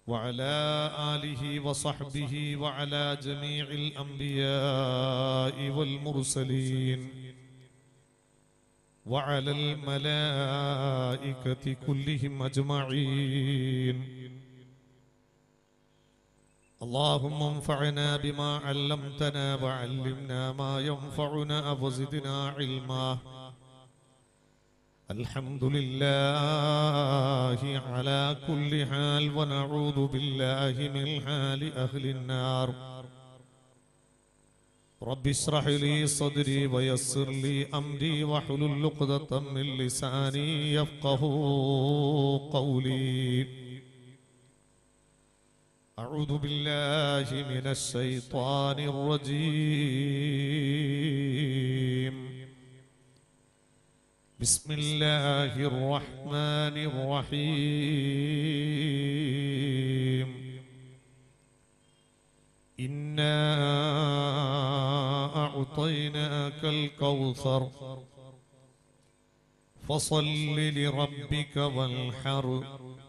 وعلى آله وصحبه وعلى جميع الأنبياء والمرسلين وعلى الملائكة كلهم أجمعين اللهم انفعنا بما علمتنا وعلمنا ما ينفعنا وزدنا علما الحمد لله على كل حال ونعوذ بالله من حال أهل النار رب اشرح لي صدري ويسر لي أمري واحلل عقدة من لساني يفقه قولي أعوذ بالله من الشيطان الرجيم بسم الله الرحمن الرحيم إنا أعطيناك الكوثر فصل لربك وانحر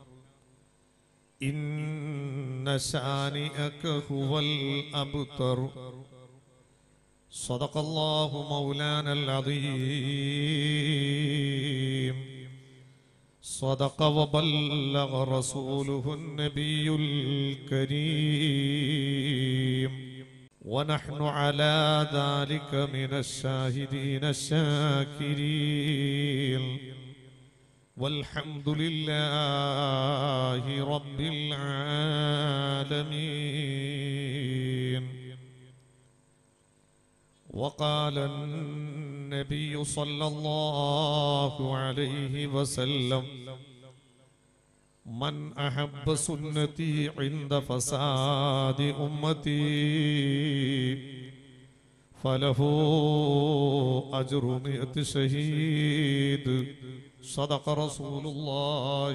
إن شانئك هو الأبتر صدق الله مولانا العظيم صدق وبلغ رسوله النبي الكريم ونحن على ذلك من الشاهدين الشاكرين والحمد لله رب العالمين وقال النبي صلى الله عليه وسلم من أحب سنتي عند فساد أمتي فله أجر مئة شهيد صدق رسول الله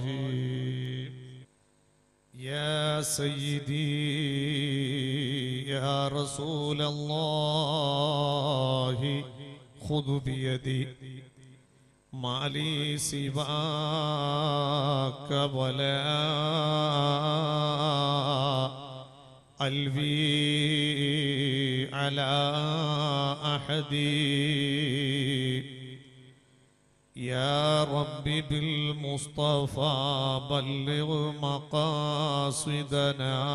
يا سيدي يا رسول الله خذ بيدي ما لي سواك ولا ألوي على أحد يا رب بالمصطفى بلغ مقاصدنا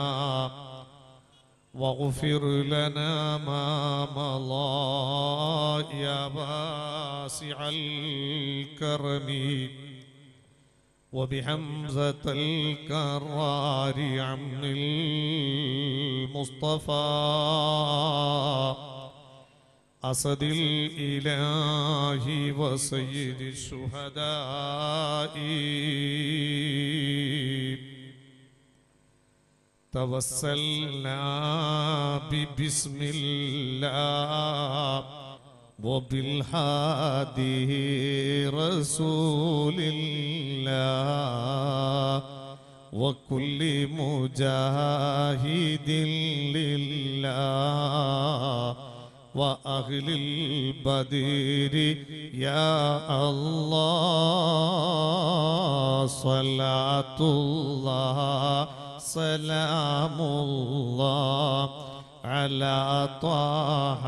واغفر لنا ما مضى يا واسع الكرم وبحمزة الكرار عم المصطفى أسد الإله وسيد الشهداء توسلنا ببسم الله وبالهادي رسول الله وكل مجاهد لله وأهل البدر يا الله صلاة الله سلام الله على طه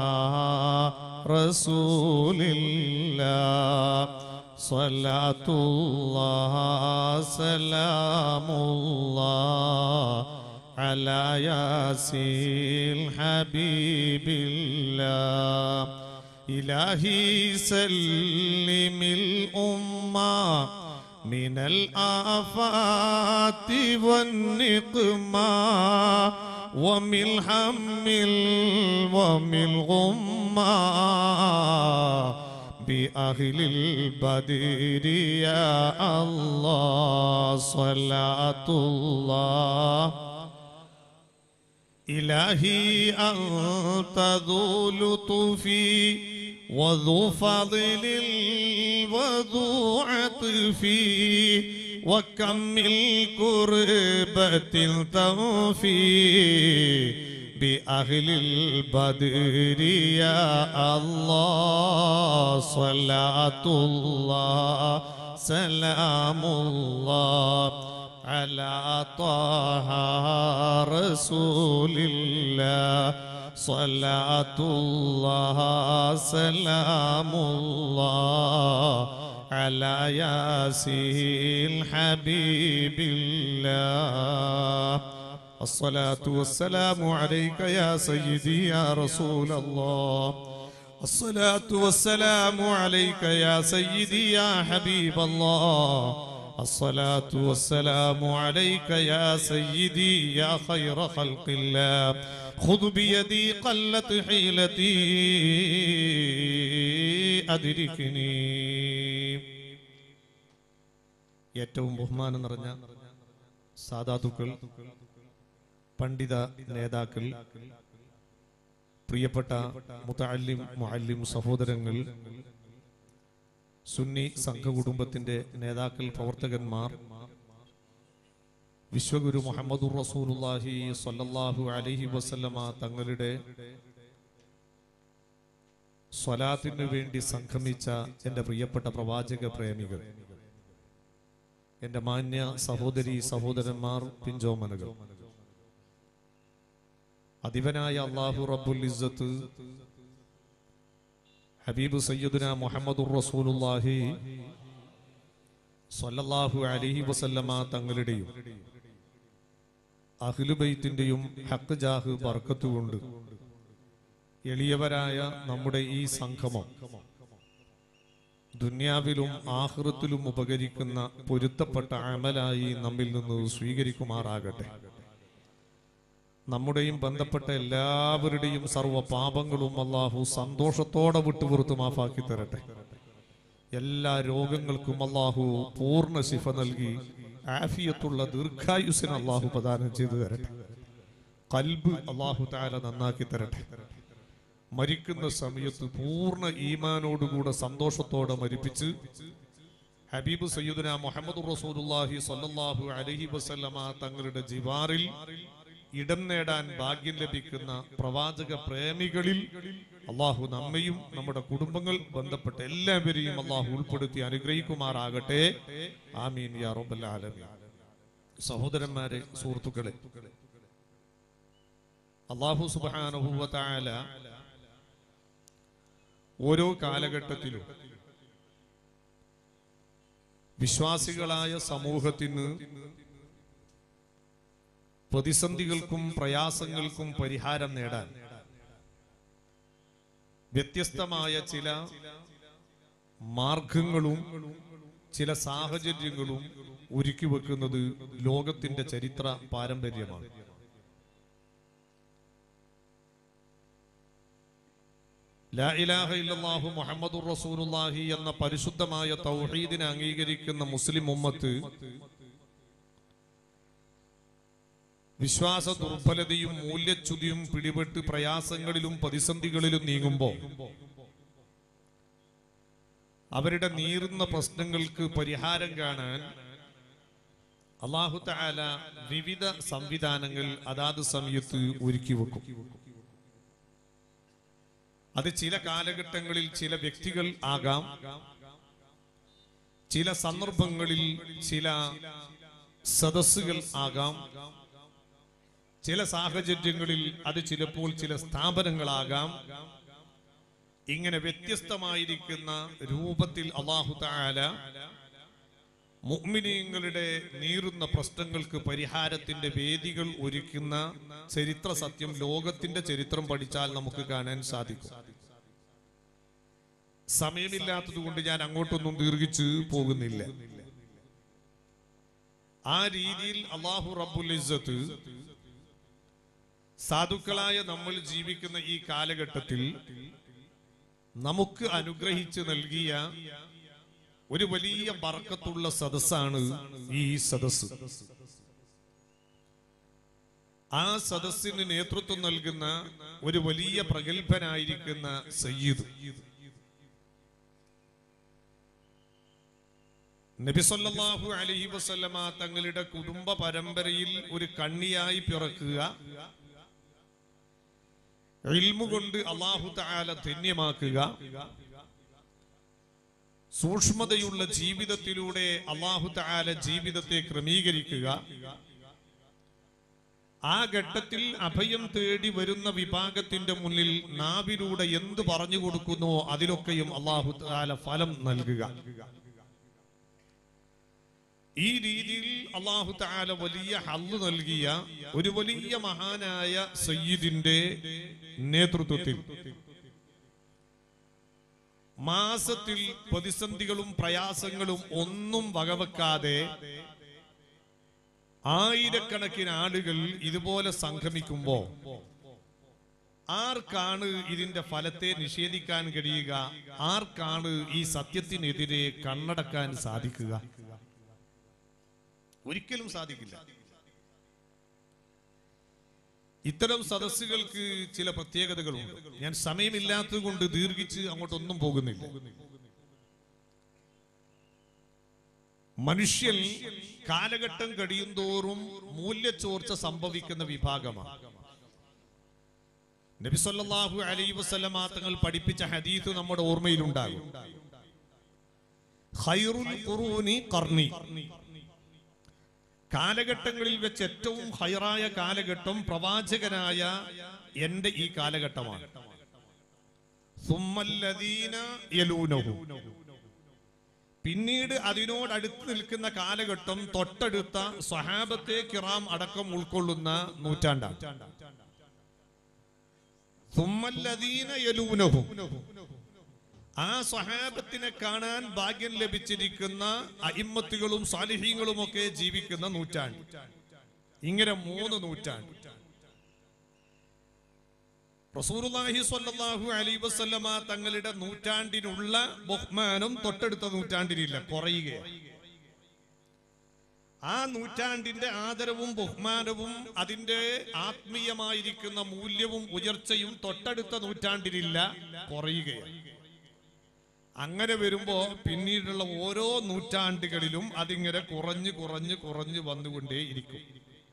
رسول الله صلاة الله سلام الله على ياسين حبيب الله إلهي سلم الأمة من الآفات والنقمة ومن هم ومن غمة بأهل البدر يا الله صلاة الله إلهي أنت ذو لطف وذو فضل وذو عطف وكم من كربة تنفي بأهل البدر يا الله صلاة الله سلام الله على طه رسول الله صلاة الله سلام الله على ياسين حبيب الله الصلاة والسلام عليك يا سيدي يا رسول الله الصلاة والسلام عليك يا سيدي يا حبيب الله الصلاة والسلام عليك يا سيدي يا خير خلق الله خذ بيدي قلت حيلتي أدركني ഏറ്റവും ബഹുമാനം നിറഞ്ഞ സാധാതുക്കൾ പണ്ഡിത നേതാക്കൾ പ്രിയപ്പെട്ട മുത്തല്ലിം മുഅല്ലിം സഹോദരങ്ങൾ സുന്നി സംഘകുടുംബത്തിന്റെ നേതാക്കൾ പ്രവർത്തകന്മാർ വിശ്വഗുരു മുഹമ്മദുർ റസൂലുള്ളാഹി സ്വല്ലല്ലാഹു അലൈഹി വസല്ലമ തങ്ങളുടെ സ്വലാത്തിനു വേണ്ടി സംഗമിച്ച എൻ്റെ പ്രിയപ്പെട്ട പ്രവാചക പ്രേമികൾ എൻ്റെ മാന്യ സഹോദരി സഹോദരന്മാർ പിഞ്ചോമനകൾ അധിപനായ അള്ളാഹു റബ്ബുൽ ഇസ്സത്ത് ഹബീബ് സയ്യിദുന മുഹമ്മദുർ റസൂലുള്ളാഹി സ്വല്ലല്ലാഹു അലൈഹി വസല്ലമ തങ്ങളുടെയും അഹ്ലുബൈത്തിന്റെയും ഹക്ക് ജാഹ് ബർക്കത്തുകൊണ്ട് എളിയവരായ നമ്മുടെ ഈ സംഗമം ദുന്യാവിലും ആഹൃത്തിലും ഉപകരിക്കുന്ന പൊരുത്തപ്പെട്ട അമലായി നമ്മിൽ നിന്ന് സ്വീകരിക്കുമാറാകട്ടെ നമ്മുടെയും ബന്ധപ്പെട്ട എല്ലാവരുടെയും സർവ്വ പാപങ്ങളും അള്ളാഹു സന്തോഷത്തോടെ വിട്ടുപുറത്ത് മാഫാക്കി തരട്ടെ എല്ലാ രോഗങ്ങൾക്കും അള്ളാഹു പൂർണ്ണ ശിഫ നൽകി ആഫിയത്തുള്ള ദീർഘായുസിന് അള്ളാഹു പ്രദാനം ചെയ്തു തരട്ടെ കൽബ് അള്ളാഹു താല നന്നാക്കി തരട്ടെ മരിക്കുന്ന സമയത്ത് പൂർണ്ണ ഈമാനോടുകൂടെ സന്തോഷത്തോടെ മരിപ്പിച്ച് ഹബീബ് സയ്യിദുന മുഹമ്മദ് റസൂലുള്ളാഹി സ്വല്ലല്ലാഹു അലൈഹി വസല്ലമ തങ്ങളുടെ ജിവാറിൽ ഇടം നേടാൻ ഭാഗ്യം ലഭിക്കുന്ന പ്രവാചക പ്രേമികളിൽ അള്ളാഹു നമ്മയും നമ്മുടെ കുടുംബങ്ങൾ ബന്ധപ്പെട്ട എല്ലാവരെയും അള്ളാഹു ഉൾപ്പെടുത്തി അനുഗ്രഹിക്കുമാറാകട്ടെ ആമീൻ യാ റബ്ബൽ ആലമീൻ സഹോദരന്മാരെ സുഹൃത്തുക്കളെ അള്ളാഹു സുബ്ഹാനഹു വ തആല ഓരോ കാലഘട്ടത്തിലും വിശ്വാസികളായ സമൂഹത്തിന് പ്രതിസന്ധികൾക്കും പ്രയാസങ്ങൾക്കും പരിഹാരം നേടാൻ വ്യത്യസ്തമായ ചില മാർഗങ്ങളും ചില സാഹചര്യങ്ങളും ഒരുക്കി വെക്കുന്നത് ലോകത്തിന്റെ ചരിത്ര പാരമ്പര്യമാണ് ലാ ഇലാഹ ഇല്ലല്ലാഹു മുഹമ്മദുർ റസൂലുള്ളാഹി എന്ന പരിശുദ്ധമായ തൗഹീദിനെ അംഗീകരിക്കുന്ന മുസ്ലിം ഉമ്മത്ത് വിശ്വാസ ദുർബലതയും മൂല്യച്യുതിയും പിടിപെട്ട് പ്രയാസങ്ങളിലും പ്രതിസന്ധികളിലും നീങ്ങുമ്പോൾ അവരുടെ നീറുന്ന പ്രശ്നങ്ങൾക്ക് പരിഹാരം കാണാൻ അള്ളാഹു തആല വിവിധ സംവിധാനങ്ങൾ അതാത് സമയത്ത് ഒരുക്കി വെക്കും അത് ചില കാലഘട്ടങ്ങളിൽ ചില വ്യക്തികൾ ആകാം ചില സന്ദർഭങ്ങളിൽ ചില സദസ്സുകൾ ആകാം ചില സാഹചര്യങ്ങളിൽ അത് ചിലപ്പോൾ ചില സ്ഥാപനങ്ങളാകാം ഇങ്ങനെ വ്യത്യസ്തമായിരിക്കുന്ന രൂപത്തിൽ അള്ളാഹു താല മുഅ്മിനീങ്ങളുടെ നീറുന്ന പ്രശ്നങ്ങൾക്ക് പരിഹാരത്തിന്റെ വേദികൾ ഒരുക്കുന്ന ചരിത്ര സത്യം ലോകത്തിന്റെ ചരിത്രം പഠിച്ചാൽ നമുക്ക് കാണാൻ സാധിക്കും സമയമില്ലാത്തത് കൊണ്ട് ഞാൻ അങ്ങോട്ടൊന്നും ദീർഘിച്ച് പോകുന്നില്ല ആ രീതിയിൽ അള്ളാഹു റബ്ബുൽ ഇസ്സത്ത് സാധുക്കളായ നമ്മൾ ജീവിക്കുന്ന ഈ കാലഘട്ടത്തിൽ നമുക്ക് അനുഗ്രഹിച്ച് നൽകിയ ഒരു വലിയ ബർക്കത്തുള്ള സദസ്സാണ് ഈ സദസ്സ് ആ സദസ്സിന് നേതൃത്വം നൽകുന്ന ഒരു വലിയ പ്രഗത്ഭനായിരിക്കുന്ന സയ്യിദ് നബിസൊല്ലാഹു അലഹി വസല്ലമ തങ്ങളുടെ കുടുംബ പരമ്പരയിൽ ഒരു കണ്ണിയായി പിറക്കുക ഇൽമു കൊണ്ട് അള്ളാഹു താല ധന്യമാക്കുക സൂക്ഷ്മതയുള്ള ജീവിതത്തിലൂടെ അള്ളാഹു താല ജീവിതത്തെ ക്രമീകരിക്കുക ആ ഘട്ടത്തിൽ അഭയം തേടി വരുന്ന വിഭാഗത്തിന്റെ മുന്നിൽ നാവിലൂടെ എന്ത് പറഞ്ഞു കൊടുക്കുന്നോ അതിലൊക്കെയും അള്ളാഹു താല ഫലം നൽകുക ഈ രീതിയിൽ അള്ളാഹു താല വലിയ ഹല്ല് നൽകിയ ഒരു വലിയ മഹാനായ സയ്യിദിന്റെ നേതൃത്വത്തിൽ മാസത്തിൽ പ്രതിസന്ധികളും പ്രയാസങ്ങളും ഒന്നും വകവെക്കാതെ ആയിരക്കണക്കിന് ആളുകൾ ഇതുപോലെ സംഗമിക്കുമ്പോ ആർക്കാണ് ഇതിന്റെ ഫലത്തെ നിഷേധിക്കാൻ കഴിയുക ആർക്കാണ് ഈ സത്യത്തിനെതിരെ കണ്ണടക്കാൻ സാധിക്കുക ഒരിക്കലും സാധിക്കില്ല ഇത്തരം സദസ്സുകൾക്ക് ചില പ്രത്യേകതകളുണ്ട് ഞാൻ സമയമില്ലാത്തത് കൊണ്ട് ദീർഘിച്ച് അങ്ങോട്ടൊന്നും പോകുന്നില്ല മനുഷ്യൻ കാലഘട്ടം കഴിയുന്തോറും മൂല്യച്ചോർച്ച സംഭവിക്കുന്ന വിഭാഗമാണ് നബിസല്ലാഹു അലൈ വസല്ലമ തങ്ങൾ പഠിപ്പിച്ച ഹദീത്ത് നമ്മുടെ ഓർമ്മയിലുണ്ടാകും ഖൈറുൽ ഖുറൂനി ഖർനി കാലഘട്ടങ്ങളിൽ വെച്ച് ഏറ്റവും ഹൈറായ കാലഘട്ടം പ്രവാചകനായ എന്റെ ഈ കാലഘട്ടമാണ് സുമ്മല്ലദീന യലൂനഹു. പിന്നീട് അതിനോടടുത്ത് നിൽക്കുന്ന കാലഘട്ടം തൊട്ടടുത്ത സ്വഹാബത്തെ കിറാം അടക്കം ഉൾക്കൊള്ളുന്ന നൂറ്റാണ്ടാണ് സുമ്മല്ലദീന യലൂനഹു. ആ സ്വഹാബത്തിനെ കാണാൻ ഭാഗ്യം ലഭിച്ചിരിക്കുന്ന അയിമ്മത്തുകളും സാലിഹീങ്ങളും ഒക്കെ ജീവിക്കുന്ന നൂറ്റാണ്ട് ഇങ്ങനെ മൂന്ന് നൂറ്റാണ്ട് റസൂലുള്ളാഹി സ്വല്ലല്ലാഹു അലൈഹി വസല്ലമ തങ്ങളുടെ നൂറ്റാണ്ടിനുള്ള ബഹുമാനം തൊട്ടടുത്ത നൂറ്റാണ്ടിനില്ല കുറയുകയാണ് ആ നൂറ്റാണ്ടിന്റെ ആദരവും ബഹുമാനവും അതിന്റെ ആത്മീയമായിരിക്കുന്ന മൂല്യവും ഉയർച്ചയും തൊട്ടടുത്ത നൂറ്റാണ്ടിനില്ല കുറയുകയാണ് അങ്ങനെ വരുമ്പോ പിന്നീടുള്ള ഓരോ നൂറ്റാണ്ടുകളിലും അതിങ്ങനെ കുറഞ്ഞു കുറഞ്ഞു കുറഞ്ഞു വന്നുകൊണ്ടേയിരിക്കും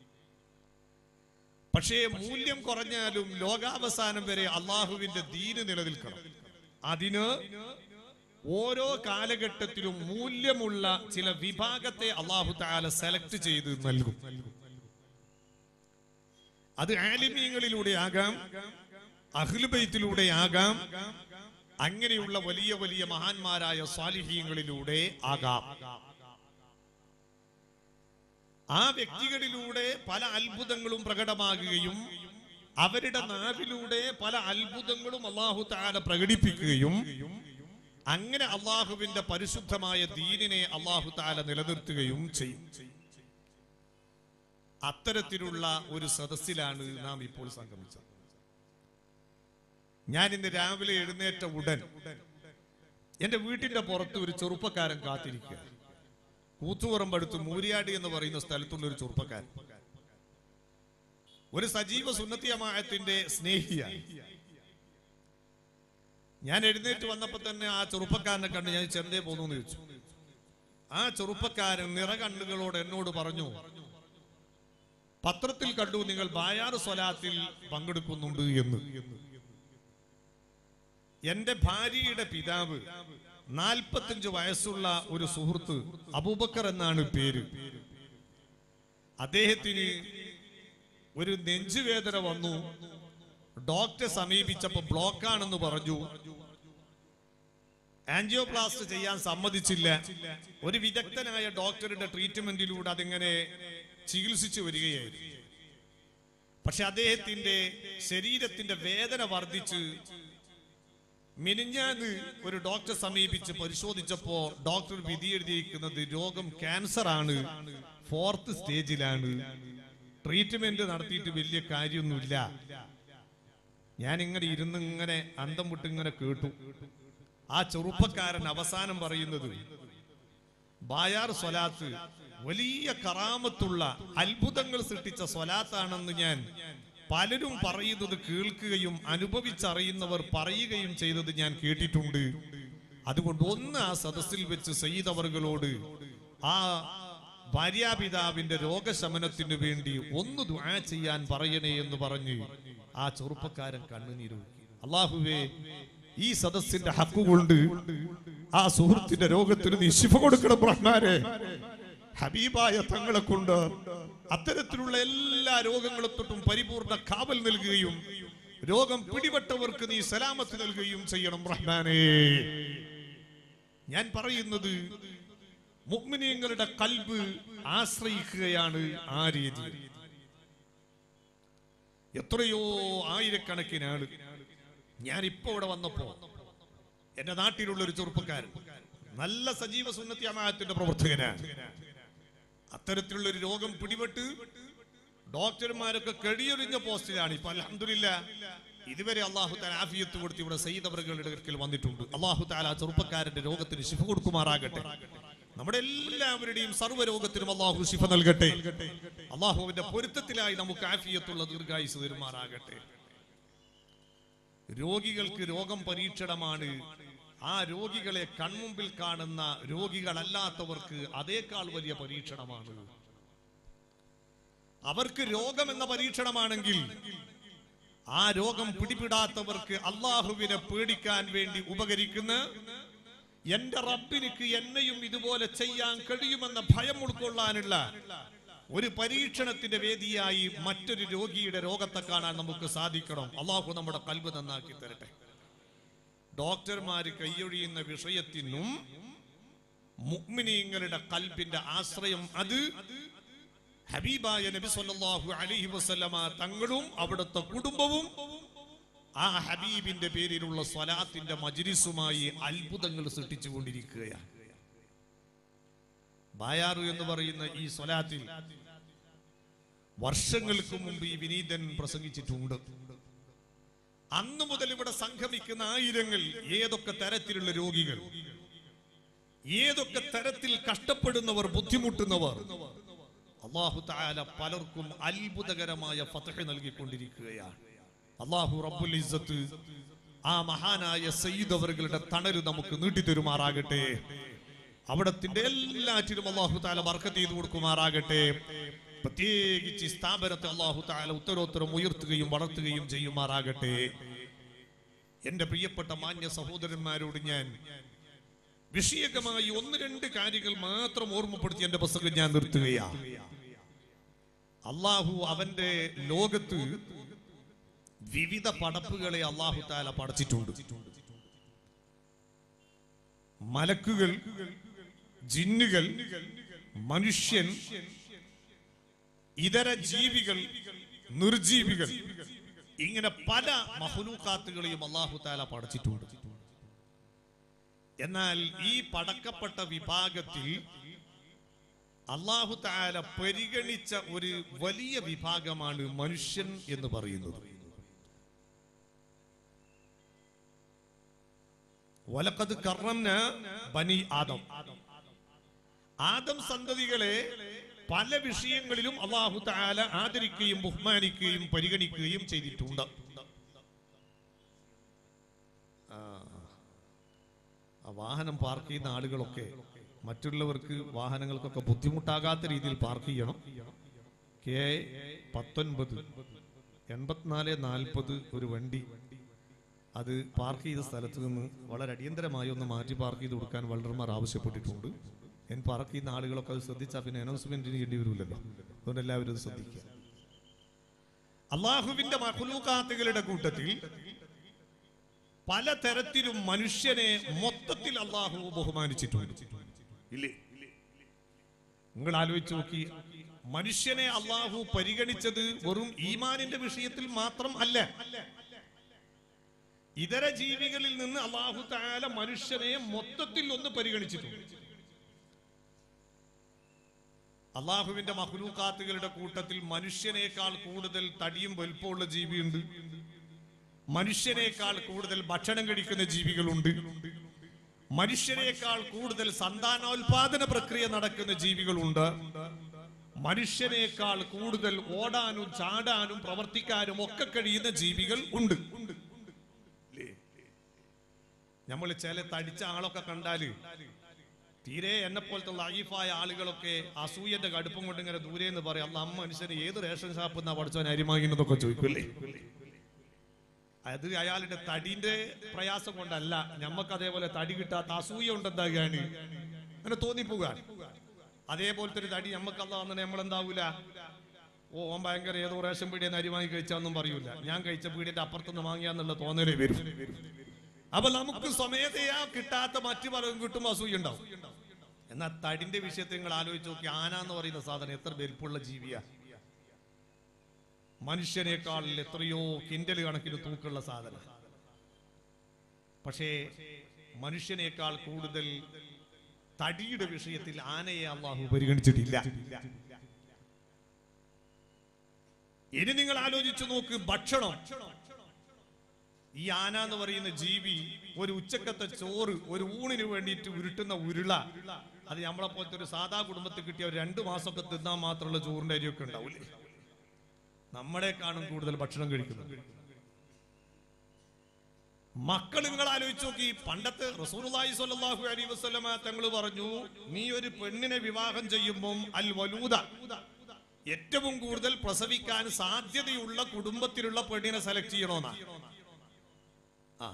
പക്ഷേ മൂല്യം കുറഞ്ഞാലും ലോകാവസാനം വരെ അള്ളാഹുവിന്റെ ദീന് നിലനിൽക്കണം അതിന് ഓരോ കാലഘട്ടത്തിലും മൂല്യമുള്ള ചില വിഭാഗത്തെ അള്ളാഹു താല സെലക്ട് ചെയ്ത് നൽകും അത് ആലിമീങ്ങളിലൂടെ ആകാം അഹ്ലുബൈത്തിലൂടെ ആകാം അങ്ങനെയുള്ള വലിയ വലിയ മഹാന്മാരായ സ്വാലിഹീങ്ങളിലൂടെ ആകാം ആ വ്യക്തികളിലൂടെ പല അത്ഭുതങ്ങളും പ്രകടമാകുകയും അവരുടെ നാവിലൂടെ പല അത്ഭുതങ്ങളും അള്ളാഹു താല പ്രകടിപ്പിക്കുകയും അങ്ങനെ അള്ളാഹുവിന്റെ പരിശുദ്ധമായ ദീനിനെ അള്ളാഹു താല നിലനിർത്തുകയും ചെയ്യും അത്തരത്തിലുള്ള ഒരു സദസ്സിലാണ് നാം ഇപ്പോൾ സംഗമിച്ചത് ഞാൻ ഇന്ന് രാവിലെ എഴുന്നേറ്റ ഉടൻ എന്റെ വീട്ടിന്റെ പുറത്ത് ഒരു ചെറുപ്പക്കാരൻ കാത്തിരിക്കുക കൂത്തുപറമ്പടുത്ത് മൂരിയാടി എന്ന് പറയുന്ന സ്ഥലത്തുള്ള ഒരു ചെറുപ്പക്കാരൻ ഒരു സജീവ സുന്നത്തിയമായത്തിന്റെ സ്നേഹിയാണ് ഞാൻ എഴുന്നേറ്റ് വന്നപ്പോ തന്നെ ആ ചെറുപ്പക്കാരനെ കണ്ട് ഞാൻ ചെന്തേ പോന്നു എന്ന് ചോദിച്ചു ആ ചെറുപ്പക്കാരൻ നിറകണ്ണുകളോട് എന്നോട് പറഞ്ഞു പത്രത്തിൽ കണ്ടു നിങ്ങൾ ബായാർ സ്വലാത്തിൽ പങ്കെടുക്കുന്നുണ്ട് എന്ന് എന്റെ ഭാര്യയുടെ പിതാവ് നാൽപ്പത്തഞ്ച് വയസ്സുള്ള ഒരു സുഹൃത്ത് അബൂബക്കർ എന്നാണ് പേര് അദ്ദേഹത്തിന് ഒരു നെഞ്ചുവേദന വന്നു ഡോക്ടറെ സമീപിച്ചപ്പോ ബ്ലോക്കാണെന്ന് പറഞ്ഞു ആൻജിയോപ്ലാസ്റ്റ് ചെയ്യാൻ സമ്മതിച്ചില്ല ഒരു വിദഗ്ധനായ ഡോക്ടറുടെ ട്രീറ്റ്മെന്റിലൂടെ അതിങ്ങനെ ചികിത്സിച്ചു വരികയായിരുന്നു പക്ഷെ അദ്ദേഹത്തിന്റെ ശരീരത്തിന്റെ വേദന വർദ്ധിച്ച് മിനിഞ്ഞാന്ന് ഒരു ഡോക്ടറെ സമീപിച്ച് പരിശോധിച്ചപ്പോ ഡോക്ടർ വിധി എഴുതിയിരിക്കുന്നത് രോഗം ക്യാൻസർ ആണ് ഫോർത്ത് സ്റ്റേജിലാണ് ട്രീറ്റ്മെന്റ് നടത്തിയിട്ട് വലിയ കാര്യമൊന്നുമില്ല ഞാൻ ഇങ്ങനെ ഇരുന്ന് ഇങ്ങനെ അന്തം വിട്ട് ഇങ്ങനെ കേട്ടു ആ ചെറുപ്പക്കാരൻ അവസാനം പറയുന്നത് ബായാർ സ്വലാത്ത് വലിയ കറാമത്തുള്ള അത്ഭുതങ്ങൾ സൃഷ്ടിച്ച സ്വലാത്താണെന്ന് ഞാൻ പലരും പറയുന്നത് കേൾക്കുകയും അനുഭവിച്ചറിയുന്നവർ പറയുകയും ചെയ്തത് ഞാൻ കേട്ടിട്ടുണ്ട് അതുകൊണ്ട് ഒന്ന് ആ സദസ്സിൽ വെച്ച് സയ്യിദ് അവറുകളോട് ആ ഭാര്യാപിതാവിന്റെ രോഗശമനത്തിനു വേണ്ടി ഒന്ന് ദുആ ചെയ്യാൻ പറയണേ എന്ന് പറഞ്ഞ് ആ ചെറുപ്പക്കാരൻ കണ്ണുനീരൊഴുക്കി അള്ളാഹുവേ ഈ സദസ്സിന്റെ ഹക്കുകൊണ്ട് ആ സുഹൃത്തിന്റെ രോഗത്തിന് നീ ശിഫ കൊടുക്കണം റഹ്മാനെ ഹബീബായ തങ്ങളെ കൊണ്ട് അത്തരത്തിലുള്ള എല്ലാ രോഗങ്ങളെ തൊട്ടും പരിപൂർണ കാവൽ നൽകുകയും രോഗം പിടിപെട്ടവർക്ക് നീ സലാമത്ത് നൽകുകയും ചെയ്യണം റഹ്മാനേ ഞാൻ പറയുന്നത് മുഗ്മിനീങ്ങളുടെ കൽബ് ആശ്രയിക്കുകയാണ് ആ രീതി എത്രയോ ആയിരക്കണക്കിന് ആള് ഞാൻ ഇപ്പൊ ഇവിടെ വന്നപ്പോ എന്റെ നാട്ടിലുള്ള ഒരു ചെറുപ്പക്കാരൻ നല്ല സജീവ സുന്നത്തി അമായത്തിന്റെ പ്രവർത്തകനാണ് അത്തരത്തിലുള്ള ഒരു രോഗം പിടിപെട്ട് ഡോക്ടർമാരൊക്കെ കടിയൊരിഞ്ഞ പോസ്റ്റിലാണ് ഇപ്പൊ അലഹമില്ല ഇതുവരെ അള്ളാഹു താല ആഫിയത്ത് കൊടുത്ത് ഇവിടെ സയ്യിദ് അവറുകളുടെ അടുക്കൽ വന്നിട്ടുണ്ട് അള്ളാഹു താല ആ ചെറുപ്പക്കാരന്റെ രോഗത്തിന് ശിഫ കൊടുക്കുമാറാകട്ടെ നമ്മുടെ എല്ലാവരുടെയും സർവ്വരോഗത്തിനും അള്ളാഹു ശിഫ നൽകട്ടെ അള്ളാഹുവിന്റെ പൊരുത്തത്തിലായി നമുക്ക് ആഫിയത്തുള്ള ദീർഘായുസ് തരുമാറാകട്ടെ രോഗികൾക്ക് രോഗം പരീക്ഷണമാണ് ആ രോഗികളെ കൺമുമ്പിൽ കാണുന്ന രോഗികളല്ലാത്തവർക്ക് അതേക്കാൾ വലിയ പരീക്ഷണമാണ് അവർക്ക് രോഗം എന്ന പരീക്ഷണമാണെങ്കിൽ ആ രോഗം പിടിപിടാത്തവർക്ക് അള്ളാഹുവിനെ പേടിക്കാൻ വേണ്ടി ഉപകരിക്കുന്ന എന്റെ റബ്ബിനിക്ക് എന്നെയും ഇതുപോലെ ചെയ്യാൻ കഴിയുമെന്ന ഭയം ഉൾക്കൊള്ളാനുള്ള ഒരു പരീക്ഷണത്തിന്റെ വേദിയായി മറ്റൊരു രോഗിയുടെ രോഗത്തെ കാണാൻ നമുക്ക് സാധിക്കണം അള്ളാഹു നമ്മുടെ കൽബ് നന്നാക്കി തരട്ടെ ഡോക്ടർമാര് കൈയൊഴിയുന്ന വിഷയത്തിനും മുഗ്മിനീങ്ങളുടെ കൽബിന്റെ ആശ്രയം അത് ഹബീബായ നബി സല്ലല്ലാഹു അലൈഹി വസല്ലമ തങ്ങളും അവിടുത്തെ കുടുംബവും ആ ഹബീബിന്റെ പേരിലുള്ള സ്വലാത്തിന്റെ മജ്ലിസുമായി അത്ഭുതങ്ങൾ സൃഷ്ടിച്ചുകൊണ്ടിരിക്കുകയാണ് ബായാറു എന്ന് പറയുന്ന ഈ സ്വലാത്തിൽ വർഷങ്ങൾക്ക് മുമ്പ് ഈ വിനീതൻ പ്രസംഗിച്ചിട്ടുണ്ട് അന്നു മുതൽ ഇവിടെ സംഗമിക്കുന്ന ആയിരങ്ങൾ ഏതൊക്കെ തരത്തിലുള്ള രോഗികൾ ഏതൊക്കെ തരത്തിൽ കഷ്ടപ്പെടുന്നവർ ബുദ്ധിമുട്ടുന്നവർ അള്ളാഹു താല പലർക്കും അത്ഭുതകരമായ ഫതഹ് നൽകിക്കൊണ്ടിരിക്കുകയാണ് അള്ളാഹു റബ്ബുൽ ഇസ്സത്ത് ആ മഹാനായ സയ്യിദ് അവറുകളുടെ തണല് നമുക്ക് നീട്ടിത്തരുമാറാകട്ടെ അവിടത്തിന്റെ എല്ലാറ്റിനും അള്ളാഹു താല ബർക്കത്ത് ചെയ്തു കൊടുക്കുമാറാകട്ടെ പ്രത്യേകിച്ച് ഈ സ്ഥാപനത്തെ അള്ളാഹു താല ഉത്തരോത്തരം ഉയർത്തുകയും വളർത്തുകയും ചെയ്യുമാറാകട്ടെ എന്റെ പ്രിയപ്പെട്ട മാന്യ സഹോദരന്മാരോട് ഞാൻ വിഷയകമായി ഒന്ന് രണ്ട് കാര്യങ്ങൾ മാത്രം ഓർമ്മപ്പെടുത്തി എന്റെ പുസ്തകം ഞാൻ നിർത്തുകയാണ് അള്ളാഹു അവന്റെ ലോകത്ത് വിവിധ പടപ്പുകളെ അള്ളാഹു താല പടച്ചിട്ടുണ്ട് മലക്കുകൾ ജിന്നുകൾ മനുഷ്യൻ ഇതര ജീവികൾ നിർജീവികൾ ഇങ്ങനെ പല മഹലൂക്കാത്തുകളെയും അള്ളാഹു താല പടച്ചിട്ടുണ്ട് എന്നാൽ ഈ പടക്കപ്പെട്ട വിഭാഗത്തിൽ അള്ളാഹു താല പരിഗണിച്ച ഒരു വലിയ വിഭാഗമാണ് മനുഷ്യൻ എന്ന് പറയുന്നത് വലക്കത് കറന്ന ബനി ആദം ആദം സന്തതികളെ പല വിഷയങ്ങളിലും അള്ളാഹു താല ആദരിക്കുകയും ബഹുമാനിക്കുകയും പരിഗണിക്കുകയും ചെയ്തിട്ടുണ്ട് ആ ആ വാഹനം പാർക്ക് ചെയ്യുന്ന ആളുകളൊക്കെ മറ്റുള്ളവർക്ക് വാഹനങ്ങൾക്കൊക്കെ ബുദ്ധിമുട്ടാകാത്ത രീതിയിൽ പാർക്ക് ചെയ്യണം കെ പത്തൊൻപത് എൺപത്തിനാല് നാൽപ്പത് ഒരു വണ്ടി അത് പാർക്ക് ചെയ്ത സ്ഥലത്ത് നിന്ന് വളരെ അടിയന്തരമായി ഒന്ന് മാറ്റി പാർക്ക് ചെയ്ത് കൊടുക്കാൻ വളർമാർ ആവശ്യപ്പെട്ടിട്ടുണ്ട് ഞാൻ പാർക്ക് ചെയ്യുന്ന ആളുകളൊക്കെ അത് ശ്രദ്ധിച്ചാൽ പിന്നെ അനൗൺസ്മെന്റിന് ചെയ്യേണ്ടി വരില്ലല്ലോ അതുകൊണ്ട് എല്ലാവരും അത് ശ്രദ്ധിക്കുക അള്ളാഹുവിന്റെ മഹ്ലൂക്കാത്തുകളുടെ കൂട്ടത്തിൽ പലതരത്തിലും മനുഷ്യനെ മൊത്തത്തിൽ അള്ളാഹു ബഹുമാനിച്ചിട്ടുണ്ട് ഇല്ലേ നിങ്ങൾ ആലോചിച്ച് നോക്കി മനുഷ്യനെ അള്ളാഹു പരിഗണിച്ചത് വെറും ഈമാനിന്റെ വിഷയത്തിൽ മാത്രം അല്ല ഇതര ജീവികളിൽ നിന്ന് അള്ളാഹു താല മനുഷ്യനെ മൊത്തത്തിൽ ഒന്ന് പരിഗണിച്ചിട്ടുണ്ട് അള്ളാഹുവിന്റെ മഹ്ലൂക്കാത്തുകളുടെ കൂട്ടത്തിൽ മനുഷ്യനേക്കാൾ കൂടുതൽ തടിയും വലുപ്പമുള്ള ജീവിയുണ്ട് മനുഷ്യനേക്കാൾ കൂടുതൽ ഭക്ഷണം കഴിക്കുന്ന ജീവികളുണ്ട് മനുഷ്യനേക്കാൾ കൂടുതൽ സന്താനോൽപാദന പ്രക്രിയ നടക്കുന്ന ജീവികളുണ്ട് മനുഷ്യനേക്കാൾ കൂടുതൽ ഓടാനും ചാടാനും പ്രവർത്തിക്കാനും ഒക്കെ കഴിയുന്ന ജീവികൾ ഉണ്ട് നമ്മൾ ചില തടിച്ച ആളൊക്കെ കണ്ടാല് തീരെ എന്നെ പോലത്തെ ലൈഫായ ആളുകളൊക്കെ അസൂയന്റെ കടുപ്പം കൊണ്ട് ഇങ്ങനെ ദൂരെ എന്ന് പറയും അല്ല അമ്മ മനുഷ്യന് ഏത് റേഷൻ ഷാപ്പ് എന്നാ പഠിച്ചവൻ അരിമാകിന്നതൊക്കെ ചോദിക്കൂല്ലേ അത് അയാളുടെ തടിന്റെ പ്രയാസം കൊണ്ടല്ല ഞമ്മക്ക് അതേപോലെ തടി കിട്ടാത്ത അസൂയ ഉണ്ടെന്താകാണ് അങ്ങനെ തോന്നിപ്പോകാൻ അതേപോലത്തെ ഒരു തടി ഞമ്മക്ക് അല്ല വന്നിട്ട് നമ്മളെന്താവൂല ഓ ഓൻ ഭയങ്കര ഏതോ റേഷൻ പീടിയെന്ന് അരി വാങ്ങി കഴിച്ചാന്നും പറയൂല ഞാൻ കഴിച്ച പീടിയുടെ അപ്പുറത്തുനിന്ന് വാങ്ങിയാന്നുള്ള തോന്നലേ വരും അപ്പൊ നമുക്ക് സ്വമേധയാ കിട്ടാത്ത മറ്റു പലതും കിട്ടുമ്പോൾ അസൂയ ഉണ്ടാവും എന്നാൽ തടിന്റെ വിഷയത്തിൽ നിങ്ങൾ ആലോചിച്ച് നോക്കി ആന എന്ന് പറയുന്ന സാധനം എത്ര വലിപ്പുള്ള ജീവിയാ മനുഷ്യനേക്കാൾ എത്രയോ കിൻഡൽ കണക്കിന് തൂക്കുള്ള സാധനം പക്ഷേ മനുഷ്യനേക്കാൾ കൂടുതൽ തടിയുടെ വിഷയത്തിൽ ആനയെ അള്ളാഹു പരിഗണിച്ചിട്ടില്ല ഇനി നിങ്ങൾ ആലോചിച്ചു നോക്ക് ഭക്ഷണം ഈ ആന എന്ന് പറയുന്ന ജീവി ഒരു ഉച്ചക്കത്തെ ചോറ് ഒരു ഊണിന് വേണ്ടിയിട്ട് ഉരുട്ടുന്ന ഉരുള അത് നമ്മളെ പോലത്തെ ഒരു സാധാ കുടുംബത്തിൽ കിട്ടിയ ഒരു രണ്ടു മാസമൊക്കെ തിന്നാൻ മാത്രമുള്ള ചോറിന്റെ അരിയൊക്കെ ഉണ്ടാവില്ലേ നമ്മളെ കാണും കൂടുതൽ ഭക്ഷണം കഴിക്കുന്നത് മക്കൾ നിങ്ങൾ ആലോചിച്ച് നോക്കി പണ്ടത്തെ റസൂലുള്ളാഹി സ്വല്ലല്ലാഹു അലൈഹി വസല്ലമ തങ്ങൾ പറഞ്ഞു നീ ഒരു പെണ്ണിനെ വിവാഹം ചെയ്യുമ്പോൾ അൽ വലൂദ ഏറ്റവും കൂടുതൽ പ്രസവിക്കാൻ സാധ്യതയുള്ള കുടുംബത്തിലുള്ള പെണ്ണിനെ സെലക്ട് ചെയ്യണമെന്നാ ആ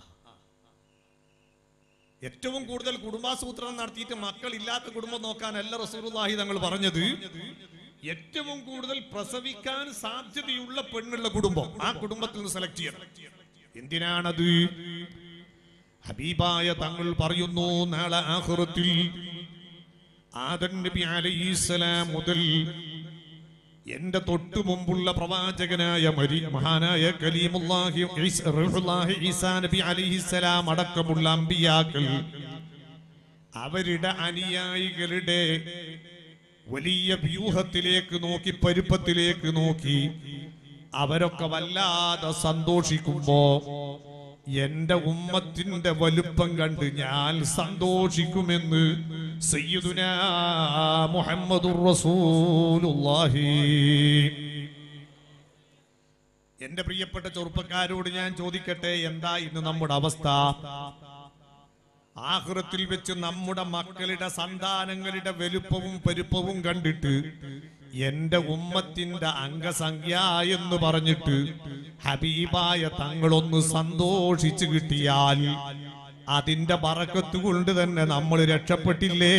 ഏറ്റവും കൂടുതൽ കുടുംബാസൂത്രണം നടത്തിയിട്ട് മക്കൾ ഇല്ലാത്ത കുടുംബം നോക്കാനല്ല റസൂലുള്ളാഹി തങ്ങൾ പറഞ്ഞത് ഏറ്റവും കൂടുതൽ പ്രസവിക്കാൻ സാധ്യതയുള്ള പെണ്ണുള്ള കുടുംബം ആ കുടുംബത്തിൽ നിന്ന് സെലക്ട് ചെയ്യണം എന്തിനാണത് ഹബീബായ തങ്ങൾ പറയുന്നു നാളെ ആഹുറത്തിൽ ആദൻ നബി അലൈഹിസ്സലാം മുതൽ എന്റെ തൊട്ടു മുമ്പുള്ള പ്രവാചകനായ മരി മഹാനായ കലീമുല്ലാഹി ഈസ- റൂഹുല്ലാഹി ഈസാ നബി അലൈഹിസ്സലാം അടക്കമുള്ള അമ്പിയാക്കൾ അവരുടെ അനുയായികളുടെ വലിയ വ്യൂഹത്തിലേക്ക് നോക്കി പരുപ്പത്തിലേക്ക് നോക്കി അവരൊക്കെ വല്ലാതെ സന്തോഷിക്കുമ്പോ എന്റെ ഉമ്മത്തിന്റെ വലുപ്പം കണ്ട് ഞാൻ സന്തോഷിക്കുമെന്ന് സയ്യിദുന മുഹമ്മദുർ റസൂലുള്ളാഹി എന്റെ പ്രിയപ്പെട്ട ചെറുപ്പക്കാരോട് ഞാൻ ചോദിക്കട്ടെ എന്താ ഇന്ന് നമ്മുടെ അവസ്ഥ ആഹൃത്തിൽ വെച്ച് നമ്മുടെ മക്കളുടെ സന്താനങ്ങളുടെ വലുപ്പവും പെരുപ്പവും കണ്ടിട്ട് എന്റെ ഉമ്മത്തിന്റെ അംഗസംഖ്യ എന്ന് പറഞ്ഞിട്ട് ഹബീബായ തങ്ങളൊന്ന് സന്തോഷിച്ചു കിട്ടിയാൽ അതിന്റെ പറക്കത്ത് കൊണ്ട് തന്നെ നമ്മൾ രക്ഷപ്പെട്ടില്ലേ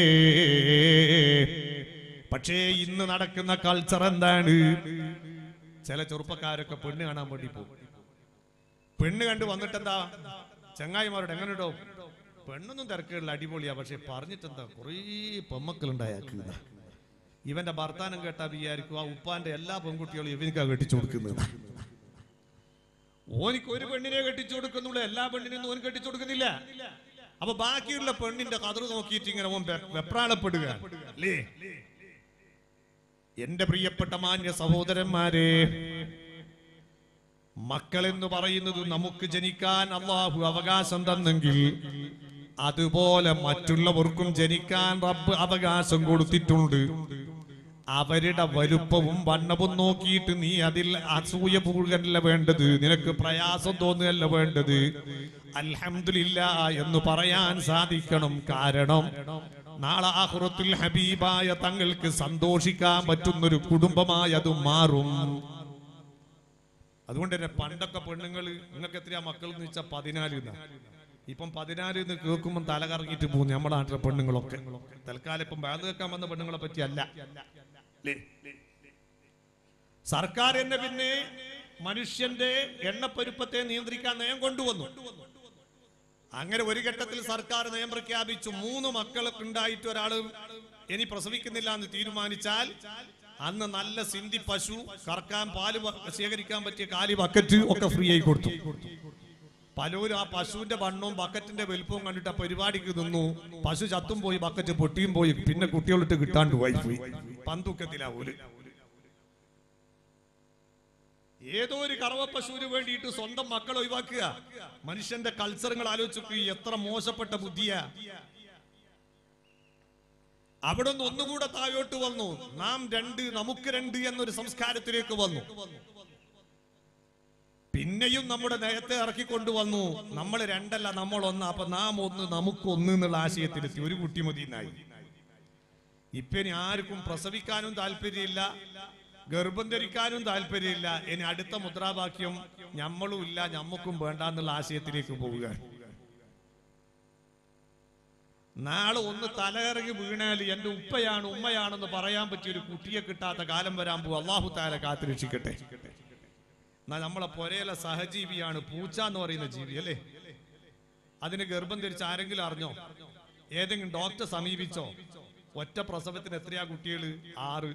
പക്ഷേ ഇന്ന് നടക്കുന്ന കൾച്ചർ എന്താണ് ചില ചെറുപ്പക്കാരൊക്കെ പെണ്ണ് കാണാൻ വേണ്ടി പോകും പെണ്ണ് കണ്ട് വന്നിട്ടെന്താ ചങ്ങായിമാരോട് എങ്ങനെയുണ്ടോ പെണ്ണൊന്നും തിരക്കുകളിൽ അടിപൊളിയാ പക്ഷെ പറഞ്ഞിട്ടെന്താ കുറേ പെമ്മക്കളുണ്ടായാക്കുക ഇവന്റെ ഭർത്താനം കേട്ടാ വിചാരിക്കും ആ ഉപ്പാന്റെ എല്ലാ പെൺകുട്ടികളും ഇവനിക്കാ കെട്ടിച്ചു കൊടുക്കുന്നത് ഓനിക്ക് ഒരു പെണ്ണിനെ കെട്ടിച്ചു കൊടുക്കുന്നുള്ളൂ എല്ലാ പെണ്ണിനും ഓൻ കെട്ടിച്ചു കൊടുക്കുന്നില്ല അപ്പൊ ബാക്കിയുള്ള പെണ്ണിന്റെ കതർ നോക്കിയിട്ട് ഇങ്ങനെ ഓൻ വെ- വെപ്രാളപ്പെടുക അല്ലേ എന്റെ പ്രിയപ്പെട്ട മാന്യ സഹോദരന്മാരെ മക്കളെന്ന് പറയുന്നത് നമുക്ക് ജനിക്കാൻ അള്ളാഹു അവകാശം തന്നെങ്കിൽ അതുപോലെ മറ്റുള്ളവർക്കും ജനിക്കാൻ റബ്ബ് അവകാശം കൊടുത്തിട്ടുണ്ട് അവരുടെ വലുപ്പവും വണ്ണവും നോക്കിയിട്ട് നീ അതിൽ അസൂയ പൂകല്ല വേണ്ടത് നിനക്ക് പ്രയാസം തോന്നുകയല്ല വേണ്ടത് അൽഹംദുലില്ല എന്ന് പറയാൻ സാധിക്കണം കാരണം നാളെ ആഹുറത്തിൽ ഹബീബായ തങ്ങൾക്ക് സന്തോഷിക്കാൻ പറ്റുന്നൊരു കുടുംബമായി അത് മാറും അതുകൊണ്ട് തന്നെ പണ്ടൊക്കെ പെണ്ണുങ്ങൾ നിങ്ങൾക്ക് എത്രയാ മക്കൾ എന്ന് വെച്ചാൽ പതിനാല് എന്നാ ഇപ്പം പതിനാല് എന്ന് കേൾക്കുമ്പോൾ തല കറങ്ങിയിട്ട് പോകും നമ്മുടെ നാട്ടിലെ പെണ്ണുങ്ങളൊക്കെ തൽക്കാലം ഇപ്പം ബാധ കേൾക്കാൻ വന്ന പെണ്ണുങ്ങളെ പറ്റി അല്ല ല്ലേ? സർക്കാർ തന്നെ പിന്നെ മനുഷ്യന്റെ എണ്ണപ്പെരുപ്പത്തെ നിയന്ത്രിക്കാൻ നയം കൊണ്ടുവന്നു അങ്ങനെ ഒരു ഘട്ടത്തിൽ സർക്കാർ നയം പ്രഖ്യാപിച്ചു മൂന്ന് മക്കളൊക്കെ ഉണ്ടായിട്ട് ഒരാള് ഇനി പ്രസവിക്കുന്നില്ല എന്ന് തീരുമാനിച്ചാൽ അന്ന് നല്ല സിന്ധി പശു കറക്കാൻ പാല് വ- ശേഖരിക്കാൻ പറ്റിയ കാലി ബക്കറ്റ് ഒക്കെ ഫ്രീ ആയി കൊടുത്തു പലരും ആ പശുവിന്റെ വണ്ണവും ബക്കറ്റിന്റെ വലുപ്പവും കണ്ടിട്ട് ആ പരിപാടിക്ക് നിന്നു പശു ചത്തും പോയി ബക്കറ്റ് പൊട്ടിയും പോയി പിന്നെ കുട്ടികളിട്ട് കിട്ടാണ്ട് പോയി പോയി പന്തൂക്കത്തിലാ ഒരു ഏതോ ഒരു കറവ പശുവിന് വേണ്ടിയിട്ട് സ്വന്തം മക്കളെ ഒഴിവാക്കുക മനുഷ്യന്റെ കൾച്ചറുകൾ ആലോചിച്ചു എത്ര മോശപ്പെട്ട ബുദ്ധിയാ അവിടെ നിന്ന് ഒന്നുകൂടെ താഴോട്ട് വന്നു നാം രണ്ട് നമുക്ക് രണ്ട് എന്നൊരു സംസ്കാരത്തിലേക്ക് വന്നു പിന്നെയും നമ്മുടെ നേരത്തെ ഇറക്കിക്കൊണ്ടുവന്നു നമ്മൾ രണ്ടല്ല നമ്മൾ ഒന്ന് അപ്പൊ നാം ഒന്ന് നമുക്ക് ഒന്ന് എന്നുള്ള ആശയത്തിലെത്തി ഒരു കുട്ടി മതി എന്നായി ഇപ്പൊ ഇനി ആർക്കും പ്രസവിക്കാനും താല്പര്യമില്ല ഗർഭം ധരിക്കാനും താല്പര്യമില്ല ഇനി അടുത്ത മുദ്രാവാക്യം ഞമ്മളും ഇല്ല ഞമ്മക്കും വേണ്ട എന്നുള്ള ആശയത്തിലേക്ക് പോവുക നാളെ ഒന്ന് തലയിറങ്ങി വീണാൽ എന്റെ ഉപ്പയാണ് ഉമ്മയാണെന്ന് പറയാൻ പറ്റിയ ഒരു കുട്ടിയെ കിട്ടാത്ത കാലം വരാൻ പോകും അള്ളാഹു താല കാത്തുരക്ഷിക്കട്ടെ എന്നാ നമ്മളെ പൊരയിലെ സഹജീവിയാണ് പൂച്ച എന്ന് പറയുന്ന ജീവി അല്ലേ അതിന് ഗർഭം ധരിച്ച് ആരെങ്കിലും അറിഞ്ഞോ ഏതെങ്കിലും ഡോക്ടറെ സമീപിച്ചോ ഒറ്റ പ്രസവത്തിന് എത്രയാ കുട്ടികൾ ആറ്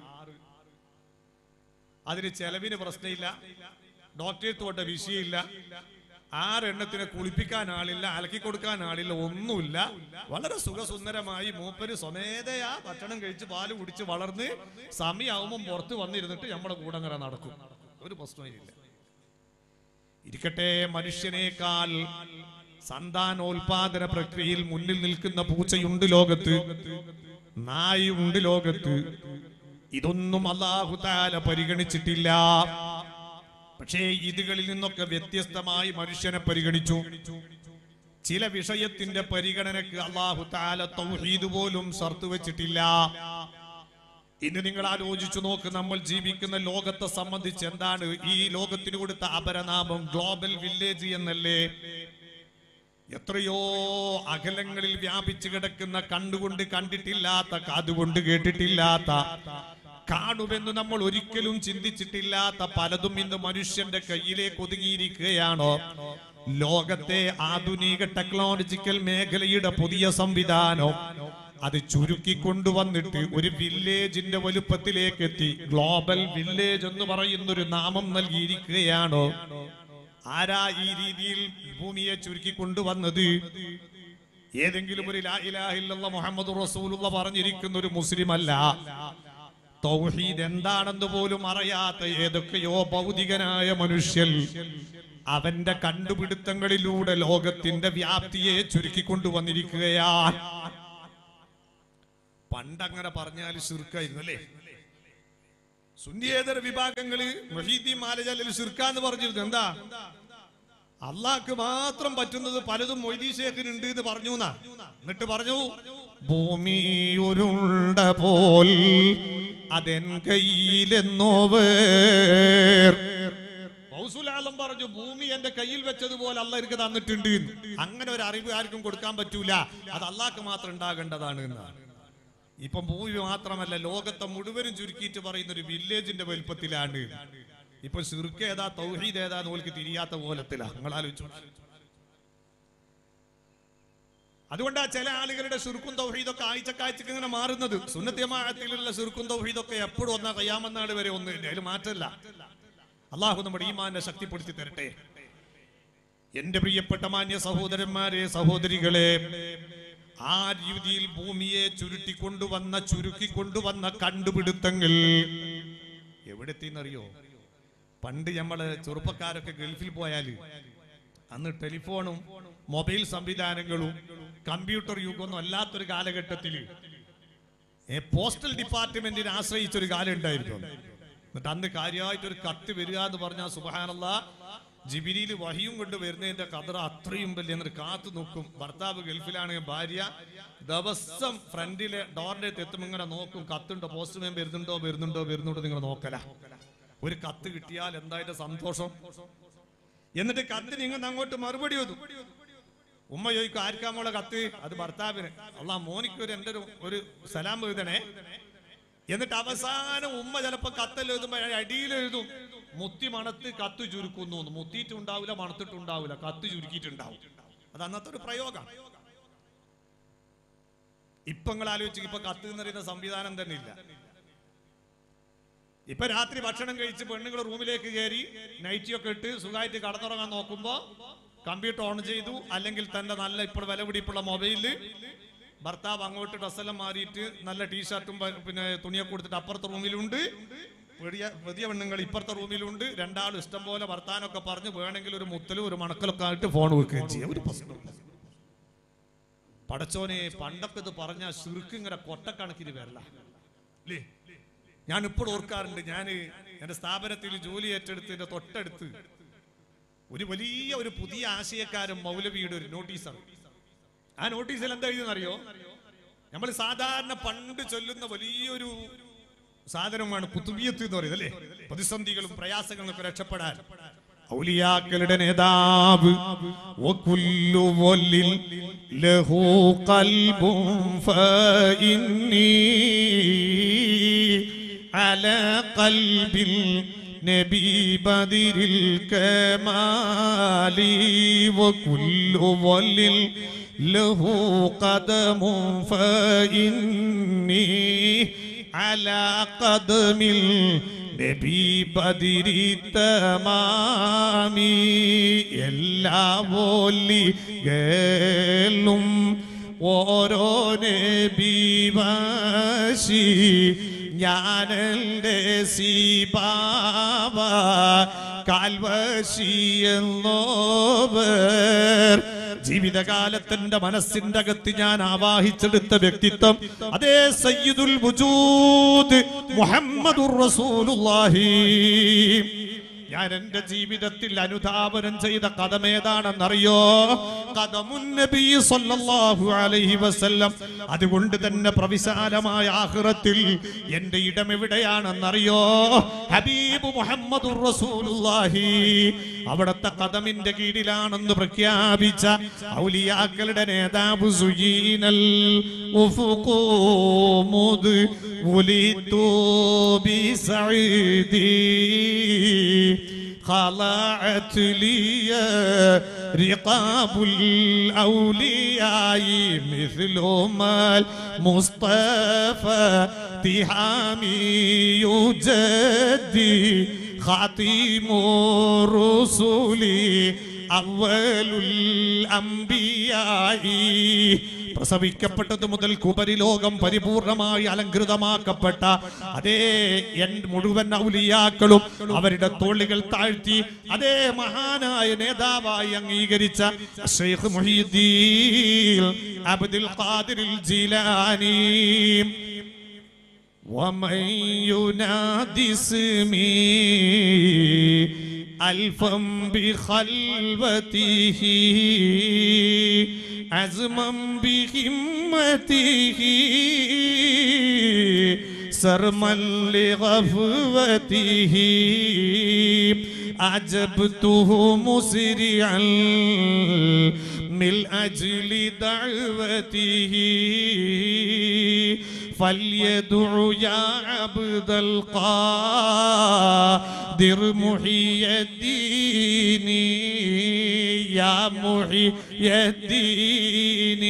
അതിന് ചെലവിന് പ്രശ്നമില്ല ഡോക്ടറെ തൊട്ട വിഷയമില്ല ആറെണ്ണത്തിനെ കുളിപ്പിക്കാൻ ആളില്ല അലക്കി കൊടുക്കാൻ ആളില്ല ഒന്നുമില്ല വളരെ സുഖസുന്ദരമായി മൂപ്പര് സ്വമേധയാ ഭക്ഷണം കഴിച്ച് പാല് കുടിച്ച് വളർന്ന് സമയമാവുമ്പം പുറത്ത് വന്നിരുന്നിട്ട് നമ്മുടെ കൂടെ അങ്ങനെ നടക്കും ഒരു പ്രശ്നമില്ല ഇരിക്കട്ടെ മനുഷ്യനേക്കാൾ സന്താനോൽപാദന പ്രക്രിയയിൽ മുന്നിൽ നിൽക്കുന്ന പൂച്ചയുണ്ട് ലോകത്ത് നായുണ്ട് ലോകത്ത് ഇതൊന്നും അള്ളാഹു താല പരിഗണിച്ചിട്ടില്ല പക്ഷേ ഇതുകളിൽ നിന്നൊക്കെ വ്യത്യസ്തമായി മനുഷ്യനെ പരിഗണിച്ചു ചില വിഷയത്തിന്റെ പരിഗണനക്ക് അള്ളാഹു താല തൗഹീദ് പോലും സർത്ത് വെച്ചിട്ടില്ല ഇന്ന് നിങ്ങൾ ആലോചിച്ചു നോക്ക് നമ്മൾ ജീവിക്കുന്ന ലോകത്തെ സംബന്ധിച്ച് എന്താണ് ഈ ലോകത്തിന് കൊടുത്ത അപരനാമം ഗ്ലോബൽ വില്ലേജ് എന്നല്ലേ എത്രയോ അകലങ്ങളിൽ വ്യാപിച്ചു കിടക്കുന്ന കണ്ടുകൊണ്ട് കണ്ടിട്ടില്ലാത്ത കാതുകൊണ്ട് കേട്ടിട്ടില്ലാത്ത കാണുമെന്ന് നമ്മൾ ഒരിക്കലും ചിന്തിച്ചിട്ടില്ലാത്ത പലതും ഇന്ന് മനുഷ്യന്റെ കയ്യിലേക്ക് ഒതുങ്ങിയിരിക്കുകയാണോ ലോകത്തെ ആധുനിക ടെക്നോളജിക്കൽ മേഖലയുടെ പുതിയ സംവിധാനം അത് ചുരുക്കി കൊണ്ടുവന്നിട്ട് ഒരു വില്ലേജിന്റെ വലുപ്പത്തിലേക്ക് എത്തി ഗ്ലോബൽ വില്ലേജ് എന്ന് പറയുന്നൊരു നാമം നൽകിയിരിക്കുകയാണോ ആരാ ഈ രീതിയിൽ ഭൂമിയെ ചുരുക്കി കൊണ്ടുവന്നത് ഏതെങ്കിലും ഒരു ലാ ഇലാഹ ഇല്ലല്ലാഹ് മുഹമ്മദ് റസൂലുള്ള പറഞ്ഞിരിക്കുന്ന ഒരു മുസ്ലിം അല്ല തൗഹീദ് എന്താണെന്ന് പോലും അറിയാത്ത ഏതൊക്കെയോ ഭൗതികനായ മനുഷ്യൻ അവന്റെ കണ്ടുപിടുത്തങ്ങളിലൂടെ ലോകത്തിന്റെ വ്യാപ്തിയെ ചുരുക്കി കൊണ്ടുവന്നിരിക്കുകയാണ് പണ്ടങ്ങനെ പറഞ്ഞാൽ ശുർക്കായിരുന്നു അല്ലേ സുന്നിയേതര വിഭാഗങ്ങള് മൊഹീദ്ദീൻ മാലജാലിൽ ശിർക്കാന്ന് പറഞ്ഞിരുന്നു എന്താ അള്ളാഹ്ക്ക് മാത്രം പറ്റുന്നത് പലതും മൊയ്തീ ശേഖരുണ്ട് എന്ന് പറഞ്ഞു എന്നാ എന്നിട്ട് പറഞ്ഞു ഭൂമി ഉരുണ്ട പോൽ അതെൻ കയ്യിലെന്നോവേർ ഫൗസുലാലം പറഞ്ഞു ഭൂമി എന്റെ കയ്യിൽ വെച്ചതുപോലെ അല്ല എനിക്ക് തന്നിട്ടുണ്ട് എന്ന്. അങ്ങനെ ഒരു അറിവ് ആർക്കും കൊടുക്കാൻ പറ്റൂല അത് അള്ളാഹ്ക്ക് മാത്രം ഉണ്ടാകേണ്ടതാണ് എന്നാണ് ഇപ്പം ഭൂമി മാത്രമല്ല ലോകത്തെ മുഴുവനും ചുരുക്കിയിട്ട് പറയുന്ന ഒരു വില്ലേജിന്റെ വലുപ്പത്തിലാണ് ഇപ്പൊ സിർക്ക് ഏതാ തൗഹീദ് ഏതാ നോൽക്ക് തിരിയാത്ത പോലത്തിലാ നിങ്ങൾ ആലോചിച്ചു അതുകൊണ്ടാ ചില ആളുകളുടെ ശുർക്കും തൗഹീദൊക്കെ ആഴ്ചക്കാഴ്ചക്ക് ഇങ്ങനെ മാറുന്നത് സുന്നത്യമാഴത്തിലുള്ള ശുർക്കും തൗഹീദൊക്കെ എപ്പോഴും ഒന്നാ കയ്യാമെന്നാട് വരെ ഒന്ന് അതിൽ മാറ്റല്ല അള്ളാഹു നമ്മുടെ ഈമാനെ ശക്തിപ്പെടുത്തി തരട്ടെ എന്റെ പ്രിയപ്പെട്ട മാന്യ സഹോദരന്മാരെ സഹോദരികളെ ആ രീതിയിൽ ഭൂമിയെ ചുരുട്ടിക്കൊണ്ടുവന്ന ചുരുക്കിക്കൊണ്ടുവന്ന കണ്ടുപിടുത്തങ്ങൾ എവിടെത്തിന്നറിയോ പണ്ട് നമ്മള് ചെറുപ്പക്കാരൊക്കെ ഗൾഫിൽ പോയാല് അന്ന് ടെലിഫോണും മൊബൈൽ സംവിധാനങ്ങളും കമ്പ്യൂട്ടർ യുഗമൊന്നും അല്ലാത്തൊരു കാലഘട്ടത്തില് ഏ, പോസ്റ്റൽ ഡിപ്പാർട്ട്മെന്റിനെ ആശ്രയിച്ച ഒരു കാലം ഉണ്ടായിരുന്നു എന്നിട്ട് അന്ന് കാര്യമായിട്ട് ഒരു കത്ത് വരിക എന്ന് പറഞ്ഞാൽ സുബഹാനല്ല ജിബിരിയിൽ വഹിയും കൊണ്ട് വരുന്നതിന്റെ കതറ അത്രയും വലിയ എന്നിട്ട് കാത്തു നോക്കും ഭർത്താവ് ഗൾഫിലാണെങ്കിൽ ഭാര്യ ദിവസം ഫ്രണ്ടിലെ ഡോറിന്റെ അടുത്ത് എത്തുമ്പോൾ ഇങ്ങനെ നോക്കും കത്തുണ്ടോ പോസ്റ്റ്മാൻ വരുന്നുണ്ടോ വരുന്നുണ്ടോ വരുന്നുണ്ടോ നിങ്ങൾ നോക്കല ഒരു കത്ത് കിട്ടിയാൽ എന്തായിട്ട് സന്തോഷം എന്നിട്ട് കത്ത് നിങ്ങൾ അങ്ങോട്ട് മറുപടി ഒതും ഉമ്മ ചോദിക്കും ആർക്കാ മോളെ കത്ത് അത് ഭർത്താവിന് അള്ളാ മോനിക്ക് ഒരു എന്റെ ഒരു ഒരു സലാം എഴുതണേ എന്നിട്ട് അവസാനം ഉമ്മ ചിലപ്പോ കത്തൽ എഴുതുമ്പോ അടിയിൽ എഴുതും മുത്തി മണത്ത് കത്ത് ചുരുക്കുന്നു എന്ന്. മുത്തിയിട്ടുണ്ടാവില്ല മണത്തിട്ടുണ്ടാവില്ല കത്ത് ചുരുക്കിയിട്ടുണ്ടാവും അത് അന്നത്തെ ഒരു പ്രയോഗം ഇപ്പൊ നിങ്ങൾ ആലോചിച്ച് ഇപ്പൊ കത്ത് എന്ന് പറയുന്ന സംവിധാനം തന്നെ ഇല്ല ഇപ്പൊ രാത്രി ഭക്ഷണം കഴിച്ച് പെണ്ണുങ്ങൾ റൂമിലേക്ക് കയറി നൈറ്റിയൊക്കെ ഇട്ട് സുഖമായിട്ട് കടന്നുറങ്ങാൻ നോക്കുമ്പോ കമ്പ്യൂട്ടർ ഓൺ ചെയ്തു അല്ലെങ്കിൽ തന്റെ നല്ല ഇപ്പോൾ വിലപിടിപ്പുള്ള മൊബൈലില് ഭർത്താവ് അങ്ങോട്ട് ഡ്രസ്സെല്ലാം മാറിയിട്ട് നല്ല ടീഷർട്ടും പ- പിന്നെ തുണിയൊക്കെ കൊടുത്തിട്ട് അപ്പുറത്തെ റൂമിലുണ്ട് പുതിയ പുതിയ പെണ്ണുങ്ങൾ ഇപ്പുറത്തെ റൂമിലുണ്ട് രണ്ടാളും ഇഷ്ടം പോലെ വർത്താനൊക്കെ പറഞ്ഞ് വേണമെങ്കിൽ ഒരു മുത്തലും ഒരു മണക്കലൊക്കെ ആയിട്ട് ഫോൺ വെക്കുകയും ചെയ്യാം ഒരു പ്രശ്നം പടച്ചോനെ പണ്ടൊക്കെ ഇത് പറഞ്ഞ ശുർക്ക് ഇങ്ങനെ കൊട്ടക്കണക്കിന് വരല അല്ലേ ഞാൻ ഇപ്പോൾ ഓർക്കാറുണ്ട് ഞാൻ എന്റെ സ്ഥാപനത്തിൽ ജോലി ഏറ്റെടുത്തതിന്റെ തൊട്ടടുത്ത് ഒരു വലിയ ഒരു പുതിയ ആശയക്കാരൻ മൗലവിയുടെ ഒരു നോട്ടീസാണ് ആ നോട്ടീസിൽ എന്താ എഴുതുന്നറിയോ നമ്മൾ സാധാരണ പണ്ട് ചൊല്ലുന്ന വലിയൊരു സാധനമാണ് കുത്തുബിയത്ത് എന്ന് പറയുന്നത് അല്ലേ പ്രതിസന്ധികളും പ്രയാസങ്ങളും ഒക്കെ രക്ഷപ്പെടാൻ ഔലിയാക്കളുടെ നേതാവ് വകുല്ലു വല്ലിൽ ലഹു ഖൽബും ഫഇന്നി അലാ ഖൽബിൽ നബി ബദിരിൽ കമാലി വകുല്ലു വല്ലിൽ ലഹു ഖദമും ഫഇന്നി على قدم النبي بدر തമാമി എല്ലാ വോല്ലികളും ഓരോ നബിവാശി ഞാനെൻ്റെ സീബാവ കാൽവശി എന്നോവർ ജീവിതകാലത്തിന്റെ മനസ്സിന്റെ അകത്ത് ഞാൻ ആവാഹിച്ചെടുത്ത വ്യക്തിത്വം അതേ സയ്യിദുൽ വജൂദ് മുഹമ്മദുർ റസൂലുള്ളാഹി ഞാൻ എന്റെ ജീവിതത്തിൽ അനുധാപനം ചെയ്ത കഥമേതാണെന്നറിയോ കഥമുൻ നബി സല്ലല്ലാഹു അലൈഹി വസല്ലം അതുകൊണ്ട് തന്നെ പ്രവിശാലമായ ആഖിറത്തിൽ എന്റെ ഇടം എവിടെയാണെന്നറിയോ ഹബീബ് മുഹമ്മദുർ റസൂലുള്ളാഹി അവിടുത്തെ കഥമിന്റെ കീഴിലാണെന്ന് പ്രഖ്യാപിച്ച ഔലിയാക്കളുടെ നേതാവ് സുയീനൽ ഉഫുഖൂ മുദ് വുലിതു ബിസഈദി خلعت لي رقاب الأولياء مثل ما المصطفى تهامي يجدي خاتم الرسل أول الأنبياء പ്രസവിക്കപ്പെട്ടത് മുതൽ കുപരിലോകം പരിപൂർണമായി അലങ്കൃതമാക്കപ്പെട്ട അതേ എൻ മുഴുവൻ ഔലിയാക്കളും അവരുടെ തോളികൾ താഴ്ത്തി അതേ മഹാനായ നേതാവായി അംഗീകരിച്ച ഷെയ്ഖ് മുഹീദ്ദീൻ അബ്ദുൽ ഖാദിറിൽ ജീലാനി ومن ينادي اسمي ألفا بخلوته عزما بهمته سرما لغفوته أعجبته مسرعا من أجل دعوته فليدع يا عبد القادر محي الدين يا محي الدين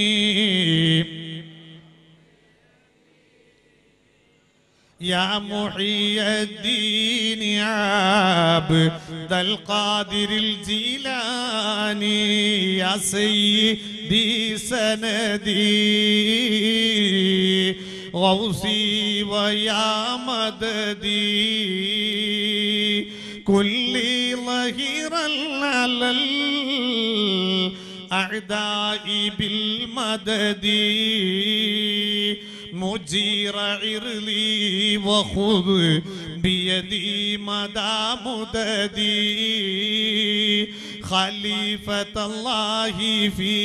يا محي الدين عبد القادر الجيلاني يا سيدي سندي غوثي ويا مددي كل ظهيرا على الأعداء بالمدد مجير عرلي وخذ بيدي مدى مددي خليفة الله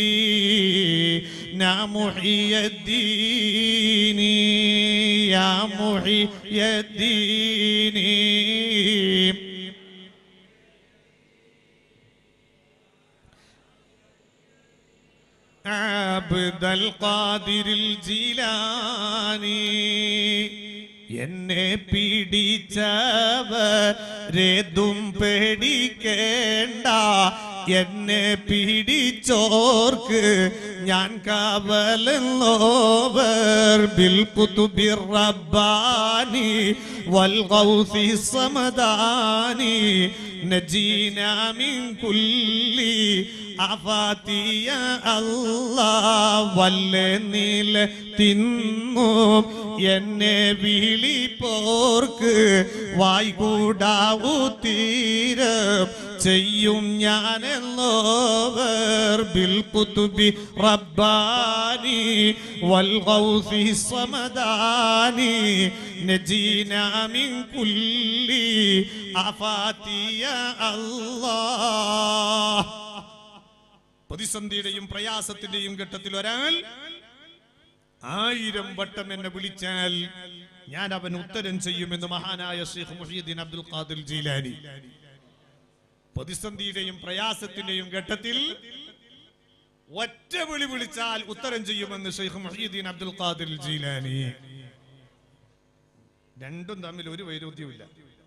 فينا محي الدين يا محي الدين عبد القادر الجيلاني എന്നെ പിടിച്ചവരേതും പേടിക്കേണ്ട എന്നെ പിടിച്ചോർക്ക് ഞാൻ കാവലെന്നോവർ ബിൽ കുതുബിർ റബ്ബാനി വൽ ഗൗസി സമദാനി നജീന മിൻ കുല്ലി അഫാത്തിയ അല്ലാ വല്ലെ നീല തിന്നും എന്നെ വിളിപ്പോർക്ക് വായ്കൂടാവൂ തീരം ചെയ്യും ഞാനെന്നോവർ ബിൽ കുതുബി റബ്ബാനി വൽ ഗൗസി സമദാനി നജീന മിൻ കുല്ലി അഫാത്തിയ അല്ലാഹ് പ്രതിസന്ധിയുടെയും പ്രയാസത്തിന്റെയും ഘട്ടത്തിൽ ഒരാൾ ആയിരം വട്ടം എന്നെ വിളിച്ചാൽ ഞാൻ അവൻ ഉത്തരം ചെയ്യുമെന്ന് മഹാനായ ഷെയ്ഖ് മുഹീദ്ദീൻ അബ്ദുൽ ഖാദിർ ജീലാനി പ്രതിസന്ധിയുടെയും പ്രയാസത്തിന്റെയും ഘട്ടത്തിൽ ഒറ്റ വിളി വിളിച്ചാൽ ഉത്തരം ചെയ്യുമെന്ന് ഷെയ്ഖ് മുഹീദ്ദീൻ അബ്ദുൽ ഖാദിർ ജീലാനി രണ്ടും തമ്മിൽ ഒരു വൈരുദ്ധ്യമില്ല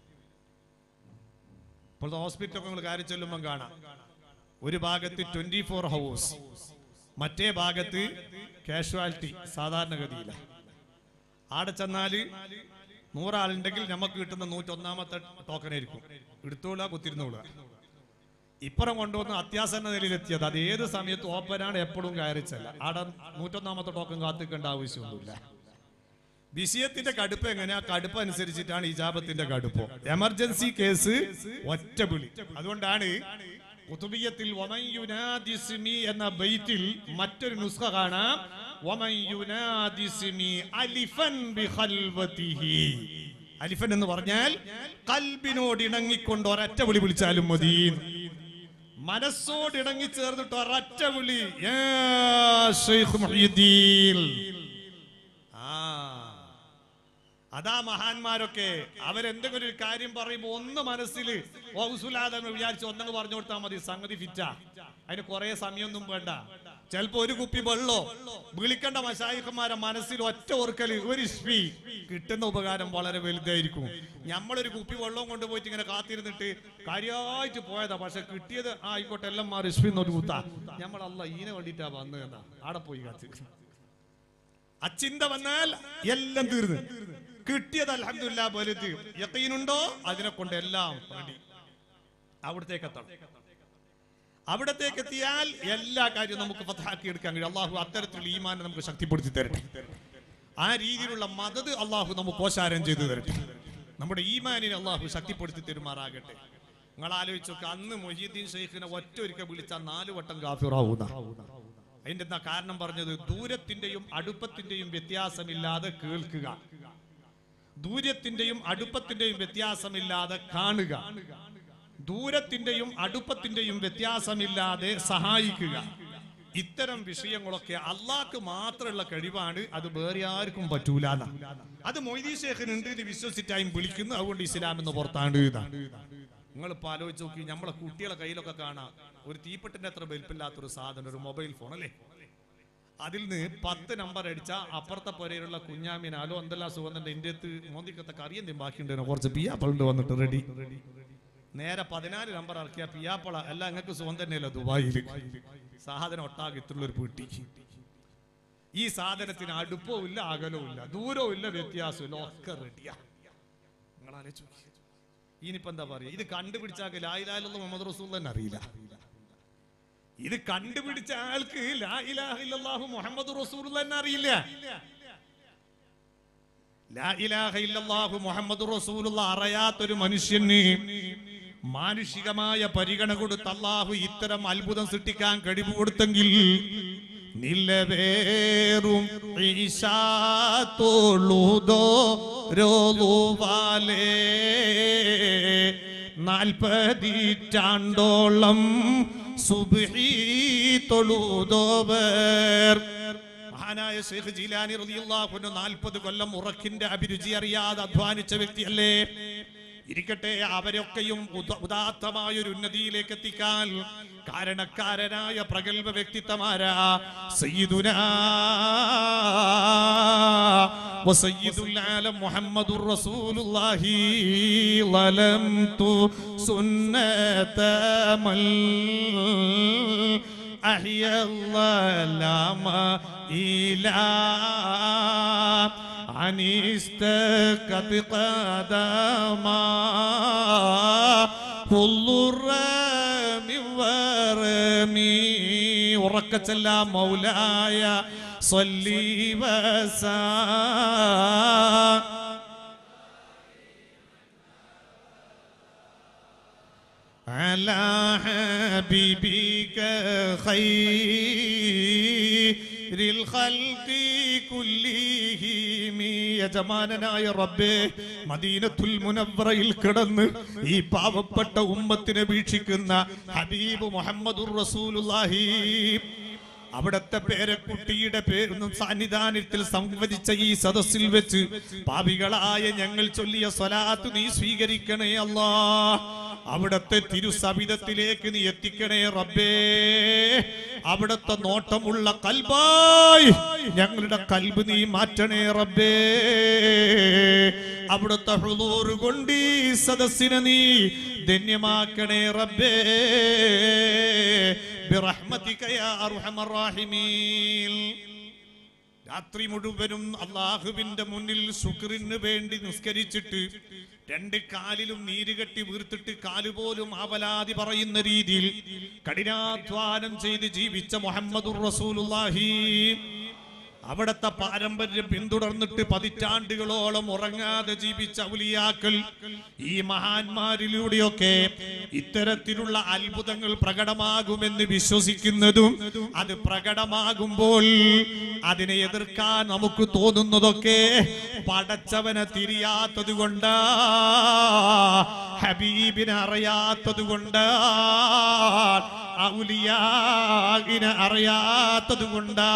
ഇപ്പോൾ ഹോസ്പിറ്റലൊക്കെ നിങ്ങൾ കാര്യം ചെല്ലുമ്പോൾ കാണാം ഒരു ഭാഗത്ത് ട്വന്റി ഫോർ ഹവേഴ്സ് മറ്റേ ഭാഗത്ത് കാഷ്വാലിറ്റി സാധാരണഗതിയില്ല ആടെ ചെന്നാല് നൂറാളുണ്ടെങ്കിൽ നമുക്ക് കിട്ടുന്ന നൂറ്റൊന്നാമത്തെ ടോക്കൺ ആയിരിക്കും എടുത്തോളുക കുത്തിരുന്നോളുക ഇപ്പുറം കൊണ്ടുവന്ന് അത്യാസന്ന നിലയിലെത്തിയത് അത് ഏത് സമയത്ത് ഓപ്പനാണ് എപ്പോഴും കയറിച്ചല്ല ആടെ നൂറ്റൊന്നാമത്തെ ടോക്കൺ കാത്തിക്കേണ്ട ആവശ്യമൊന്നുമില്ല വിഷയത്തിന്റെ കടുപ്പ് എങ്ങനെയാ കടുപ്പ് അനുസരിച്ചിട്ടാണ് ഇജാബത്തിന്റെ കടുപ്പ് എമർജൻസി കേസ് ഒറ്റ വിളി അതുകൊണ്ടാണ് കുതുബിയത്തിൽ വമൻ യുനാദിസ്മി എന്ന ബൈത്തിൽ മറ്റൊരു നുസ്ഖ കാണാം വമൻ യുനാദിസ്മി അലിഫൻ ബിഖൽവതിഹി അലിഫൻ എന്ന് പറഞ്ഞാൽ കൽബിനോട് ഇണങ്ങിക്കൊണ്ട് ഒരൊറ്റ വിളി വിളിച്ചാലും മതി മനസ്സോട് ഇണങ്ങി ചേർന്നിട്ട് ഒരൊറ്റ വിളി യാ ശൈഖ് മുഹ്യിദ്ദീൻ ആ അതാ മഹാന്മാരൊക്കെ അവരെന്തെങ്കിലും ഒരു കാര്യം പറയുമ്പോ ഒന്ന് മനസ്സിൽ ഓസുലാതെന്ന് വിചാരിച്ച് ഒന്നങ്ങ് പറഞ്ഞു കൊടുത്താൽ മതി സംഗതി ഫിറ്റാ അതിന് കുറെ സമയമൊന്നും വേണ്ട ചിലപ്പോ ഒരു കുപ്പി വെള്ളോ വിളിക്കേണ്ട മശായിക്കന്മാരെ മനസ്സിൽ ഒറ്റ ഓർക്കല് ഒരു ഇഷ്പി കിട്ടുന്ന ഉപകാരം വളരെ വലുതായിരിക്കും നമ്മളൊരു കുപ്പി വെള്ളവും കൊണ്ടുപോയിട്ട് ഇങ്ങനെ കാത്തിരുന്നിട്ട് കാര്യമായിട്ട് പോയതാ പക്ഷെ കിട്ടിയത് ആ ആയിക്കോട്ടെ എല്ലാം മാറി ഇഷ്പി എന്നൊരു കുത്താ നമ്മളല്ല ഈനെ വേണ്ടിയിട്ടാ വന്നതെന്നാ ആടെ പോയി കാത്ത് അച്ചിന്ത വന്നാൽ എല്ലാം തീർന്ന് കിട്ടിയത് അലഹമില്ല വലുത് യക്കീനുണ്ടോ അതിനെ കൊണ്ട് എല്ലാം റെഡി അവിടത്തേക്ക് എത്തണം അവിടത്തേക്ക് എത്തിയാൽ എല്ലാ കാര്യവും നമുക്ക് ഫത്താക്കി എടുക്കാൻ കഴിയും അള്ളാഹു അത്തരത്തിലുള്ള ഈമാനെ നമുക്ക് ശക്തിപ്പെടുത്തി തരട്ടെ ആ രീതിയിലുള്ള മദത് അള്ളാഹു നമുക്ക് ഓശാരം ചെയ്തു തരട്ടെ നമ്മുടെ ഈമാനിനെ അള്ളാഹു ശക്തിപ്പെടുത്തി തരുമാറാകട്ടെ നിങ്ങൾ ആലോചിച്ചൊക്കെ അന്ന് മൊഹീദ്ദീൻ ഷെയ്ഖിനെ ഒറ്റ ഒരിക്കൽ വിളിച്ചാൽ നാല് വട്ടം കാഫിറാവുന്ന അതിന്റെ എന്താ കാരണം പറഞ്ഞത് ദൂരത്തിന്റെയും അടുപ്പത്തിന്റെയും വ്യത്യാസമില്ലാതെ കേൾക്കുക ദൂരത്തിന്റെയും അടുപ്പത്തിന്റെയും വ്യത്യാസമില്ലാതെ കാണുക ദൂരത്തിന്റെയും അടുപ്പത്തിന്റെയും വ്യത്യാസമില്ലാതെ സഹായിക്കുക ഇത്തരം വിഷയങ്ങളൊക്കെ അള്ളാഹ്ക്ക് മാത്രമുള്ള കഴിവാണ് അത് വേറെ ആർക്കും പറ്റൂല അത് മൊയ്തീ ശേഖനുണ്ട് എന്ന് വിശ്വസിച്ചായും വിളിക്കുന്നു അതുകൊണ്ട് ഇസ്ലാം എന്ന് പുറത്താണ് നിങ്ങൾ ഇപ്പൊ ആലോചിച്ച് നോക്കി നമ്മളെ കുട്ടികളെ കയ്യിലൊക്കെ കാണാം ഒരു തീപ്പെട്ടിന്റെ അത്ര വലിപ്പില്ലാത്തൊരു സാധനം ഒരു മൊബൈൽ ഫോൺ അല്ലേ അതിൽ നിന്ന് പത്ത് നമ്പർ അടിച്ച അപ്പുറത്തെ പുരയിലുള്ള കുഞ്ഞാമിനാലോ എന്തെല്ലാം സുഗന്ധന്റെ ഇന്ത്യത്ത് മോന്തിക്കത്തെ കറിയന്തേം ബാക്കിയുണ്ടോ കുറച്ച് പിയാപ്പളുണ്ട് വന്നിട്ട് റെഡി നേരെ പതിനാല് നമ്പർ ഇറക്കിയ പിയാപ്പള എല്ലാം നിങ്ങൾക്ക് സുഖം തന്നെയല്ലോ ദുബായിൽ സാധനം ഒട്ടാകത്തുള്ള ഒരു പെട്ടി ഈ സാധനത്തിന് അടുപ്പവും ഇല്ല അകലവും ഇല്ല ദൂരവും ഇല്ല വ്യത്യാസവും ഇല്ല ഒക്കെ റെഡിയാ നിങ്ങൾ ആലോചിച്ച് നോക്കിയേ. ഇനിയിപ്പോ എന്താ പറയാ ഇത് കണ്ടുപിടിച്ചാൽ ലായിലാലുള്ള മുഹമ്മദ് റസൂൽ തന്നെ അറിയില്ല ഇത് കണ്ടുപിടിച്ച ആൾക്ക് ലാ ഇലാഹ ഇല്ലല്ലാഹു മുഹമ്മദ് റസൂൽ തന്നെ അറിയില്ല ലാ ഇലാഹ ഇല്ലല്ലാഹു മുഹമ്മദ് റസൂലുള്ള അറിയാത്തൊരു മനുഷ്യന് മാനുഷികമായ പരിഗണന കൊടുത്ത് അള്ളാഹു ഇത്തരം അത്ഭുതം സൃഷ്ടിക്കാൻ കഴിവ് കൊടുത്തെങ്കിൽ നിലവേറും ഈശാത്തോളുതോ രോലുവാലേ നാൽപ്പതിറ്റാണ്ടോളം സുബ്ഹി തൊഴുതോവർ മഹാനായ ഷെയ്ഖ് ജീലാനി റളിയല്ലാഹു അൻഹു 40 കൊല്ലം ഉറക്കിന്റെ അഭിരുചി അറിയാതെ അധ്വാനിച്ച വ്യക്തിയല്ലേ ഇരിക്കട്ടെ അവരൊക്കെയും ഉദ- ഉദാത്തമായ ഒരു ഉന്നതിയിലേക്ക് എത്തിക്കാൻ കാരണക്കാരനായ പ്രഗത്ഭ വ്യക്തിത്വമാരാ സയ്യിദുനാ وسيد العالم محمد رسول الله ظلمت سنة من أحيا الظلام إلى عن استكت قدما كل الرمي ورمي وركت مولاي صلي وسلم على حبيبك خير الخلق كلهم യജമാനനായ റബ്ബേ മദീനത്തുൽ മുനവ്വറയിൽ കിടന്ന് ഈ പാവപ്പെട്ട ഉമ്മത്തിനെ വീക്ഷിക്കുന്ന ഹബീബ് മുഹമ്മദുർ റസൂലുള്ളാഹി അവിടത്തെ പേരക്കുട്ടിയുടെ പേര് സാന്നിധാനത്തിൽ സംവദിച്ച ഈ സദസ്സിൽ വെച്ച് പാപികളായ ഞങ്ങൾ ചൊല്ലിയ സ്വലാത്ത് നീ സ്വീകരിക്കണേ അല്ലാ അവിടത്തെ തിരുസവിധത്തിലേക്ക് നീ എത്തിക്കണേ റബ്ബേ അവിടത്തെ നോട്ടമുള്ള കൽബായി ഞങ്ങളുടെ കൽബ് നീ മാറ്റണേ റബ്ബേ അവിടുത്തെ ഹുളൂറ് കൊണ്ട് ഈ സദസ്സിനെ നീ ധന്യമാക്കണേ റബ്ബേ ബിറഹ്മതിക യാ അർഹമർ റാഹിമീൻ രാത്രി മുഴുവനും അള്ളാഹുവിന്റെ മുന്നിൽ ശുക്രിന് വേണ്ടി നിസ്കരിച്ചിട്ട് രണ്ട് കാലിലും നീര് കെട്ടി വീർത്തിട്ട് കാലുപോലും ആവലാതി പറയുന്ന രീതിയിൽ കഠിനാധ്വാനം ചെയ്ത് ജീവിച്ച മുഹമ്മദുർ റസൂലുള്ളാഹി അവിടത്തെ പാരമ്പര്യം പിന്തുടർന്നിട്ട് പതിറ്റാണ്ടുകളോളം ഉറങ്ങാതെ ജീവിച്ച ഔലിയാക്കൾ ഈ മഹാന്മാരിലൂടെയൊക്കെ ഇത്തരത്തിലുള്ള അത്ഭുതങ്ങൾ പ്രകടമാകുമെന്ന് വിശ്വസിക്കുന്നതും അത് പ്രകടമാകുമ്പോൾ അതിനെ എതിർക്കാൻ നമുക്ക് തോന്നുന്നതൊക്കെ പടച്ചവനെ തിരിയാത്തത് കൊണ്ടാ ഹബീബിനെ അറിയാത്തത് കൊണ്ട് ഔലിയാകിനെ അറിയാത്തത് കൊണ്ടാ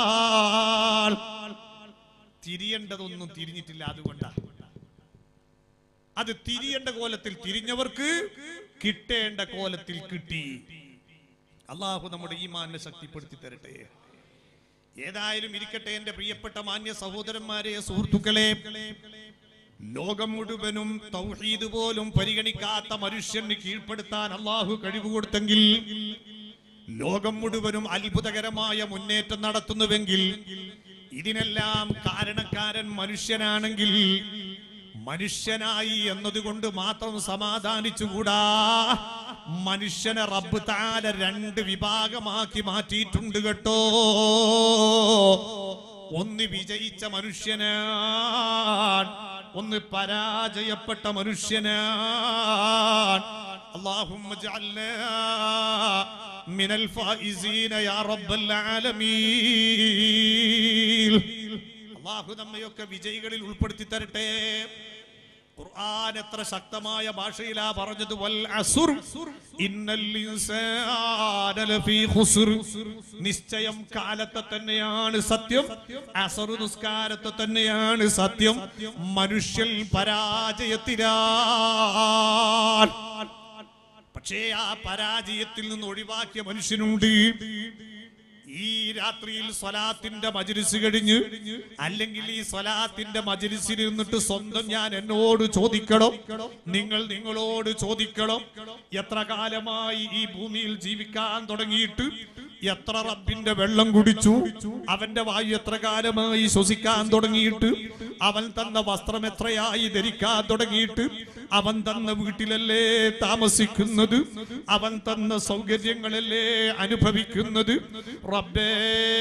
തിരിയേണ്ടതൊന്നും തിരിഞ്ഞിട്ടില്ല അതുകൊണ്ടാ അത് തിരിയേണ്ട കോലത്തിൽ തിരിഞ്ഞവർക്ക് കിട്ടേണ്ട കോലത്തിൽ കിട്ടി അള്ളാഹു നമ്മുടെ ഈ മാന്യ ശക്തിപ്പെടുത്തി തരട്ടെ ഏതായാലും ഇരിക്കട്ടെ എന്റെ പ്രിയപ്പെട്ട മാന്യ സഹോദരന്മാരെ സുഹൃത്തുക്കളെ ലോകം മുഴുവനും തൗഹീദ് പോലും പരിഗണിക്കാത്ത മനുഷ്യന് കീഴ്പ്പെടുത്താൻ അള്ളാഹു കഴിവ് കൊടുത്തെങ്കിൽ ലോകം മുഴുവനും അത്ഭുതകരമായ മുന്നേറ്റം നടത്തുന്നുവെങ്കിൽ ഇതിനെല്ലാം കാരണക്കാരൻ മനുഷ്യനാണെങ്കിൽ മനുഷ്യനായി എന്നതുകൊണ്ട് മാത്രം സമാധാനിച്ചുകൂടാ മനുഷ്യനെ റബ്ബ് താല രണ്ട് വിഭാഗമാക്കി മാറ്റിയിട്ടുണ്ട് കേട്ടോ ഒന്ന് വിജയിച്ച മനുഷ്യനാണ് ഒന്ന് പരാജയപ്പെട്ട മനുഷ്യനാണ് اللهم اجعلنا من الفائزين يا رب العالمين അള്ളാഹു നമ്മയൊക്കെ വിജയികളിൽ ഉൾപ്പെടുത്തി തരട്ടെ ഖുർആൻ എത്ര ശക്തമായ ഭാഷയിലാ പറഞ്ഞത് വൽ അസുർ ഇന്നൽ ഇൻസാന ലഫീ ഖുസ്ർ നിശ്ചയം കാലത്തെ തന്നെയാണ് സത്യം അസറു നിസ്കാരത്തെ തന്നെയാണ് സത്യം മനുഷ്യൻ പരാജയത്തിലാണ് പക്ഷേ ആ പരാജയത്തിൽ നിന്ന് ഒഴിവാക്കിയ മനുഷ്യനുണ്ട് ഈ രാത്രിയിൽ സ്വലാത്തിന്റെ മജിലിസ് കഴിഞ്ഞ് അല്ലെങ്കിൽ ഈ സ്വലാത്തിന്റെ മജിലിസിൽ നിന്നിട്ട് സ്വന്തം ഞാൻ എന്നോട് ചോദിക്കണം നിങ്ങൾ നിങ്ങളോട് ചോദിക്കണം എത്ര കാലമായി ഈ ഭൂമിയിൽ ജീവിക്കാൻ തുടങ്ങിയിട്ട് എത്ര റബ്ബിന്റെ വെള്ളം കുടിച്ചു അവന്റെ വായു എത്ര കാലമായി ശ്വസിക്കാൻ തുടങ്ങിയിട്ട് അവൻ തന്ന വസ്ത്രം എത്രയായി ധരിക്കാൻ തുടങ്ങിയിട്ട് അവൻ തന്ന വീട്ടിലല്ലേ താമസിക്കുന്നത് അവൻ തന്ന സൗകര്യങ്ങളല്ലേ അനുഭവിക്കുന്നത് റബ്ബേ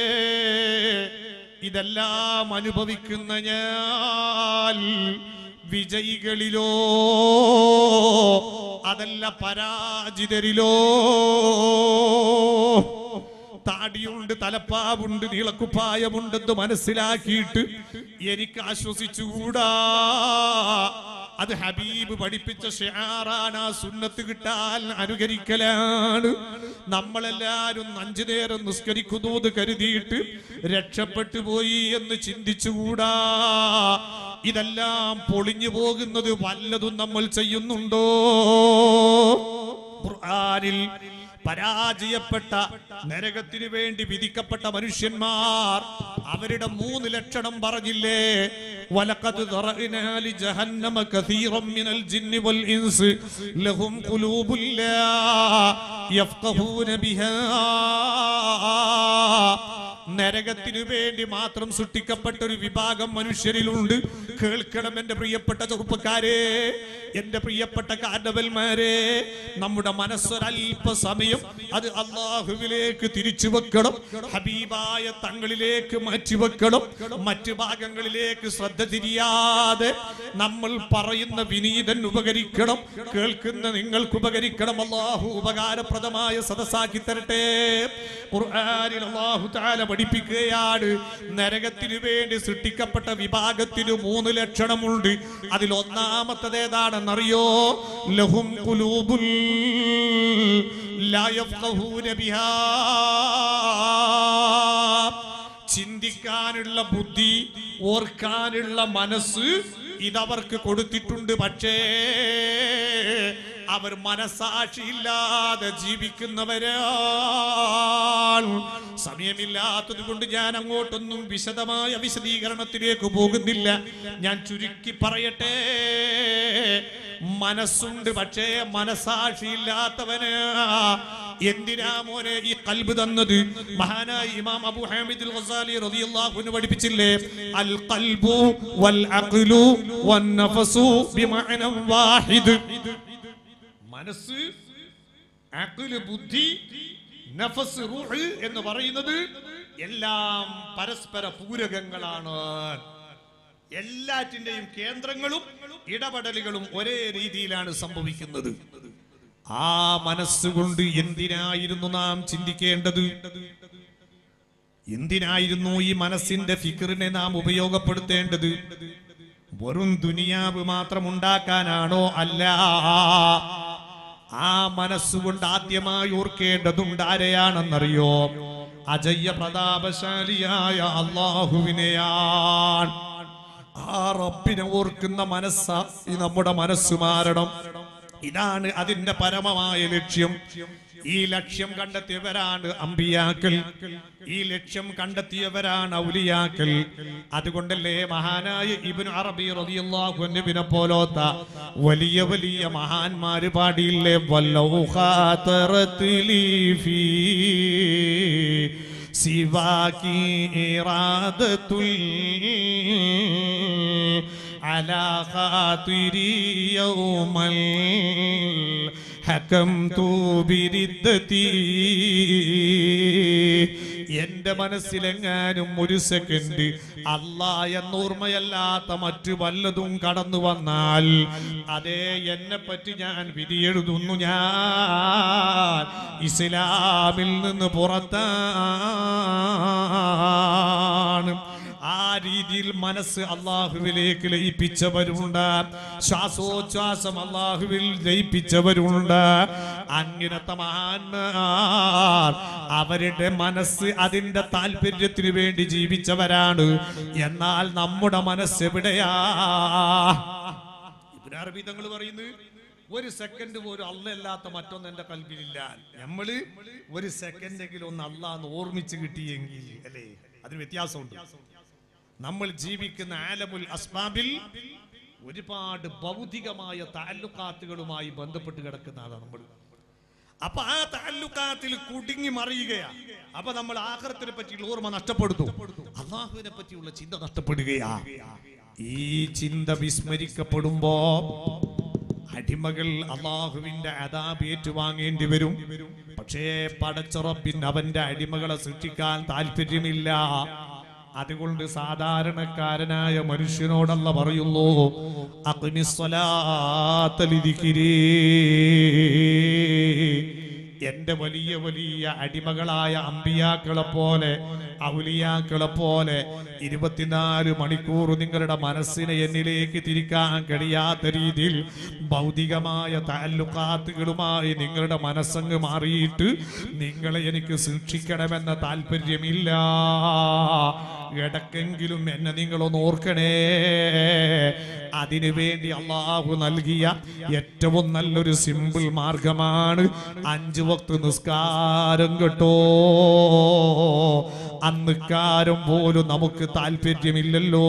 ഇതെല്ലാം അനുഭവിക്കുന്ന ഞാൻ വിജയികളിലോ അതല്ല പരാജിതരിലോ താടിയുണ്ട് തലപ്പാവുണ്ട് നീളക്കുപ്പായമുണ്ടെന്ന് മനസ്സിലാക്കിയിട്ട് എനിക്ക് ആശ്വസിച്ചുകൂടാ അത് ഹബീബ് പഠിപ്പിച്ച ഷിആറാണ് ആ സുന്നത്ത് കിട്ടാൻ അനുകരിക്കലാണ് നമ്മളെല്ലാരും അഞ്ചു നേരം നിസ്കരിക്കുന്നു എന്ന് കരുതിയിട്ട് രക്ഷപ്പെട്ടു പോയി എന്ന് ചിന്തിച്ചുകൂടാ ഇതെല്ലാം പൊളിഞ്ഞു പോകുന്നത് വല്ലതും നമ്മൾ ചെയ്യുന്നുണ്ടോ ഖുർആനിൽ പരാജയപ്പെട്ട നരകത്തിനു വേണ്ടി വിധിക്കപ്പെട്ട മനുഷ്യന്മാർ അവരുടെ മൂന്ന് ലക്ഷണം പറഞ്ഞില്ലേ വലഖദ് ദറഅനാ ലി ജഹന്നമ കസീറൻ മിനൽ ജിന്നി വൽ ഇൻസ് ലഹും ഖുലൂബുൻ ലാ യഫ്ഖഹൂന ബിഹാ നരകത്തിനു വേണ്ടി മാത്രം സൃഷ്ടിക്കപ്പെട്ട ഒരു വിഭാഗം മനുഷ്യരിലുണ്ട് കേൾക്കണം എന്റെ പ്രിയപ്പെട്ട ചെറുപ്പക്കാരെ എന്റെ പ്രിയപ്പെട്ട കാരണവന്മാരെ നമ്മുടെ മനസ്സൊരല്പ സമയം അത് അള്ളാഹുവിലേക്ക് തിരിച്ചു വെക്കണം ഹബീബായ തങ്ങളിലേക്ക് മാറ്റിവെക്കണം മറ്റു ഭാഗങ്ങളിലേക്ക് ശ്രദ്ധ തിരിയാതെ നമ്മൾ പറയുന്ന വിനീതൻ ഉപകരിക്കണം കേൾക്കുന്ന നിങ്ങൾക്ക് ഉപകരിക്കണം അള്ളാഹു ഉപകാരപ്രദമായ സദസ്സാക്കി തരട്ടെ ഖുർആനിൽ അള്ളാഹു താല പഠിപ്പിക്കുകയാണ് നരകത്തിനു വേണ്ടി സൃഷ്ടിക്കപ്പെട്ട വിഭാഗത്തിന് മൂന്ന് ലക്ഷണമുണ്ട് അതിൽ ഒന്നാമത്തത് ഏതാണെന്നറിയോ ലഹും കുലൂബുൽ ലാ യഫ്ഖഹൂന ബിഹാ ചിന്തിക്കാനുള്ള ബുദ്ധി ഓർക്കാനുള്ള മനസ്സ് ഇതവർക്ക് കൊടുത്തിട്ടുണ്ട് പക്ഷേ അവർ മനസാക്ഷിയില്ലാതെ ജീവിക്കുന്നവരാണ് സമയമില്ലാത്തത് കൊണ്ട് ഞാൻ അങ്ങോട്ടൊന്നും വിശദമായ വിശദീകരണത്തിലേക്ക് പോകുന്നില്ല ഞാൻ ചുരുക്കി പറയട്ടെ മനസ്സുണ്ട് പക്ഷേ മനസാക്ഷിയില്ലാത്തവന് എന്തിനാ മോനെ ഈ കൽബ് തന്നത് മഹാനായ ഇമാം അബു ഹാമിദ് ഗസാലി റളിയല്ലാഹു അൻഹു പഠിപ്പിച്ചില്ലേ അൽ ഖൽബു വൽ അഖ്ലു വൻ നഫസു ബിമഅന വാഹിദ് മനസ്സ് അഖ്ല് ബുദ്ധി നഫസ് റൂഹ് എന്ന് പറയുന്നത് എല്ലാം പരസ്പര പൂരകങ്ങളാണ് എല്ലാറ്റിന്റെയും കേന്ദ്രങ്ങളും ഇടപെടലുകളും ഒരേ രീതിയിലാണ് സംഭവിക്കുന്നത് ആ മനസ്സുകൊണ്ട് എന്തിനായിരുന്നു നാം ചിന്തിക്കേണ്ടത് എന്തിനായിരുന്നു ഈ മനസ്സിന്റെ ഫിക്കറിനെ നാം ഉപയോഗപ്പെടുത്തേണ്ടത് വെറും ദുനിയാവ് മാത്രം ഉണ്ടാക്കാനാണോ അല്ല ആ മനസ്സുകൊണ്ട് ആദ്യമായി ഓർക്കേണ്ടതുണ്ട് ആരെയാണെന്നറിയോ അജയ്യ പ്രതാപശാലിയായ അള്ളാഹുവിനെയാണ് ആ റബ്ബിനെ ഓർക്കുന്ന മനസ്സ ഈ നമ്മുടെ മനസ്സ് മാറണം ഇതാണ് അതിന്റെ പരമമായ ലക്ഷ്യം ഈ ലക്ഷ്യം കണ്ടെത്തിയവരാണ് അമ്പിയാക്കൾ ഈ ലക്ഷ്യം കണ്ടെത്തിയവരാണ് ഔലിയാക്കൾ അതുകൊണ്ടല്ലേ മഹാനായ ഇബ്നു അറബി റളിയല്ലാഹു അൻഹുവിനെ പോലോത്ത വലിയ വലിയ മഹാന്മാര് പാടിയില്ലേ വല്ലൗ ഖാതറത്ലി ഫീ സിവാകി ഇറാദത്തുൽ على خاطري يوما حكمت بردتي എന്റെ മനസ്സിലെങ്ങാനും ഒരു സെക്കൻഡ് അല്ലാ എന്നോർമ്മയല്ലാത്ത മറ്റു വല്ലതും കടന്നു വന്നാൽ അതേ എന്നെ പറ്റി ഞാൻ വിധിയെഴുതുന്നു ഞാൻ ഇസ്ലാമിൽ നിന്ന് പുറത്താണ് ആ രീതിയിൽ മനസ്സ് അള്ളാഹുവിലേക്ക് ലയിപ്പിച്ചവരുണ്ട് ശ്വാസോച്ഛ്വാസം അള്ളാഹുവിൽ ലയിപ്പിച്ചവരുണ്ട് അങ്ങനത്തെ മഹാന്മാർ അവരുടെ മനസ്സ് അതിന്റെ താല്പര്യത്തിന് വേണ്ടി ജീവിച്ചവരാണ് എന്നാൽ നമ്മുടെ മനസ്സ് എവിടെയാ ഇബ്നു അറബി തങ്ങൾ പറയുന്നത് ഒരു സെക്കൻഡ് പോലും അല്ലല്ലാത്ത മറ്റൊന്നും എന്റെ കൽബിലില്ല നമ്മള് ഒരു സെക്കൻഡെങ്കിലും ഒന്ന് അള്ളാന്ന് ഓർമ്മിച്ച് കിട്ടിയെങ്കിൽ അല്ലേ അതിന് വ്യത്യാസമുണ്ട് നമ്മൾ ജീവിക്കുന്ന ആലമുൽ അസ്മാബിൽ ഒരുപാട് ഭൗതികമായ താല്ലുക്കാത്തുകളുമായി ബന്ധപ്പെട്ട് കിടക്കുന്ന ആളാണ് നമ്മൾ അപ്പൊ ആ താല്ലുക്കാത്തിൽ കുടുങ്ങി മറിയുകയാ അപ്പൊ നമ്മൾ ആഹ്റത്തിനെ പറ്റിയുള്ള ഓർമ്മ നഷ്ടപ്പെടുന്നു അള്ളാഹുവിനെ പറ്റിയുള്ള ചിന്ത നഷ്ടപ്പെടുകയാ ഈ ചിന്ത വിസ്മരിക്കപ്പെടുമ്പോ അടിമകൾ അള്ളാഹുവിന്റെ അതാബ് ഏറ്റുവാങ്ങേണ്ടി വരും പക്ഷേ പടച്ചുറപ്പിൻ അവന്റെ അടിമകളെ സൃഷ്ടിക്കാൻ താല്പര്യമില്ല അതുകൊണ്ട് സാധാരണക്കാരനായ മനുഷ്യനോടല്ല പറയുന്നു എന്റെ വലിയ വലിയ അടിമകളായ അമ്പിയാക്കളെ പോലെ ഔലിയാക്കളെ പോലെ ഇരുപത്തിനാല് മണിക്കൂർ നിങ്ങളുടെ മനസ്സിനെ എന്നിലേക്ക് തിരിക്കാൻ കഴിയാത്ത രീതിയിൽ ഭൗതികമായ താല്ലുക്കാത്തുകളുമായി നിങ്ങളുടെ മനസ്സങ്ങ് മാറിയിട്ട് നിങ്ങളെ എനിക്ക് സൂക്ഷിക്കണമെന്ന താല്പര്യമില്ല ഇടക്കെങ്കിലും എന്നെ നിങ്ങളൊന്ന് ഓർക്കണേ അതിനു വേണ്ടി അള്ളാഹു നൽകിയ ഏറ്റവും നല്ലൊരു സിമ്പിൾ മാർഗമാണ് അഞ്ചു വക്ത് നിസ്കാരം കേട്ടോ അന്നിക്കാരം പോലും നമുക്ക് താല്പര്യമില്ലല്ലോ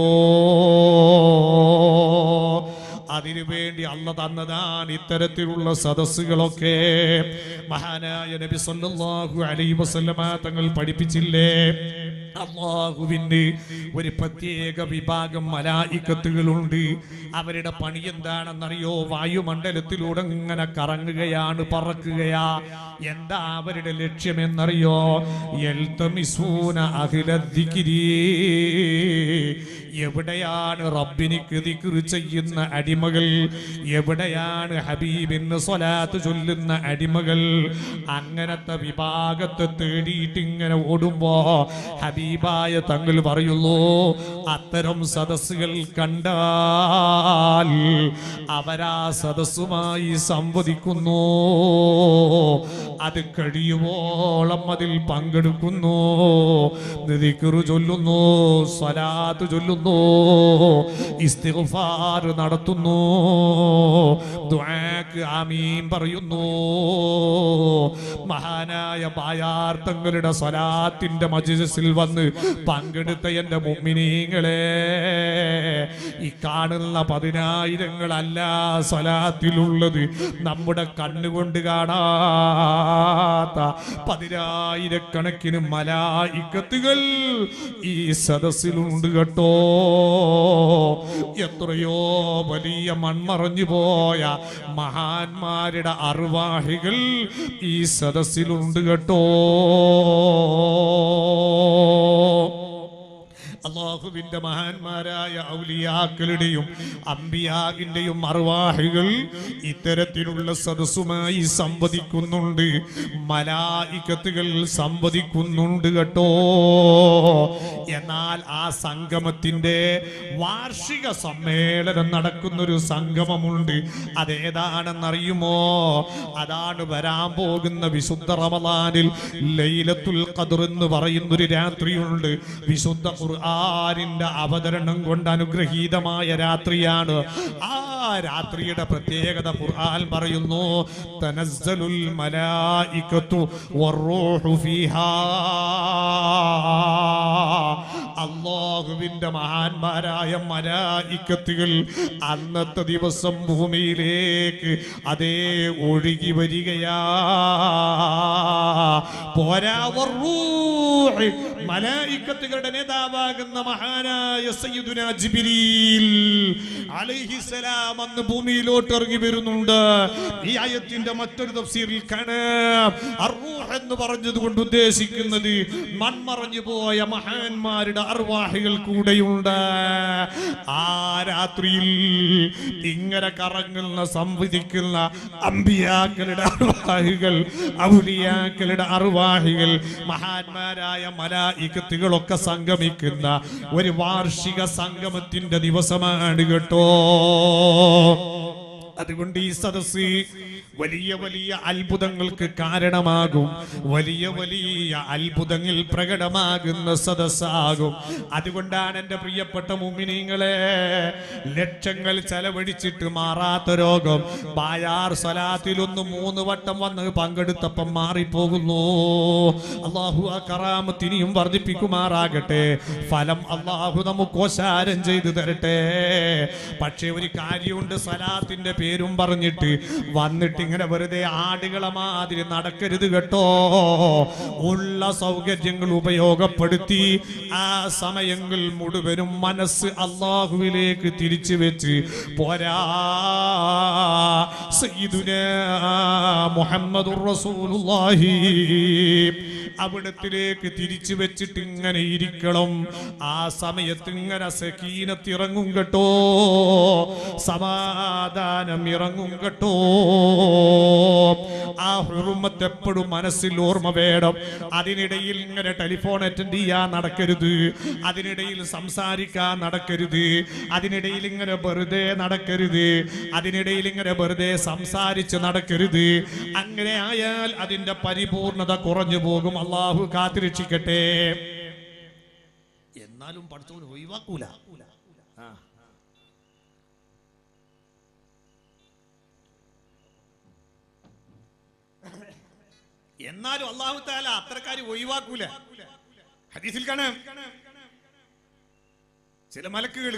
അതിനുവേണ്ടി അല്ല തന്നതാണ് ഇത്തരത്തിലുള്ള സദസ്സുകളൊക്കെ മഹാനായ നബി സല്ലല്ലാഹു അലൈഹി വസല്ലമ തങ്ങൾ പഠിപ്പിച്ചില്ലേ അള്ളാഹുവിന് ഒരു പ്രത്യേക വിഭാഗം മലായിക്കത്തുകളുണ്ട് അവരുടെ പണി എന്താണെന്നറിയോ വായുമണ്ഡലത്തിലൂടെ ഇങ്ങനെ കറങ്ങുകയാണ് പറക്കുകയാ എന്താ അവരുടെ ലക്ഷ്യമെന്നറിയോ എൽത്തമിസൂന അഖിലദ്ദിക്കിരീ എവിടെയാണ് റബ്ബിനിക്ക് ദിക്റ് ചെയ്യുന്ന അടിമകൾ എവിടെയാണ് ഹബീബിന് സ്വലാത്ത് ചൊല്ലുന്ന അടിമകൾ അങ്ങനത്തെ വിഭാഗത്തെ തേടിയിട്ട് ഇങ്ങനെ ഓടുമ്പോ ഹബീബായ തങ്ങൾ പറയുന്നു അത്തരം സദസ്സുകൾ കണ്ടാൽ അവരാ സദസ്സുമായി സംവദിക്കുന്നു അത് കഴിയുവോളം അതിൽ പങ്കെടുക്കുന്നു ദിക്റ് ചൊല്ലുന്നു സ്വലാത്ത് ചൊല്ലുന്നു ഇസ്തിഗ്ഫാർ നടത്തുന്നു ദുആക്ക് ആമീൻ പറയുന്നു മഹാനായ ബായാർത്ഥങ്ങളുടെ സ്വലാത്തിന്റെ മജ്ലിസിൽ വന്ന് പങ്കെടുത്ത എന്റെ മുമ്മിനീങ്ങളെ ഈ കാണുന്ന പതിനായിരങ്ങളല്ല സ്വലാത്തിലുള്ളത് നമ്മുടെ കണ്ണുകൊണ്ട് കാണാത്ത പതിനായിരക്കണക്കിന് മലായിക്കത്തുകൾ ഈ സദസ്സിലുണ്ട് കേട്ടോ എത്രയോ വലിയ മൺമറഞ്ഞു പോയ മഹാന്മാരുടെ അറിവാഹികൾ ഈ സദസ്സിലുണ്ട് കേട്ടോ അള്ളാഹുവിന്റെ മഹാന്മാരായ ഔലിയാക്കളുടെയും അമ്പിയാകിന്റെയും അറുവാഹികൾ ഇത്തരത്തിലുള്ള സദസ്സുമായി സംവദിക്കുന്നുണ്ട് മലായിക്കത്തുകൾ സംവദിക്കുന്നുണ്ട് കേട്ടോ എന്നാൽ ആ സംഗമത്തിന്റെ വാർഷിക സമ്മേളനം നടക്കുന്നൊരു സംഗമമുണ്ട് അതേതാണെന്നറിയുമോ അതാണ് വരാൻ പോകുന്ന വിശുദ്ധ റമദാനിൽ ലൈലത്തുൽ ഖദർ എന്ന് പറയുന്നൊരു രാത്രിയുണ്ട് വിശുദ്ധ ഖുർആനിന്റെ അവതരണം കൊണ്ട് അനുഗ്രഹീതമായ രാത്രിയാണ് ആ രാത്രിയുടെ പ്രത്യേകത ഖുർആൻ പറയുന്നു തനസ്സലുൽ മലായികത്തു വറൂഹു ഫീഹാ അള്ളാഹുവിന്റെ മഹാന്മാരായ മലായിക്കത്തുകൾ അന്നത്തെ ദിവസം ഭൂമിയിലേക്ക് അതേ ഒഴുകി വരികയാ പോരാ വറൂഹ് മലായിക്കത്തുകളുടെ നേതാവാകുന്ന മഹാനായ സയ്യിദുന ജിബ്രീൽ അലൈഹിസ്സലാം അന്ന് ഭൂമിയിലോട്ട് ഇറങ്ങി വരുന്നുണ്ട് ഈ ആയത്തിന്റെ മറ്റൊരു തഫ്സീറിൽ കാണാം അർറൂഹ് എന്ന് പറഞ്ഞത് കൊണ്ട് ഉദ്ദേശിക്കുന്നത് മൺമറഞ്ഞു പോയ മഹാന്മാരുടെ അർവാഹികൾ കൂടെയുണ്ട് ആ രാത്രിയിൽ ഇങ്ങനെ കറങ്ങുന്ന സംവദിക്കുന്ന അമ്പിയാക്കളുടെ അർവാഹികൾ ഔലിയാക്കളുടെ അർവാഹികൾ മഹാന്മാരായ മലായികത്തുകളൊക്കെ സംഗമിക്കുന്ന ഒരു വാർഷിക സംഗമത്തിന്റെ ദിവസമാണ് കേട്ടോ അതുകൊണ്ട് ഈ സദസ് വലിയ വലിയ അത്ഭുതങ്ങൾക്ക് കാരണമാകും വലിയ വലിയ അത്ഭുതങ്ങൾ പ്രകടമാകുന്ന സദസ്സാകും അതുകൊണ്ടാണ് എൻ്റെ പ്രിയപ്പെട്ട മുമിനിങ്ങളെ ലക്ഷങ്ങൾ ചെലവഴിച്ചിട്ട് മാറാത്ത രോഗം ബായാർ സ്വലാത്തിലൊന്ന് മൂന്ന് വട്ടം വന്ന് പങ്കെടുത്തപ്പം മാറിപ്പോകുന്നു അള്ളാഹു ആ കറാമത്തിനിയും വർദ്ധിപ്പിക്കുമാറാകട്ടെ ഫലം അള്ളാഹു നമുക്ക് ഓശാരം ചെയ്തു തരട്ടെ പക്ഷേ ഒരു കാര്യമുണ്ട് സ്വലാത്തിന്റെ പേരും പറഞ്ഞിട്ട് വന്നിട്ട് ഇങ്ങനെ വെറുതെ ആടുകളെ മാതിരി നടക്കരുത് കേട്ടോ ഉള്ള സൗകര്യങ്ങൾ ഉപയോഗപ്പെടുത്തി ആ സമയങ്ങൾ മുഴുവനും മനസ്സ് അള്ളാഹുവിലേക്ക് തിരിച്ചു വെച്ച് പോരാ സയ്യിദുനാ മുഹമ്മദുർ റസൂലുള്ളാഹി അവിടത്തിലേക്ക് തിരിച്ചു വെച്ചിട്ട് ഇങ്ങനെ ഇരിക്കണം ആ സമയത്ത് ഇങ്ങനെ സക്കീനത്ത് ഇറങ്ങും കേട്ടോ സമാധാനം ഇറങ്ങും കേട്ടോ ആ ഹുറുമത്ത് എപ്പോഴും മനസ്സിൽ ഓർമ്മ വേണം അതിനിടയിൽ ഇങ്ങനെ ടെലിഫോൺ അറ്റൻഡ് ചെയ്യാൻ നടക്കരുത് അതിനിടയിൽ സംസാരിക്കാൻ നടക്കരുത് അതിനിടയിൽ ഇങ്ങനെ വെറുതെ നടക്കരുത് അതിനിടയിൽ ഇങ്ങനെ വെറുതെ സംസാരിച്ച് നടക്കരുത് അങ്ങനെ ആയാൽ അതിന്റെ പരിപൂർണത കുറഞ്ഞു പോകും അള്ളാഹു കാത്തിരക്ഷിക്കട്ടെ എന്നാലും പഠിച്ചവന് ഒഴിവാക്കൂല ആ. എന്നാലും അള്ളാഹു താല അത്രക്കാര് ഒഴിവാക്കൂല ഹദീസിൽ കാണാം ചില മലക്കുകൾ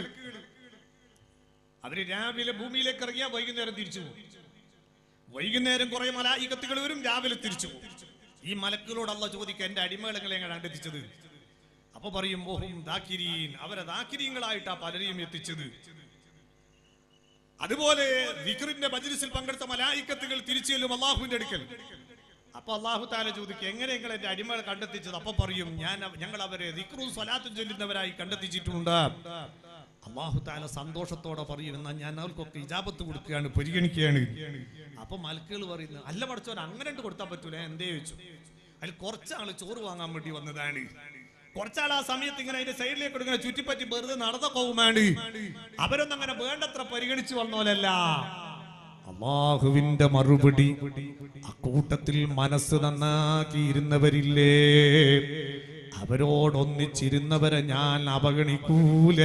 അവര് രാവിലെ ഭൂമിയിലേക്ക് ഇറങ്ങിയാ വൈകുന്നേരം തിരിച്ചു പോകും വൈകുന്നേരം കുറെ മലായികത്തുകൾ വരും രാവിലെ തിരിച്ചു പോകും ഈ മലക്കുകളോട് അല്ല ചോദിക്കുക എന്റെ അടിമകളെ എങ്ങനെയാണ് എത്തിച്ചത് അപ്പൊ പറയും ഓഹും ദാക്കിരീൻ അവരെ ദാക്കിരീങ്ങളായിട്ടാ പലരെയും എത്തിച്ചത് അതുപോലെ വിക്രിന്റെ മജ്ലിസിൽ പങ്കെടുത്ത മലായിക്കത്തുകൾ തിരിച്ചു ചെല്ലും അള്ളാഹുവിന്റെ അടുക്കൽ അപ്പൊ അള്ളാഹു താല ചോദിക്കും എങ്ങനെ നിങ്ങൾ എന്റെ അടിമകൾ കണ്ടെത്തിച്ചത് അപ്പൊ പറയും ഞാൻ അവ- ഞങ്ങൾ അവരെ ദിക്റും സ്വലാത്തും ചൊല്ലുന്നവരായി കണ്ടെത്തിച്ചിട്ടുണ്ട് അള്ളാഹു താല സന്തോഷത്തോടെ പറയും എന്നാ ഞാൻ അവർക്കൊക്കെ ഇജാബത്ത് കൊടുക്കുകയാണ് പരിഗണിക്കുകയാണ് അപ്പൊ മലക്കുകൾ പറയുന്നു അല്ല പഠിച്ചവൻ അങ്ങനെ ഉണ്ട് കൊടുത്താൽ പറ്റൂല എന്തേ ചോദിച്ചു അതിൽ കുറച്ചാള് ചോറ് വാങ്ങാൻ വേണ്ടി വന്നതാണ് കുറച്ചാൾ ആ സമയത്ത് ഇങ്ങനെ അതിന്റെ സൈഡിലേക്ക് ഇങ്ങനെ ചുറ്റിപ്പറ്റി വെറുതെ നടന്ന പോകുമാണ് അവരൊന്നും അങ്ങനെ വേണ്ടത്ര പരിഗണിച്ചു വന്നോലല്ല അള്ളാഹുവിന്റെ മറുപടി അക്കൂട്ടത്തിൽ മനസ്സ് നന്നാക്കിയിരുന്നവരില്ലേ അവരോടൊന്നിച്ചിരുന്നവരെ ഞാൻ അവഗണിക്കൂല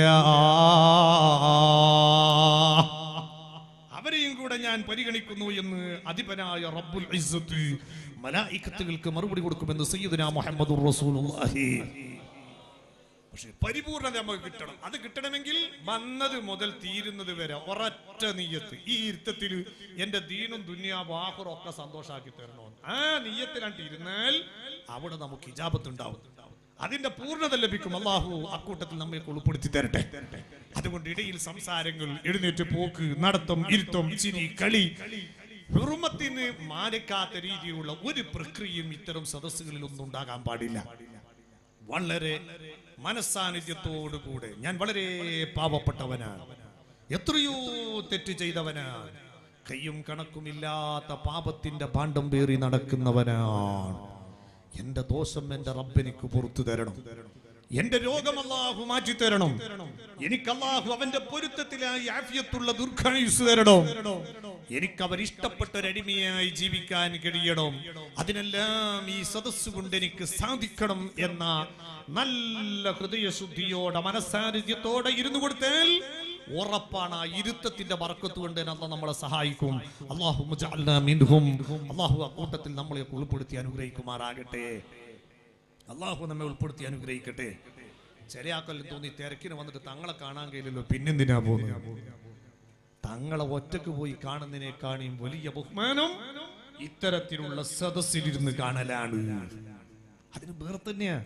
അവരെയും കൂടെ ഞാൻ പരിഗണിക്കുന്നു എന്ന് അധിപനായ റബ്ബുൽ ഇസ്സത്ത് മലായിക്കത്തുകൾക്ക് മറുപടി കൊടുക്കുമെന്ന് സയ്യിദുന മുഹമ്മദുർ റസൂലുള്ളാഹി പക്ഷെ പരിപൂർണത നമുക്ക് കിട്ടണം അത് കിട്ടണമെങ്കിൽ വന്നത് മുതൽ തീരുന്നത് വരെ ഒരൊറ്റ നീയത്ത് ഈ ഇരുത്തത്തിൽ എന്റെ ദീനും ദുന്യാവും ആഹുറും ഒക്കെ സന്തോഷാക്കി തരണമെന്ന് ആ നീയത്തിലാണ്ട് ഇരുന്നാൽ അവിടെ നമുക്ക് ഇജാബത്ത് ഉണ്ടാവും അതിന്റെ പൂർണ്ണത ലഭിക്കും അള്ളാഹു അക്കൂട്ടത്തിൽ നമ്മെ ഉൾപ്പെടുത്തി തരട്ടെ അതുകൊണ്ട് ഇടയിൽ സംസാരങ്ങൾ എഴുന്നേറ്റ് പോക്ക് നടത്തം ഇരുത്തം ചിരി കളി ഹുറുമത്തിന് മാനിക്കാത്ത രീതിയിലുള്ള ഒരു പ്രക്രിയയും ഇത്തരം സദസ്സുകളിൽ ഒന്നും ഉണ്ടാകാൻ പാടില്ല വളരെ മനസ്സാന്നിധ്യത്തോടു കൂടെ ഞാൻ വളരെ പാവപ്പെട്ടവനാണ് എത്രയോ തെറ്റ് ചെയ്തവനാണ് കയ്യും കണക്കുമില്ലാത്ത പാപത്തിന്റെ പാണ്ഡം പേറി നടക്കുന്നവനാണ് എന്റെ ദോഷം എന്റെ റബ്ബെനിക്ക് പുറത്തു തരണം എന്റെ രോഗം അള്ളാഹു മാറ്റി തരണം എനിക്ക് അള്ളാഹു അവന്റെ പൊരുത്തത്തിലായി ആഫിയത്തുള്ള ദീർഘായുസ് തരണം എനിക്ക് അവർ ഇഷ്ടപ്പെട്ട ഒരടിമയായി ജീവിക്കാൻ കഴിയണം അതിനെല്ലാം ഈ സദസ് കൊണ്ട് എനിക്ക് സാധിക്കണം എന്ന നല്ല ഹൃദയശുദ്ധിയോടെ മനസ്സാന്നിധ്യത്തോടെ ഇരുന്നു കൊടുത്താൽ ഉറപ്പാണ് ആ ഇരുത്തത്തിന്റെ വറക്കത്ത് കൊണ്ട് അന്ന് നമ്മളെ സഹായിക്കും അള്ളാഹു മുജഅൽനാ മിൻഹും അള്ളാഹു ആ കൂട്ടത്തിൽ നമ്മളെ ഉൾപ്പെടുത്തി അനുഗ്രഹിക്കുമാറാകട്ടെ അള്ളാഹു നമ്മെ ഉൾപ്പെടുത്തി അനുഗ്രഹിക്കട്ടെ ചില ആക്കല്ലും തോന്നി തിരക്കിന് വന്നിട്ട് തങ്ങളെ കാണാൻ കഴിയില്ലല്ലോ പിന്നെന്തിനാ പോകുന്നത് തങ്ങളെ ഒറ്റക്ക് പോയി കാണുന്നതിനേക്കാളും വലിയ ബഹുമാനം ഇത്തരത്തിലുള്ള സദസ്സിലിരുന്ന് കാണലാണ് അതിന് വേറെ തന്നെയാ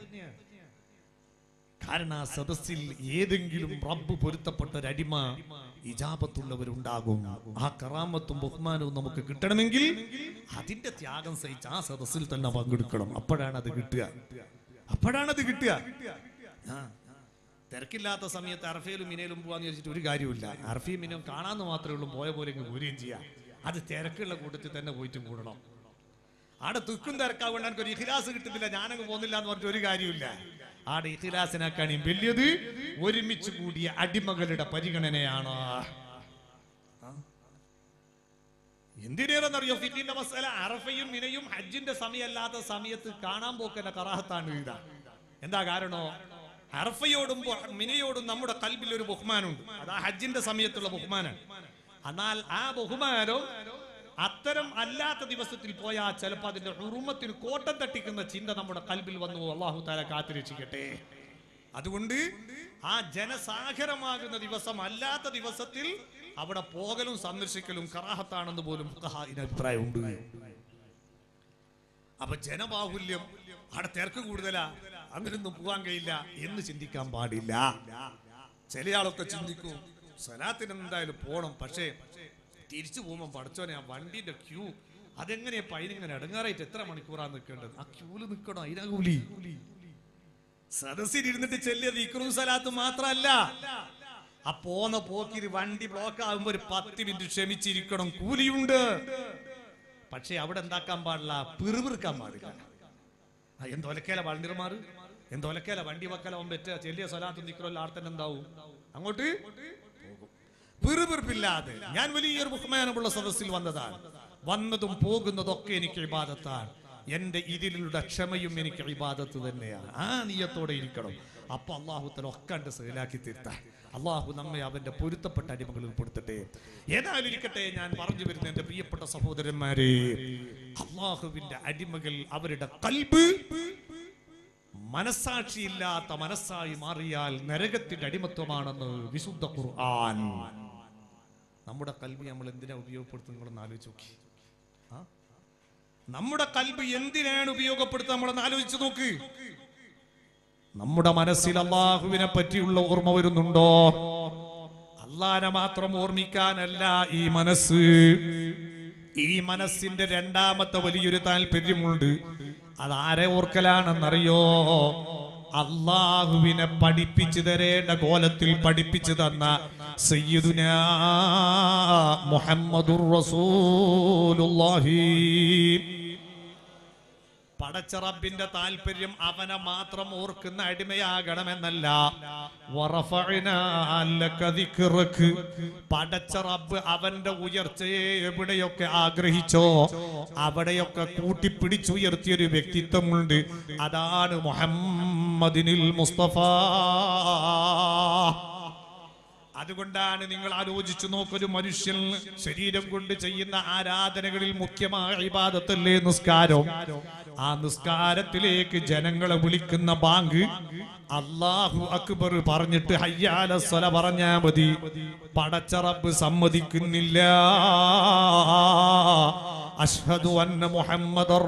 കാരണം ആ സദസ്സിൽ ഏതെങ്കിലും റബ്ബ് പൊരുത്തപ്പെട്ട ഒരു അടിമ ഇജാബത്തുള്ളവരുണ്ടാകും ആ കറാമത്തും ബഹുമാനവും നമുക്ക് കിട്ടണമെങ്കിൽ അതിന്റെ ത്യാഗം സഹിച്ച് ആ സദസ്സിൽ തന്നെ പങ്കെടുക്കണം അപ്പോഴാണ് അത് കിട്ടുക അപ്പോഴാണ് അത് കിട്ടുക ആ തിരക്കില്ലാത്ത സമയത്ത് അർഫയിലും മിനയിലും പോവാന്ന് ചോദിച്ചിട്ട് ഒരു കാര്യമില്ല അർഫയും മിനയും കാണാന്ന് മാത്രമേ ഉള്ളൂ പോയ പോലെ ഇങ്ങ് പോരുകയും ചെയ്യാം അത് തിരക്കുള്ള കൂട്ടത്തിൽ തന്നെ പോയിട്ടും കൂടണം ആടെ തുക്കും തിരക്കാവേണ്ട എനിക്ക് ഒരു ഇഖിലാസ് കിട്ടുന്നില്ല ഞാനങ്ങ് പോകുന്നില്ല എന്ന് പറഞ്ഞിട്ട് ഒരു കാര്യമില്ല ആടെ ഇഖിലാസിനാക്കാണിയും വലിയത് ഒരുമിച്ച് കൂടിയ അടിമകളുടെ പരിഗണനയാണ് എന്തിനേറെന്നറിയോ ഫിഖിന്റെ മസല അറഫയും മിനയും ഹജ്ജിന്റെ സമയമല്ലാത്ത സമയത്ത് കാണാൻ പോക്കന്റെ കറാഹത്താണ് ഇതാ എന്താ കാരണോ അറഫയോടും ബൊ- മിനയോടും നമ്മുടെ കൽബിൽ ഒരു ബഹുമാനമുണ്ട് അത് ആ ഹജ്ജിന്റെ സമയത്തുള്ള ബഹുമാനാണ് എന്നാൽ ആ ബഹുമാനം അത്തരം അല്ലാത്ത ദിവസത്തിൽ പോയാൽ ചിലപ്പോൾ അതിന്റെ ഉറുമത്തിന് കോട്ടം തട്ടിക്കുന്ന ചിന്ത നമ്മുടെ കൽബിൽ വന്നു അള്ളാഹു താല കാത്തിരക്ഷിക്കട്ടെ അതുകൊണ്ട് ആ ജനസാഗരമാകുന്ന ദിവസം അല്ലാത്ത ദിവസത്തിൽ അവിടെ പോകലും സന്ദർശിക്കലും കറാഹത്താണെന്ന് പോലും ഫുഖഹാഇന് അഭിപ്രായമുണ്ട് അപ്പൊ ജനബാഹുല്യം അവിടെ തിരക്ക് കൂടുതലാ അങ്ങനൊന്നും പോകാൻ കഴിയില്ല എന്ന് ചിന്തിക്കാൻ പാടില്ല ചില ആളൊക്കെ ചിന്തിക്കും സലാത്തിന് എന്തായാലും പോണം പക്ഷേ തിരിച്ചു പോകുമ്പോൾ പഠിച്ചോനെ ആ വണ്ടിന്റെ ക്യൂ അതെങ്ങനെയാ പൈനിങ്ങനെ ഇടങ്ങാറായിട്ട് എത്ര മണിക്കൂറാ നിൽക്കേണ്ടത് ആ ക്യൂല് നിൽക്കണം അതിനാ കൂലി സദസ്സിൽ ഇരുന്നിട്ട് ചെല്ലിയ വിക്രും സലാത്ത് മാത്രല്ല ആ പോന്ന പോക്കിന് വണ്ടി ബ്ലോക്ക് ആകുമ്പോ ഒരു പത്ത് മിനിറ്റ് ക്ഷമിച്ചിരിക്കണം കൂലിയുണ്ട് പക്ഷെ അവിടെ എന്താക്കാൻ പാടില്ല പിറുപിറുക്കാൻ പാടില്ല ആ, എന്തൊലക്കേല വണ്ടിമാറ് എന്തൊലക്കേല വണ്ടി വക്കലാവും പറ്റ ചെല്ലിയ സ്വലാത്ത് നിൽക്കണല്ലോ ആർത്തന്നെ എന്താവും അങ്ങോട്ട് പോകും പിറുപിറുപ്പില്ലാതെ ഞാൻ വലിയൊരു ബഹുമാനമുള്ള സദസ്സിൽ വന്നതാണ് വന്നതും പോകുന്നതും ഒക്കെ എനിക്ക് ഇബാദത്താണ് എന്റെ ഇതിലുള്ള ക്ഷമയും എനിക്ക് ഇബാദത്ത് തന്നെയാണ് ആ നീയത്തോടെ ഇരിക്കണം അപ്പൊ അള്ളാഹുത്തല ഒക്കെ കണ്ട് സേലാക്കി തീർത്താൻ അള്ളാഹു നമ്മെ അവന്റെ പൊരുത്തപ്പെട്ട അടിമകളിൽ പെടുത്തട്ടെ ഏതായാലും ഇരിക്കട്ടെ ഞാൻ പറഞ്ഞു വരുന്ന എന്റെ പ്രിയപ്പെട്ട സഹോദരന്മാരെ അള്ളാഹുവിന്റെ അടിമകൾ അവരുടെ കൽബ് മനസാക്ഷിയില്ലാത്ത മനസ്സായി മാറിയാൽ നരകത്തിന്റെ അടിമത്വമാണെന്ന് വിശുദ്ധ ഖുർആൻ നമ്മുടെ കൽബ് നമ്മൾ എന്തിനാ ഉപയോഗപ്പെടുത്തുന്നത് നിങ്ങളൊന്ന് ആലോചിച്ച് നോക്കി ആ? നമ്മുടെ കൽബ് എന്തിനാണ് ഉപയോഗപ്പെടുത്തുക നമ്മളൊന്ന് ആലോചിച്ച് നോക്ക് നമ്മുടെ മനസ്സിൽ അള്ളാഹുവിനെ പറ്റിയുള്ള ഓർമ്മ വരുന്നുണ്ടോ അള്ളാനെ മാത്രം ഓർമ്മിക്കാനല്ല ഈ മനസ്സ് ഈ മനസ്സിന്റെ രണ്ടാമത്തെ വലിയൊരു താല്പര്യമുണ്ട് അതാരെ ഓർക്കലാണെന്നറിയോ അള്ളാഹുവിനെ പഠിപ്പിച്ചു തരേണ്ട കോലത്തിൽ പഠിപ്പിച്ചു തന്ന സയ്യിദുന മുഹമ്മദുർ റസൂലുള്ളാഹി പടച്ച റബ്ബിന്റെ താല്പര്യം അവനെ മാത്രം ഓർക്കുന്ന അടിമയാകണമെന്നല്ല വറഫഅനാ ലക ദിക്റക്. പടച്ച റബ്ബ് അവന്റെ ഉയർച്ചയെ എവിടെയൊക്കെ ആഗ്രഹിച്ചോ അവിടെയൊക്കെ കൂട്ടിപ്പിടിച്ചുയർത്തിയൊരു വ്യക്തിത്വമുണ്ട് അതാണ് മുഹമ്മദിനിൽ മുസ്തഫ അതുകൊണ്ടാണ് നിങ്ങൾ ആലോചിച്ചു നോക്കൊരു മനുഷ്യൻ ശരീരം കൊണ്ട് ചെയ്യുന്ന ആരാധനകളിൽ മുഖ്യമായ ഇബാദത്തല്ലേ നിസ്കാരം ആ നിസ്കാരത്തിലേക്ക് ജനങ്ങളെ വിളിക്കുന്ന ബാങ്ക് അള്ളാഹു അക്ബർ പറഞ്ഞിട്ട് ഹയ്യാല സ്വല പറഞ്ഞാ മതി പടച്ച റബ്ബ് സമ്മതിക്കുന്നില്ല അഷ്ഹദു അന്ന മുഹമ്മദ്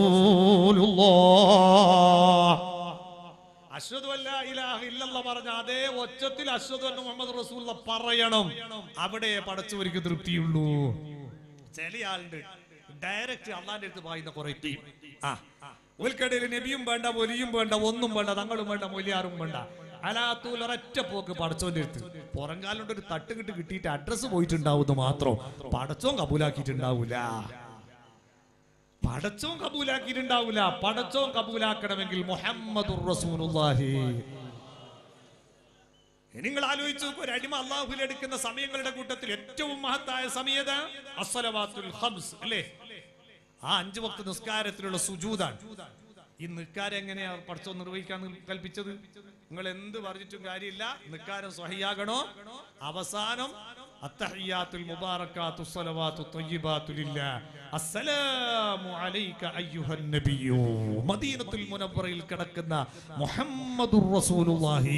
റസൂലുള്ളാഹ് അശ്വതു അല്ല ഇലാഹ ഇല്ലല്ല പറഞ്ഞ അതേ ഒച്ചത്തിൽ അശ്വതു അന്ന മുഹമ്മദ് റസൂൽ പറയണം അവിടെ പടച്ചവർക്ക് തൃപ്തിയുള്ളൂ ചില ആളുണ്ട് ഡയറക്റ്റ് അള്ളാന്റെ അടുത്ത് പറയുന്ന കുറെ ടീം ആ ഉൽക്കടയിൽ നബിയും വേണ്ട ഒലിയും വേണ്ട ഒന്നും വേണ്ട തങ്ങളും വേണ്ട മൊലിയാറും വേണ്ട അലാത്തൂൽ ഒരൊറ്റ പോക്ക് പടച്ചോന്റെ അടുത്ത് പുറങ്കാലുണ്ട് ഒരു തട്ടുകിട്ട് കിട്ടിയിട്ട് അഡ്രസ്സ് പോയിട്ടുണ്ടാവുന്നു മാത്രം പടച്ചോൻ കബൂലാക്കിയിട്ടുണ്ടാവൂല പടച്ചോൻ കബൂലാക്കിയിട്ടുണ്ടാവില്ല പടച്ചോൻ കബൂലാക്കണമെങ്കിൽ മുഹമ്മദുർ റസൂലുള്ളാഹി നിങ്ങൾ ആലോചിച്ച് നോക്കൂ ഒരു അടിമ അള്ളാഹുൽ എടുക്കുന്ന സമയങ്ങളുടെ കൂട്ടത്തിൽ ഏറ്റവും മഹത്തായ സമയത അസ്സലവാത്തുൽ ഹംസ് അല്ലേ ആ അഞ്ചു വക്ത നിസ്കാരത്തിലുള്ള സുജൂതാണ് ഈ നിസ്കാരം എങ്ങനെയാ പഠിച്ചോ നിർവഹിക്കാൻ കൽപ്പിച്ചത് നിങ്ങൾ എന്ത് പറഞ്ഞിട്ടും കാര്യമില്ല നിസ്കാരം സ്വഹിയാകണോ അവസാനം അത്തഹിയാത്തുൽ മുബാറക്കാത്തു സ്വലവാത്തു ത്വയ്യിബാത്തു ലില്ലാ അസ്സലാമു അലൈക അയ്യുഹൻ നബിയ്യു മദീനത്തുൽ മുനവ്വറയിൽ കിടക്കുന്ന മുഹമ്മദുർ റസൂലുള്ളാഹി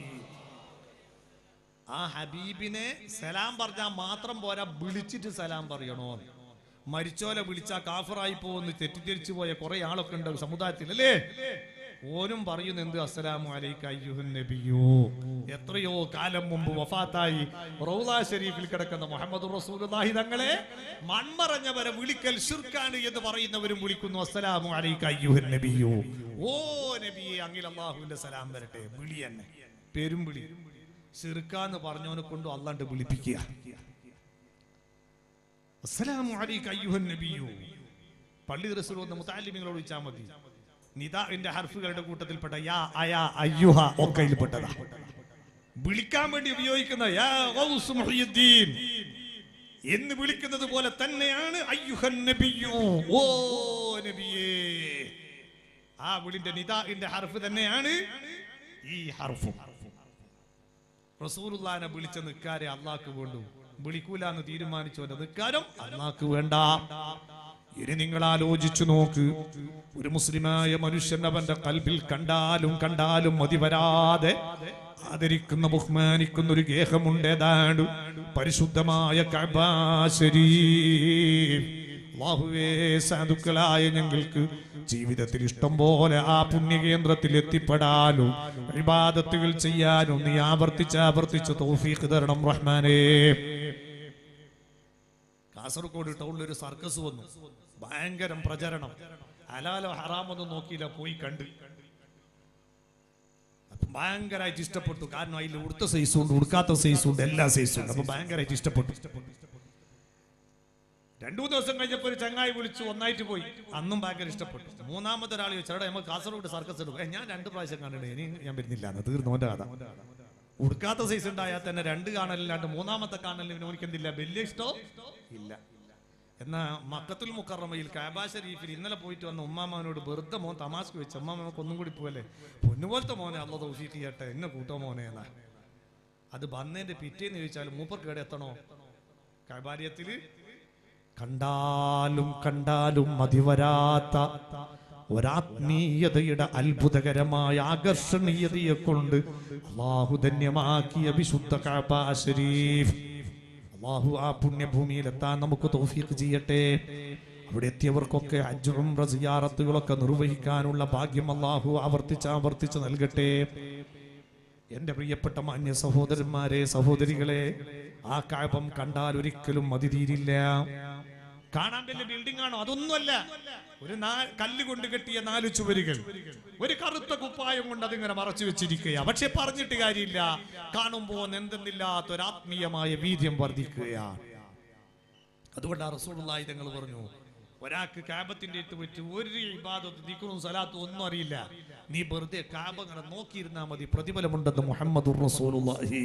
ആ ഹബീബിനെ സലാം പറഞ്ഞാൽ മാത്രം പോരാ വിളിച്ചിട്ട് സലാം പറയണോ മരിച്ചോലെ വിളിച്ചാ കാഫറായി പോകുന്ന തെറ്റിദ്ധരിച്ചു പോയ കുറെ ആളൊക്കെ ഉണ്ട് സമുദായത്തിൽ അല്ലേ ഓനും പറയുന്നു എന്ത് അസ്സലാമു അലൈക അയ്യുഹൻ നബിയു എത്രയോ കാലം മുമ്പ് വഫാത്തായി റൗലാ ഷരീഫിൽ കിടക്കുന്ന മുഹമ്മദ് റസൂലുള്ളാഹി തങ്ങളെ മൺമറഞ്ഞവരെ വിളിക്കൽ ഷിർക്കാണ് എന്ന് പറയുന്നവരും വിളിക്കുന്നു അസ്സലാമു അലൈക അയ്യുഹൻ നബിയു ഓ നബിയെ അങ്ങിൽ അള്ളാഹുവിന്റെ സലാം വരട്ടെ വിളി തന്നെ പേരും വിളി ഷിർക്കാന്ന് പറഞ്ഞവനെ കൊണ്ട് അല്ലാണ്ട് വിളിപ്പിക്കുക അസ്സലാമു അലൈക അയ്യുഹൻ നബിയു പള്ളി റസൂൽ വന്ന മുത്താലിമിങ്ങളോട് ചോദിച്ചാൽ മതി നിദാന്റെ ഹർഫുകളുടെ കൂട്ടത്തിൽപ്പെട്ട യാ അയാ അയ്യുഹ ഒക്കെ ഇതിൽപ്പെട്ടതാ വിളിക്കാൻ വേണ്ടി ഉപയോഗിക്കുന്ന യാ ഗൗസ് മുഹിയുദ്ദീൻ എന്ന് വിളിക്കുന്നത് പോലെ തന്നെയാണ് അയ്യുഹൻ നബിയു ഓ നബിയേ ആ വിളിന്റെ നിദാന്റെ ഹർഫ് തന്നെയാണ് ഈ ഹർഫും റസൂലുള്ളാനെ വിളിച്ച നിക്കാരെ അള്ളാഹ്ക്ക് വേണ്ടു വിളിക്കൂല എന്ന് തീരുമാനിച്ചവന്റെ നിക്കാരം അള്ളാഹ്ക്ക് വേണ്ട ഇനി നിങ്ങൾ ആലോചിച്ചു നോക്ക് ഒരു മുസ്ലിമായ മനുഷ്യൻ അവന്റെ കൽബിൽ കണ്ടാലും കണ്ടാലും മതി വരാതെ ആദരിക്കുന്ന ബഹുമാനിക്കുന്ന ഒരു ഗേഹമുണ്ട് ഏതാണ്ട് പരിശുദ്ധമായ കഅബ ശരീഫ് അല്ലാഹുവേ സാധുക്കളായ ഞങ്ങൾക്ക് ജീവിതത്തിൽ ഇഷ്ടം പോലെ ആ പുണ്യകേന്ദ്രത്തിൽ എത്തിപ്പെടാനും വിവാദത്തുകൾ ചെയ്യാനും നീ ആവർത്തിച്ച് ആവർത്തിച്ച് തൗഫീഖ് തരണം റഹ്മാനേ കാസർഗോഡ് ടൗണിൽ ഒരു സർക്കസ് വന്നു ഭയങ്കരം പ്രചരണം ഹലാലോ ഹറാമൊന്നും നോക്കിയില്ല പോയി കണ്ട് അപ്പൊ ഭയങ്കരമായിട്ട് ഇഷ്ടപ്പെട്ടു കാരണം അതിൽ ഉടുത്ത സൈസും ഉണ്ട് ഉടുക്കാത്ത സൈസും ഉണ്ട് എല്ലാ സൈസും ഉണ്ട് അപ്പൊ ഭയങ്കരമായിട്ട് ഇഷ്ടപ്പെട്ടു രണ്ടു മൂന്ന് ദിവസം കഴിഞ്ഞപ്പോ ഒരു ചങ്ങായി വിളിച്ചു ഒന്നായിട്ട് പോയി അന്നും ഭയങ്കര ഇഷ്ടപ്പെട്ടു മൂന്നാമത്തെ ഒരാൾ ചോദിച്ചു എടാ നമുക്ക് കാസർഗോഡ് സർക്കസ് എടുക്കും "ഏ, ഞാൻ രണ്ട് പ്രാവശ്യം കണ്ടിട്ട് ഇനി ഞാൻ വരുന്നില്ല എന്ന് തീർന്നു ഓന്റെ കഥ ഉടുക്കാത്ത സൈസ് ഉണ്ടായാൽ തന്നെ രണ്ട് കാണലില്ലാണ്ട് മൂന്നാമത്തെ കാണലിന് എനിക്ക് എന്തില്ല വലിയ ഇഷ്ടോ ഇല്ല എന്നാ മക്കത്തുൽ മുക്കറമയിൽ കാബാ ഷരീഫിൽ ഇന്നലെ പോയിട്ട് വന്ന ഉമ്മാമാനോട് വെറുതെ മോൻ തമാസ്ക്ക് വെച്ച് ഉമ്മാമ നമുക്ക് ഒന്നും കൂടി പോവല്ലേ പൊന്നുപോലത്തെ മോനെ അല്ല തൗഫീഖ് ചെയ്യട്ടെ എന്നെ കൂട്ടോ മോനെ എന്നാ അത് വന്നതിന്റെ പിറ്റേന്ന് ചോദിച്ചാൽ മൂപ്പർക്ക് എവിടെ എത്തണോ കൈബാര്യത്തില് കണ്ടാലും കണ്ടാലും മതിവരാത്ത ഒരാത്മീയതയുടെ അത്ഭുതകരമായ ആകർഷണീയതയെ കൊണ്ട് അള്ളാഹു ധന്യമാക്കിയ വിശുദ്ധ കഅബ ശരീഫ് അള്ളാഹു ആ പുണ്യഭൂമിയിൽ എത്താൻ നമുക്ക് തൗഫീഖ് ചെയ്യട്ടെ അവിടെ എത്തിയവർക്കൊക്കെ ഹജ്ജും സിയാറത്തുകളൊക്കെ നിർവഹിക്കാനുള്ള ഭാഗ്യം അള്ളാഹു ആവർത്തിച്ച് ആവർത്തിച്ച് നൽകട്ടെ എന്റെ പ്രിയപ്പെട്ട മാന്യ സഹോദരന്മാരെ സഹോദരികളെ ആ കാപം കണ്ടാൽ ഒരിക്കലും മതി തീരില്ല കാണാൻ വലിയ ബിൽഡിംഗ് ആണോ അതൊന്നുമല്ല ഒരു നാ- കല്ല് കൊണ്ട് കെട്ടിയ നാല് ചുവരുകൾ ഒരു കറുത്ത കുപ്പായം കൊണ്ട് അതിങ്ങനെ മറച്ചു വെച്ചിരിക്കുക പക്ഷെ പറഞ്ഞിട്ട് കാര്യമില്ല കാണുമ്പോ എന്തെന്നില്ലാത്ത ഒരു ആത്മീയമായ വീര്യം വർദ്ധിക്കുകയാണ് അതുകൊണ്ട് ആ റസൂലുള്ളാഹി തങ്ങൾ പറഞ്ഞു ഒരാൾക്ക് കാബത്തിന്റെ അടുത്ത് വെച്ച് ഒരു ഇബാദത്ത് ദിക്റും സലാത്തും ഒന്നും അറിയില്ല നീ വെറുതെ കാബ ഇങ്ങനെ നോക്കിയിരുന്നാ മതി പ്രതിഫലമുണ്ടെന്ന് മുഹമ്മദ് റസൂലുള്ളാഹി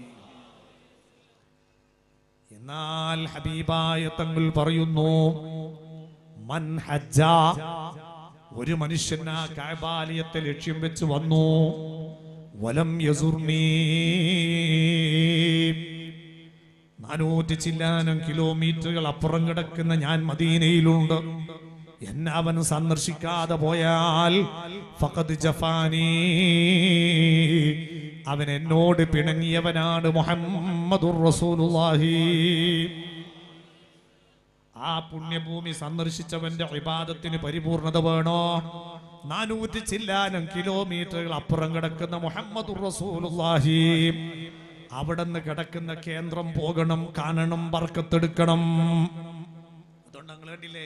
എന്നാൽ ഹബീബായ തങ്ങൾ പറയുന്നു മൻ ഹജ്ജ ഒരു മനുഷ്യൻ ആ കാബാലയത്തെ ലക്ഷ്യം വെച്ച് വന്നു വലം യസുർണീ നാനൂറ്റി ചില്ലാനം കിലോമീറ്ററുകൾ അപ്പുറം കിടക്കുന്ന ഞാൻ മദീനയിലുണ്ട് എന്നെ അവൻ സന്ദർശിക്കാതെ പോയാൽ ഫഖദ് ജഫാനി അവൻ എന്നോട് പിണങ്ങിയവനാണ് മുഹമ്മദുർ റസൂലുള്ളാഹി ആ പുണ്യഭൂമി സന്ദർശിച്ചവന്റെ വിവാദത്തിന് പരിപൂർണത വേണോ നാനൂറ്റി ചില്ലാനം കിലോമീറ്ററുകൾ അപ്പുറം കിടക്കുന്ന മുഹമ്മദുർ റസൂലുള്ളാഹി അവിടെ നിന്ന് കിടക്കുന്ന കേന്ദ്രം പോകണം കാണണം ബർക്കത്തെടുക്കണം അതുകൊണ്ട് നിങ്ങൾ കണ്ടില്ലേ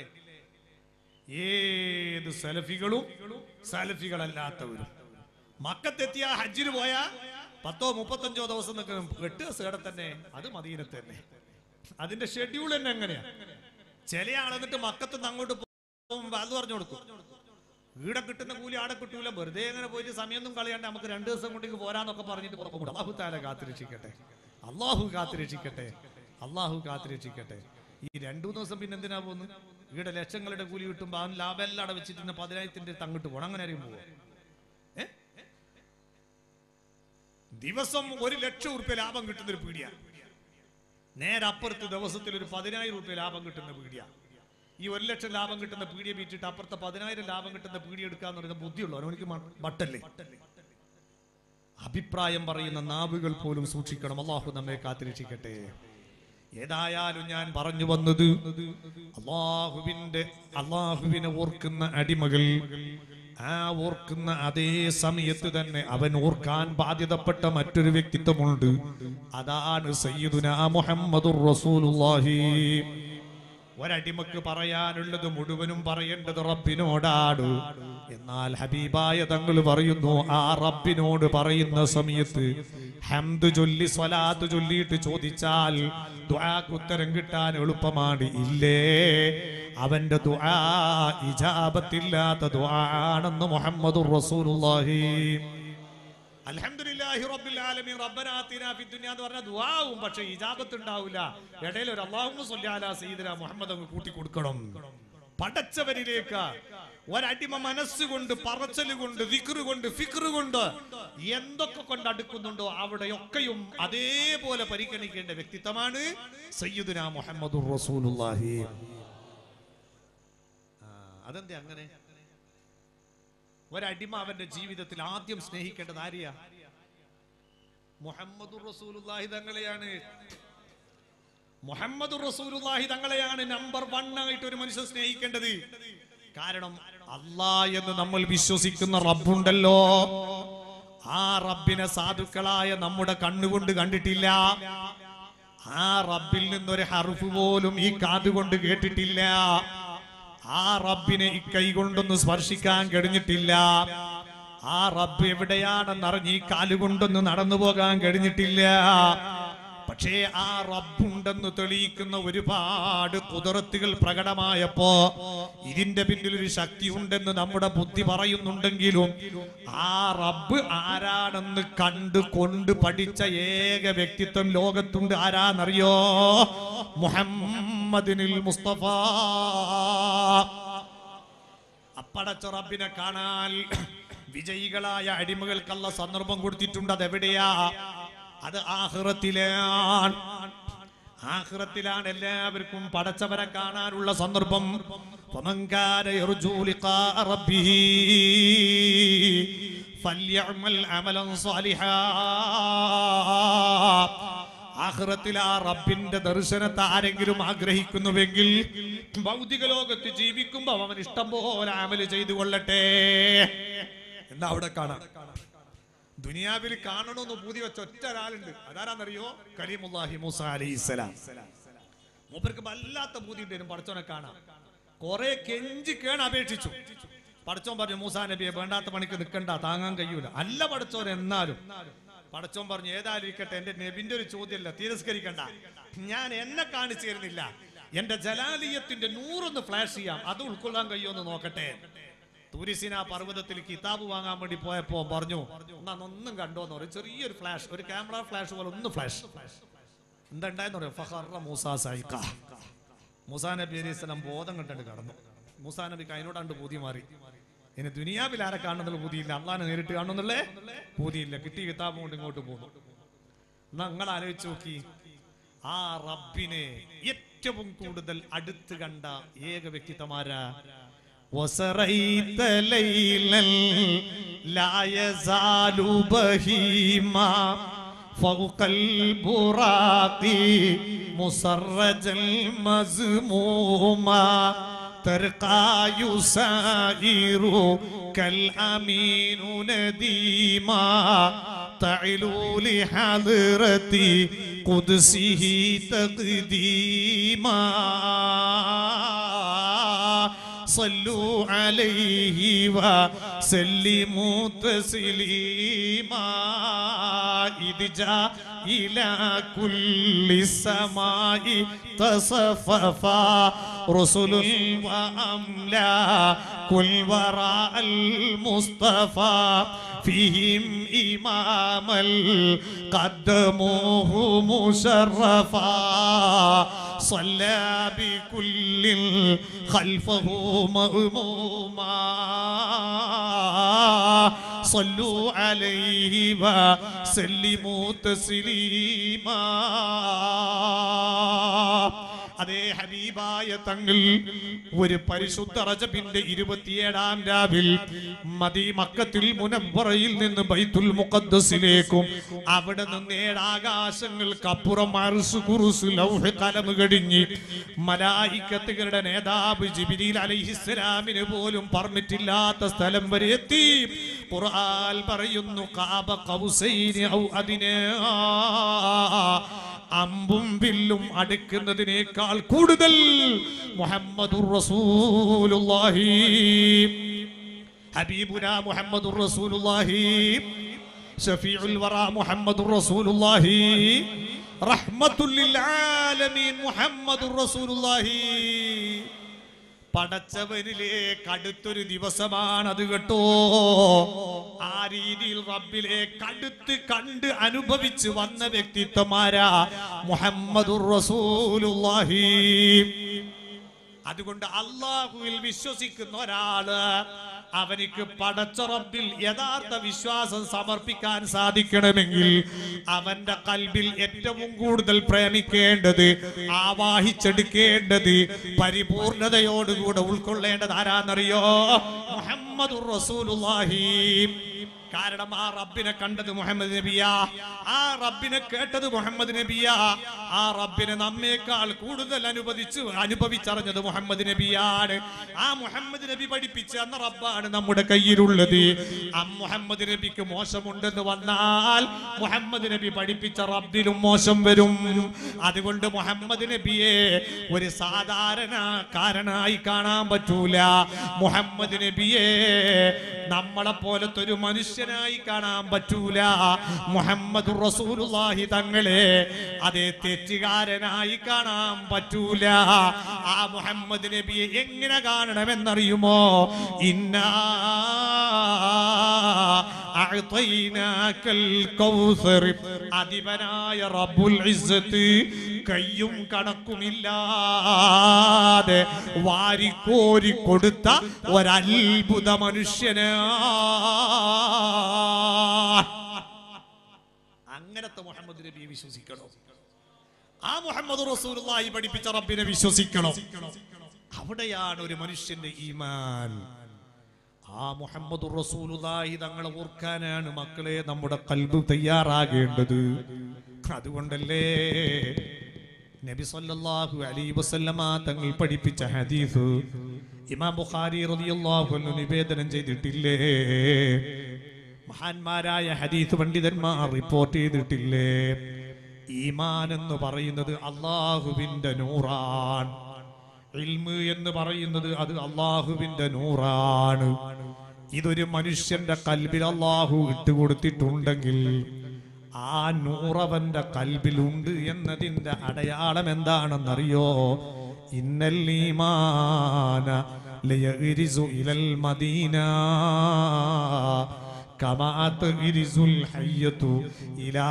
ഏത് സലഫികളും സലഫികളല്ലാത്തവരും മക്കത്തെത്തിയ ഹജ്ജിന് പോയാ പത്തോ മുപ്പത്തഞ്ചോ ദിവസം നിൽക്കണം എട്ട് ദിവസം ഇവിടെ തന്നെ അത് മദീനത്ത് തന്നെ അതിന്റെ ഷെഡ്യൂൾ തന്നെ എങ്ങനെയാ ചില ആൾ എന്നിട്ട് മക്കത്തുനിന്ന് അങ്ങോട്ട് പോകുമ്പോ അത് പറഞ്ഞു കൊടുക്കും ഈടെ കിട്ടുന്ന കൂലി ആടെ കിട്ടൂല വെറുതെ അങ്ങനെ പോയിട്ട് സമയമൊന്നും കളയാണ്ട് നമുക്ക് രണ്ടു ദിവസം കൊണ്ടേക്ക് പോരാന്നൊക്കെ പറഞ്ഞിട്ട് പുറത്തു കൂടും അള്ളാഹു താല കാത്തിരക്ഷിക്കട്ടെ അള്ളാഹു കാത്തിരക്ഷിക്കട്ടെ അള്ളാഹു കാത്തിരക്ഷിക്കട്ടെ ഈ രണ്ടു ദിവസം പിന്നെ എന്തിനാ പോകുന്നത് ഈടെ ലക്ഷങ്ങളുടെ കൂലി കിട്ടുമ്പോൾ അവൻ ലാഭം എല്ലാം അവിടെ വെച്ചിട്ട് പതിനായിരത്തിന്റെ തങ്ങിട്ട് പോകണം അങ്ങനെ ആരെയും പോവോ ഏ? ദിവസം ഒരു ലക്ഷം ഉറുപ്പ്യ ലാഭം കിട്ടുന്ന ഒരു പീടിയ നേരെ അപ്പുറത്ത് ദിവസത്തിൽ ഒരു പതിനായിരം ഉറുപ്പ്യ ലാഭം കിട്ടുന്ന പീടിയ ഈ ഒരു ലക്ഷം ലാഭം കിട്ടുന്ന പീടിയ വീട്ടിട്ട് അപ്പുറത്തെ പതിനായിരം ലാഭം കിട്ടുന്ന പീടിയ എടുക്കാന്ന് പറയുന്ന ബുദ്ധിയുള്ളൂ അവനിക്ക് ബട്ടല്ലേ അഭിപ്രായം പറയുന്ന നാവുകൾ പോലും സൂക്ഷിക്കണം അള്ളാഹു നമ്മെ കാത്തിരക്ഷിക്കട്ടെ ഏതായാലും ഞാൻ പറഞ്ഞു വന്നത് അള്ളാഹുവിന്റെ അള്ളാഹുവിനെ ഓർക്കുന്ന അടിമകൾ ആ ഓർക്കുന്ന അതേ സമയത്ത് തന്നെ അവൻ ഓർക്കാൻ ബാധ്യതപ്പെട്ട മറ്റൊരു വ്യക്തിത്വമുണ്ട് അതാണ് സയ്യിദുന മുഹമ്മദുർ റസൂലുള്ളാഹി ഒരടിമക്ക് പറയാനുള്ളത് മുഴുവനും പറയേണ്ടത് റബ്ബിനോടാണ് എന്നാൽ ഹബീബായ തങ്ങൾ പറയുന്നു ആ റബ്ബിനോട് പറയുന്ന സമയത്ത് ഹംദ് ചൊല്ലി സ്വലാത്ത് ചൊല്ലിയിട്ട് ചോദിച്ചാൽ ദുആക്ക് ഉത്തരം കിട്ടാൻ എളുപ്പമാണ് ഇല്ലേ അവന്റെ ദുആ ഇജാബത്തില്ലാത്ത ദുആ ആണെന്ന് മുഹമ്മദുർ റസൂലുള്ളാഹി അൽഹംദുലില്ലാഹി റബ്ബിൽ ആലമീൻ റബ്ബനാ ആതിനാ ഫിദ് ദുനിയ എന്ന് പറഞ്ഞ ദുആവും പക്ഷേ ഇജാബത്ത് ഉണ്ടാവില്ല ഇടയിൽ ഒരു അല്ലാഹുമ്മ സ്വല്ലി അലാ സയ്യിദിനാ മുഹമ്മദ് അങ്ങ് കൂട്ടി കൊടുക്കണം പടച്ചവനിലേക്ക് ഒരടിമ മനസ്സുകൊണ്ട് പറച്ചല് കൊണ്ട് വിക്റ് കൊണ്ട് ഫിക്റ് കൊണ്ട് എന്തൊക്കെ കൊണ്ട് അടുക്കുന്നുണ്ടോ അവിടെയൊക്കെയും അതേപോലെ പരിഗണിക്കേണ്ട വ്യക്തിത്വമാണ് സയ്യിദുനാ മുഹമ്മദുർ റസൂലുള്ളാഹി ആ, അതെന്താ അങ്ങനെ ഒരടിമ അവന്റെ ജീവിതത്തിൽ ആദ്യം സ്നേഹിക്കേണ്ടത് ആരെയാ മുഹമ്മദ് റസൂലുള്ളാഹി തങ്ങളെയാണ് മുഹമ്മദ് റസൂലുള്ളാഹി തങ്ങളെയാണ് നമ്പർ വൺ ആയിട്ട് ഒരു മനുഷ്യൻ സ്നേഹിക്കേണ്ടത് കാരണം അല്ലാ എന്ന് നമ്മൾ വിശ്വസിക്കുന്ന റബ്ബുണ്ടല്ലോ ആ റബ്ബിനെ സാധുക്കളായ നമ്മുടെ കണ്ണുകൊണ്ട് കണ്ടിട്ടില്ല ആ റബ്ബിൽ നിന്നൊരു ഹർഫ് പോലും ഈ കാതുകൊണ്ട് കേട്ടിട്ടില്ല ആ റബ്ബിനെ ഈ കൈ കൊണ്ടൊന്ന് സ്പർശിക്കാൻ കഴിഞ്ഞിട്ടില്ല ആ റബ്ബ് എവിടെയാണെന്നറിഞ്ഞ് ഈ കാലുകൊണ്ടൊന്ന് നടന്നു പോകാൻ കഴിഞ്ഞിട്ടില്ല പക്ഷേ ആ റബ്ബുണ്ടെന്ന് തെളിയിക്കുന്ന ഒരുപാട് കുതിരത്തുകൾ പ്രകടമായപ്പോ ഇതിന്റെ പിന്നിൽ ഒരു ശക്തി ഉണ്ടെന്ന് നമ്മുടെ ബുദ്ധി പറയുന്നുണ്ടെങ്കിലും ആ റബ്ബ് ആരാണെന്ന് കണ്ട് കൊണ്ട് പഠിച്ച ഏക വ്യക്തിത്വം ലോകത്തുണ്ട് ആരാന്നറിയോ മുഹമ്മദിനിൽ മുസ്തഫ അപ്പടച്ച റബ്ബിനെ കാണാൻ വിജയികളായ അടിമകൾക്കുള്ള സന്ദർഭം കൊടുത്തിട്ടുണ്ട് അതെവിടെയാ അത് ആഹ്റത്തിലാണ് ആഹ്റത്തിലാണ് എല്ലാവർക്കും പടച്ചവരെ കാണാനുള്ള സന്ദർഭം فمن كان يرجو لقاء ربه فليعمل عملا صالحا ആഹ്റത്തിൽ ആ റബ്ബിന്റെ ദർശനത്തെ ആരെങ്കിലും ആഗ്രഹിക്കുന്നുവെങ്കിൽ ഭൗതിക ലോകത്ത് ജീവിക്കുമ്പോ അവൻ ഇഷ്ടം പോലെ അമല് ചെയ്തു കൊള്ളട്ടെ എന്താ അവിടെ കാണാം ദുനിയാവിൽ കാണണമെന്ന് പൂതി വെച്ച ഒറ്റ ഒരാളുണ്ട് അതാരാന്നറിയോ കരീമുല്ലാഹി മൂസ അലൈഹിസ്സലാം മൂപ്പർക്ക് വല്ലാത്ത ബൂതി ഉണ്ടായിരുന്നു പടച്ചോനെ കാണാം കുറെ കെഞ്ചി കേൺ അപേക്ഷിച്ചു പടച്ചോൻ പറഞ്ഞു മൂസാ നബിയെ വേണ്ടാത്ത പണിക്ക് നിൽക്കണ്ട താങ്ങാൻ കഴിയൂല അല്ല പടച്ചോൻ എന്നാലും പടച്ചോൻ പറഞ്ഞു ഏതായാലും ഇരിക്കട്ടെ എന്റെ നബിന്റെ ഒരു ചോദ്യമല്ല തിരസ്കരിക്കണ്ട ഞാൻ എന്നെ കാണിച്ചു തരുന്നില്ല എന്റെ ജലാലയത്തിന്റെ നൂറൊന്ന് ഫ്ലാഷ് ചെയ്യാം അത് ഉൾക്കൊള്ളാൻ കഴിയുമെന്ന് നോക്കട്ടെ തുരിസിന പർവ്വതത്തിൽ കിതാബ് വാങ്ങാൻ വേണ്ടി പോയപ്പോ പറഞ്ഞു എന്നാ ഒന്നും കണ്ടോന്ന് പറയും ചെറിയൊരു ഫ്ലാഷ് ഒരു ക്യാമറ ഫ്ലാഷ് പോലെ ഒന്ന് ഫ്ലാഷ് എന്താ ഉണ്ടായെന്ന് പറയാം ഫഹറ മൂസാ സൈഖ മൂസാ നബി അലൈഹി സ്വലം ബോധം കണ്ടിട്ട് കടന്നു മൂസാ നബിക്ക് അതിനോടാണ്ട് പൂതി മാറി ഇനി ദുനിയാവിൽ ആരെ കാണുന്നുള്ള പൂതിയില്ല അള്ളാനെ നേരിട്ട് കാണുന്നുള്ളേ പൂതിയില്ല കിട്ടി കിതാബ് കൊണ്ട് ഇങ്ങോട്ട് പോകുന്നു എന്നാ നിങ്ങൾ ആലോചിച്ച് നോക്കി ആ റബ്ബിനെ ഏറ്റവും കൂടുതൽ അടുത്ത് കണ്ട ഏക വ്യക്തിത്വമാരാ وسريت ليلا لا يزال بهيما فوق البراق مسرجا مزموما ترقى يسائر كالأمين نديما تعلو لحضرة قدسه تقديما صلوا عليه وسلموا تسليما إذ جاء إلى كل السماء تصففا رسل وأملا كل وراء المصطفى فيهم إماما قدموه مشرفا صلى بكل خلفه مأموما صلوا عليه وسلموا تسليما അതേ ഹബീബായ തങ്ങൾ ഒരു പരിശുദ്ധ റജബിന്റെ ഇരുപത്തിയേഴാം രാവിൽ മദി മക്കത്തിൽ മുനമ്പറയിൽ നിന്ന് ബൈത്തുൽ മുഖദ്ദസിലേക്കും അവിടെ നിന്ന് ഏഴാകാശങ്ങൾക്കപ്പുറം അർസ് കുറുസ് ലൗഹ് കലം കടിഞ്ഞ് മലായിക്കത്തുകളുടെ നേതാവ് ജിബിരിൽ അലൈഹിസ്സലാമിന് പോലും പറഞ്ഞിട്ടില്ലാത്ത സ്ഥലം വരെ എത്തി ഖുർആൻ പറയുന്നു കാബ കൗസൈനി ഔ അതിനെ അമ്പും വില്ലും അടുക്കുന്നതിനേക്കാൾ കൂടുതൽ മുഹമ്മദുർ റസൂലുള്ളാഹി ഹബീബുന മുഹമ്മദുർ റസൂലുള്ളാഹി ഷഫീഉൽ വറ മുഹമ്മദുർ റസൂലുള്ളാഹി റഹ്മത്തുൽ ലിൽ ആലമീൻ മുഹമ്മദുർ റസൂലുള്ളാഹി പടച്ചവനിലേക്ക് അടുത്തൊരു ദിവസമാണത് കേട്ടോ ആ രീതിയിൽ റബ്ബിലേക്ക് അടുത്ത് കണ്ട് അനുഭവിച്ച് വന്ന വ്യക്തിത്വമാരാ മുഹമ്മദുർ റസൂലുള്ളാഹി അതുകൊണ്ട് അള്ളാഹുവിൽ വിശ്വസിക്കുന്ന ഒരാള് അവനിക്ക് പടച്ച റബ്ബിൽ യഥാർത്ഥ വിശ്വാസം സമർപ്പിക്കാൻ സാധിക്കണമെങ്കിൽ അവന്റെ കൽബിൽ ഏറ്റവും കൂടുതൽ പ്രേമിക്കേണ്ടത് ആവാഹിച്ചെടുക്കേണ്ടത് പരിപൂർണതയോടുകൂടെ ഉൾക്കൊള്ളേണ്ടത് ആരാന്നറിയോ മുഹമ്മദുർ റസൂലുള്ളാഹി കാരണം ആ റബ്ബിനെ കണ്ടത് മുഹമ്മദ് നബിയാ ആ റബ്ബിനെ കേട്ടത് മുഹമ്മദ് നബിയാ ആ റബ്ബിനെ നമ്മേക്കാൾ കൂടുതൽ അനുവദിച്ചു അനുഭവിച്ചറിഞ്ഞത് മുഹമ്മദ് നബിയാണ് ആ മുഹമ്മദ് നബി പഠിപ്പിച്ച അന്ന റബ്ബാണ് നമ്മുടെ കയ്യിലുള്ളത് ആ മുഹമ്മദ് നബിക്ക് മോശമുണ്ടെന്ന് വന്നാൽ മുഹമ്മദ് നബി പഠിപ്പിച്ച റബ്ബിലും മോശം വരും അതുകൊണ്ട് മുഹമ്മദ് നബിയെ ഒരു സാധാരണക്കാരനായി കാണാൻ പറ്റൂല മുഹമ്മദ് നബിയെ നമ്മളെ പോലത്തെ ഒരു മനുഷ്യനായി കാണാൻ പറ്റൂല മുഹമ്മദ് റസൂലുള്ളാഹി തങ്ങളെ അതേ തെറ്റുകാരനായി കാണാൻ പറ്റൂല ആ മുഹമ്മദ് നബിയെ എങ്ങനെ കാണണമെന്നറിയുമോ ഇന്നാ അഅ്തൈനാക്കൽ കൗസർ അധിപനായ റബ്ബുൽ ഇസ്സത്ത് കയ്യും കണക്കുമില്ലാതെ വാരിക്കോരി കൊടുത്ത ഒരത്ഭുത മനുഷ്യന് അങ്ങനത്തെ മുഹമ്മദ് നബിയെ വിശ്വസിക്കണം ആ മുഹമ്മദ് റസൂലുള്ളാഹി പഠിപ്പിച്ച റബ്ബിനെ വിശ്വസിക്കണം അവിടെയാണ് ഒരു മനുഷ്യന്റെ ഈമാൻ ആ മുഹമ്മദ് റസൂലുള്ളാഹി തങ്ങളെ ഓർക്കാനാണ് മക്കളെ നമ്മുടെ കൽബ് തയ്യാറാകേണ്ടത് അതുകൊണ്ടല്ലേ നബി സല്ലല്ലാഹു അലൈഹി വസല്ലമ തങ്ങൾ പഠിപ്പിച്ച ഹദീസ് ഇമാം ബുഖാരി റളിയല്ലാഹു അൻഹു നിവേദനം ചെയ്തിട്ടില്ലേ മഹാന്മാരായ ഹദീസ് പണ്ഡിതന്മാർ റിപ്പോർട്ട് ചെയ്തിട്ടില്ലേ ഈമാൻ എന്ന് പറയുന്നത് അള്ളാഹുവിന്റെ നൂറാൻ ഇൽമ് എന്ന് പറയുന്നത് അത് അള്ളാഹുവിന്റെ നൂറാണ് ഇതൊരു മനുഷ്യന്റെ കൽബിൽ അള്ളാഹു ഇട്ടുകൊടുത്തിട്ടുണ്ടെങ്കിൽ ആ നൂറവന്റെ കൽബിലുണ്ട് എന്നതിന്റെ അടയാളം എന്താണെന്നറിയോ ഇന്നൽ ഈമാന ലയഗ്രിസു ഇലൽ മദീന കമാ തഗ്രിസുൽ ഹയ്യത്തു ഇലാ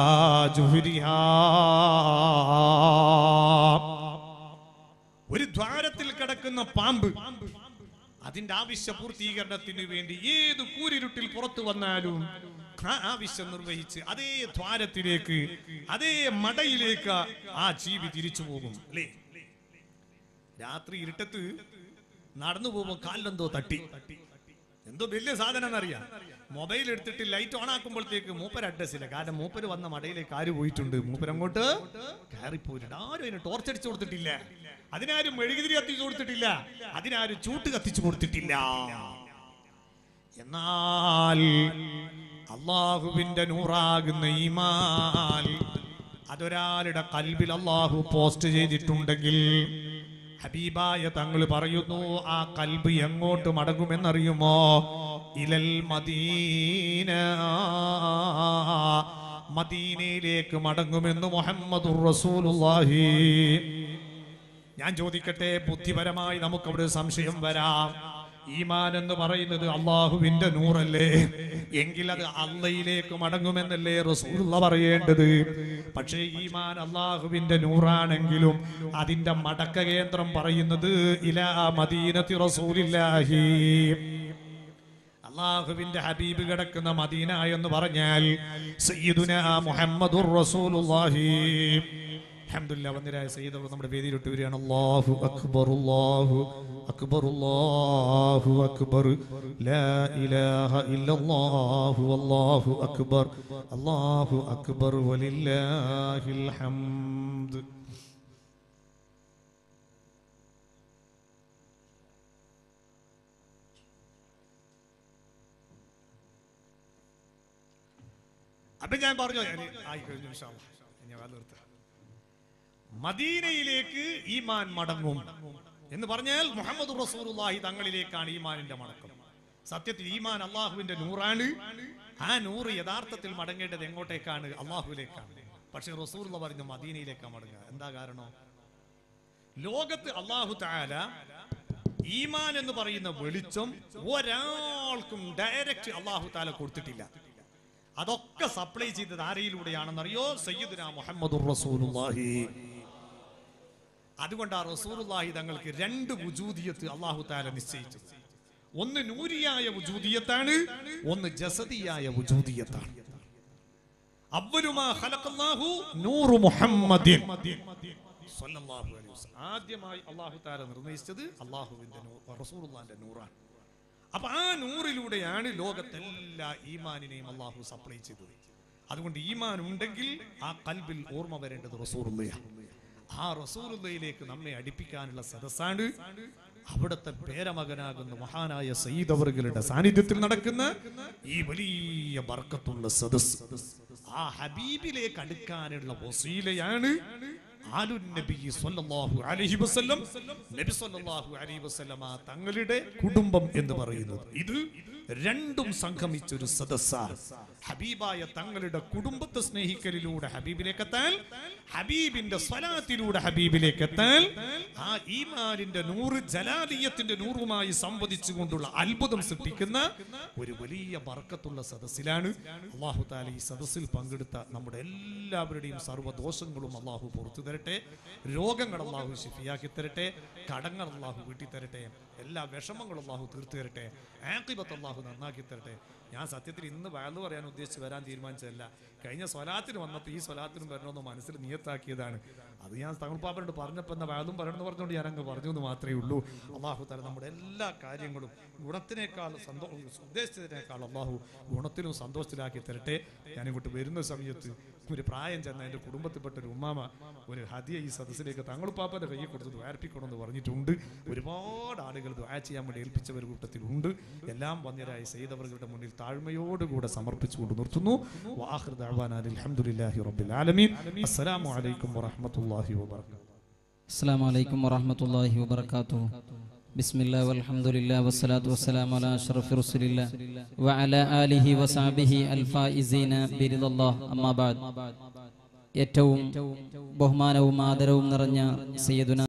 ജുഹ്രിഹാ ഒരു ദ്വാരത്തിൽ കിടക്കുന്ന പാമ്പ് അതിന്റെ ആവശ്യ പൂർത്തീകരണത്തിന് വേണ്ടി ഏത് കൂരിരുട്ടിൽ പുറത്തു വന്നാലും ആ ആവശ്യം നിർവഹിച്ച് അതേ ദ്വാരത്തിലേക്ക് അതേ മടയിലേക്ക് ആ ജീവി തിരിച്ചു പോകും അല്ലേ രാത്രി ഇരുട്ടത്ത് നടന്നു പോകുമ്പോൾ കാലിലെന്തോ തട്ടി എന്തോ വലിയ സാധനം എന്നറിയാം മൊബൈൽ എടുത്തിട്ട് ലൈറ്റ് ഓൺ ആക്കുമ്പോഴത്തേക്ക് മൂപ്പർ അഡ്രസ്സില്ല കാരണം മൂപ്പര് വന്ന മടയിലേക്ക് ആര് പോയിട്ടുണ്ട് മൂപ്പർ അങ്ങോട്ട് കയറിപ്പോയിട്ടുണ്ട് ആരും അതിന് ടോർച്ച് അടിച്ചു കൊടുത്തിട്ടില്ല അതിനാരും മെഴുകുതിരി കത്തിച്ചു കൊടുത്തിട്ടില്ല അതിനാരും ചൂട്ട് കത്തിച്ചു കൊടുത്തിട്ടില്ല എന്നാൽ അള്ളാഹുവിന്റെ നൂറാകുന്ന ഈമാൽ അതൊരാളുടെ കൽബിൽ അള്ളാഹു പോസ്റ്റ് ചെയ്തിട്ടുണ്ടെങ്കിൽ ഹബീബായ തങ്ങൾ പറയുന്നു ആ കൽബ് എങ്ങോട്ട് മടങ്ങുമെന്നറിയുമോ ഇലൽ മദീന മദീനയിലേക്ക് മടങ്ങുമെന്ന് മുഹമ്മദുർ റസൂലുള്ളാഹി ഞാൻ ചോദിക്കട്ടെ ബുദ്ധിപരമായി നമുക്കവിടെ സംശയം വരാം ഈമാൻ എന്ന് പറയുന്നത് അള്ളാഹുവിന്റെ നൂറല്ലേ എങ്കിൽ അത് അള്ളയിലേക്ക് മടങ്ങുമെന്നല്ലേ റസൂലുള്ള പറയേണ്ടത് പക്ഷേ ഈമാൻ അള്ളാഹുവിന്റെ നൂറാണെങ്കിലും അതിന്റെ മടക്ക കേന്ദ്രം പറയുന്നത് ഇലാ മദീനത്തി റസൂലില്ലാഹി അള്ളാഹുവിന്റെ ഹബീബ് കിടക്കുന്ന മദീന എന്ന് പറഞ്ഞാൽ സയ്യിദുന മുഹമ്മദുർ റസൂലുള്ളാഹി അൽഹംദുലില്ലാ വന്നിരായ സയ്യിദ് അവർ നമ്മുടെ വേദിയിലിട്ട് വരികയാണ് അല്ലാഹു അക്ബർ അല്ലാഹു അക്ബർ അല്ലാഹു അക്ബർ ലാ ഇലാഹ ഇല്ലല്ലാഹു അല്ലാഹു അക്ബർ അല്ലാഹു അക്ബർ വലില്ലാഹിൽ ഹംദ് അപ്പൊ ഞാൻ പറഞ്ഞു ആയി കഴിഞ്ഞു ഇൻഷാ അല്ലാ. ഞാൻ അത് നിർത്താം. മദീനയിലേക്ക് ഈമാൻ മടങ്ങും എന്ന് പറഞ്ഞാൽ മുഹമ്മദ് റസൂലുള്ളാഹി തങ്ങളിലേക്കാണ് ഈമാനിന്റെ മടക്കം സത്യത്തിൽ ഈമാൻ അള്ളാഹുവിന്റെ നൂറാണ് ആ നൂറ് യഥാർത്ഥത്തിൽ മടങ്ങേണ്ടത് എങ്ങോട്ടേക്കാണ് അള്ളാഹുവിലേക്കാണ് പക്ഷെ റസൂലുള്ള പറഞ്ഞു മദീനയിലേക്കാണ് മടങ്ങുക എന്താ കാരണം ലോകത്ത് അള്ളാഹു താല ഈമാൻ എന്ന് പറയുന്ന വെളിച്ചം ഒരാൾക്കും ഡയറക്റ്റ് അള്ളാഹു താല കൊടുത്തിട്ടില്ല അതൊക്കെ സപ്ലൈ ചെയ്തത് ആരയിലൂടെയാണെന്നറിയോ സയ്യിദുന മുഹമ്മദുർ റസൂലുള്ളാഹി അതുകൊണ്ട് ആ റസൂലുള്ളാഹി തങ്ങൾക്ക് രണ്ട് വുജൂദിയത്ത് അള്ളാഹു താല നിശ്ചയിച്ചത് ഒന്ന് നൂരിയായ വുജൂദിയത്താണ് ഒന്ന് ജസദിയായ വുജൂദിയത്താണ് അവലുമാ ഖലഖല്ലാഹു നൂറു മുഹമ്മദിൻ സ്വല്ലല്ലാഹു അലൈഹി വസല്ലം. ആദ്യമായി അള്ളാഹു താല നിർണയിച്ചത് അള്ളാഹുവിന്റെ നൂർ റസൂലുള്ളാഹിന്റെ നൂറാണ് അപ്പൊ ആ നൂറിലൂടെയാണ് ലോകത്തെല്ലാ ഈമാനിനെയും അള്ളാഹു സപ്ലൈ ചെയ്തത് അതുകൊണ്ട് ഈമാൻ ഉണ്ടെങ്കിൽ ആ കൽബിൽ ഓർമ്മ വരേണ്ടത് റസൂറുള്ളയാണ് ആ റസൂറുള്ളയിലേക്ക് നമ്മെ അടുപ്പിക്കാനുള്ള സദസ്സാണ് അവിടുത്തെ പേരമകനാകുന്ന മഹാനായ സയ്യിദ് അവറുകളുടെ സാന്നിധ്യത്തിൽ നടക്കുന്ന ഈ വലിയ ബർക്കത്തുള്ള സദസ് ആ ഹബീബിലേക്ക് അടുക്കാനുള്ള വസീലയാണ് ആലുൻ നബി സ്വല്ലല്ലാഹു അലൈഹി വസല്ലം നബി സ്വല്ലല്ലാഹു അലൈഹി വസല്ലമ തങ്ങളുടെ കുടുംബം എന്ന് പറയുന്നത് ഇത് രണ്ടും സംഗമിച്ച ഒരു സദസ്സാണ് ഹബീബായ തങ്ങളുടെ കുടുംബത്തെ സ്നേഹിക്കലിലൂടെ ഹബീബിലേക്ക് എത്താൻ ഹബീബിന്റെ സ്വലാത്തിലൂടെ ഹബീബിലേക്ക് എത്താൻ ആ ഈമാനിന്റെ നൂറ് ജലാലിയത്തിന്റെ നൂറുമായി സംവദിച്ചുകൊണ്ടുള്ള അത്ഭുതം സൃഷ്ടിക്കുന്ന ഒരു വലിയ ബർക്കത്തുള്ള സദസ്സിലാണ് അള്ളാഹു താല ഈ സദസ്സിൽ പങ്കെടുത്ത നമ്മുടെ എല്ലാവരുടെയും സർവ്വദോഷങ്ങളും അള്ളാഹു പുറത്തു തരട്ടെ രോഗങ്ങൾ അള്ളാഹു ശിഫിയാക്കി തരട്ടെ കടങ്ങൾ അള്ളാഹു വീട്ടി തരട്ടെ എല്ലാ വിഷമങ്ങളും അള്ളാഹു തീർത്തു തരട്ടെ ആക്കിബത്ത് അള്ളാഹു നന്നാക്കി തരട്ടെ ഞാൻ സത്യത്തിൽ ഇന്ന് വയലു പറയാൻ ഉദ്ദേശിച്ച് വരാൻ തീരുമാനിച്ചതല്ല കഴിഞ്ഞ സ്വലാത്തിന് വന്നപ്പോൾ ഈ സ്വലാത്തിനും വരണമെന്ന് മനസ്സിൽ നിയത്താക്കിയതാണ് അത് ഞാൻ തങ്ങൾപ്പാപ്പനോട് പറഞ്ഞപ്പോൾ എന്നാ വേദം പറയണമെന്ന് പറഞ്ഞുകൊണ്ട് ഞാൻ അങ്ങ് പറഞ്ഞു എന്ന് മാത്രമേ ഉള്ളൂ അള്ളാഹു തല നമ്മുടെ എല്ലാ കാര്യങ്ങളും ഗുണത്തിനേക്കാൾ സന്തോ ഉദ്ദേശിച്ചതിനേക്കാൾ അള്ളാഹു ഗുണത്തിലും സന്തോഷത്തിലാക്കി തരട്ടെ ഞാൻ ഇങ്ങോട്ട് വരുന്ന സമയത്ത് ഒരു പ്രായം ചെന്ന എൻ്റെ കുടുംബത്തിൽപ്പെട്ട ഒരു ഉമ്മാമ ഒരു ഹദിയ ഈ സദസ്സിലേക്ക് തങ്ങളുപ്പാപ്പൻ്റെ കയ്യിൽ കൊടുത്ത് ദ്വാരപ്പിക്കണമെന്ന് പറഞ്ഞിട്ടുണ്ട് ഒരുപാട് ആളുകൾ ദ്വാര ചെയ്യാൻ വേണ്ടി ഏൽപ്പിച്ചവർ കൂട്ടത്തിലുണ്ട് എല്ലാം വന്യരായി ചെയ്തവരുടെ മുന്നിൽ താഴ്മയോടുകൂടെ സമർപ്പിച്ചുകൊണ്ട് നിർത്തുന്നു വാഹിർ ദഅ്വാനാ അൽഹംദുലില്ലാഹി റബ്ബിൽ ആലമീൻ അസ്സലാമു അലൈക്കും വറഹ്മത്തുള്ളാഹി വബറകാതുഹു السلام عليكم ورحمة الله وبركاته بسم الله والحمد لله والصلاة والسلام على أشرف رسول الله وعلى آله وصحبه الفائزين برضا الله أما بعد ഏറ്റവും ബഹുമാനവും ആദരവും നിറഞ്ഞ സയ്യിദുന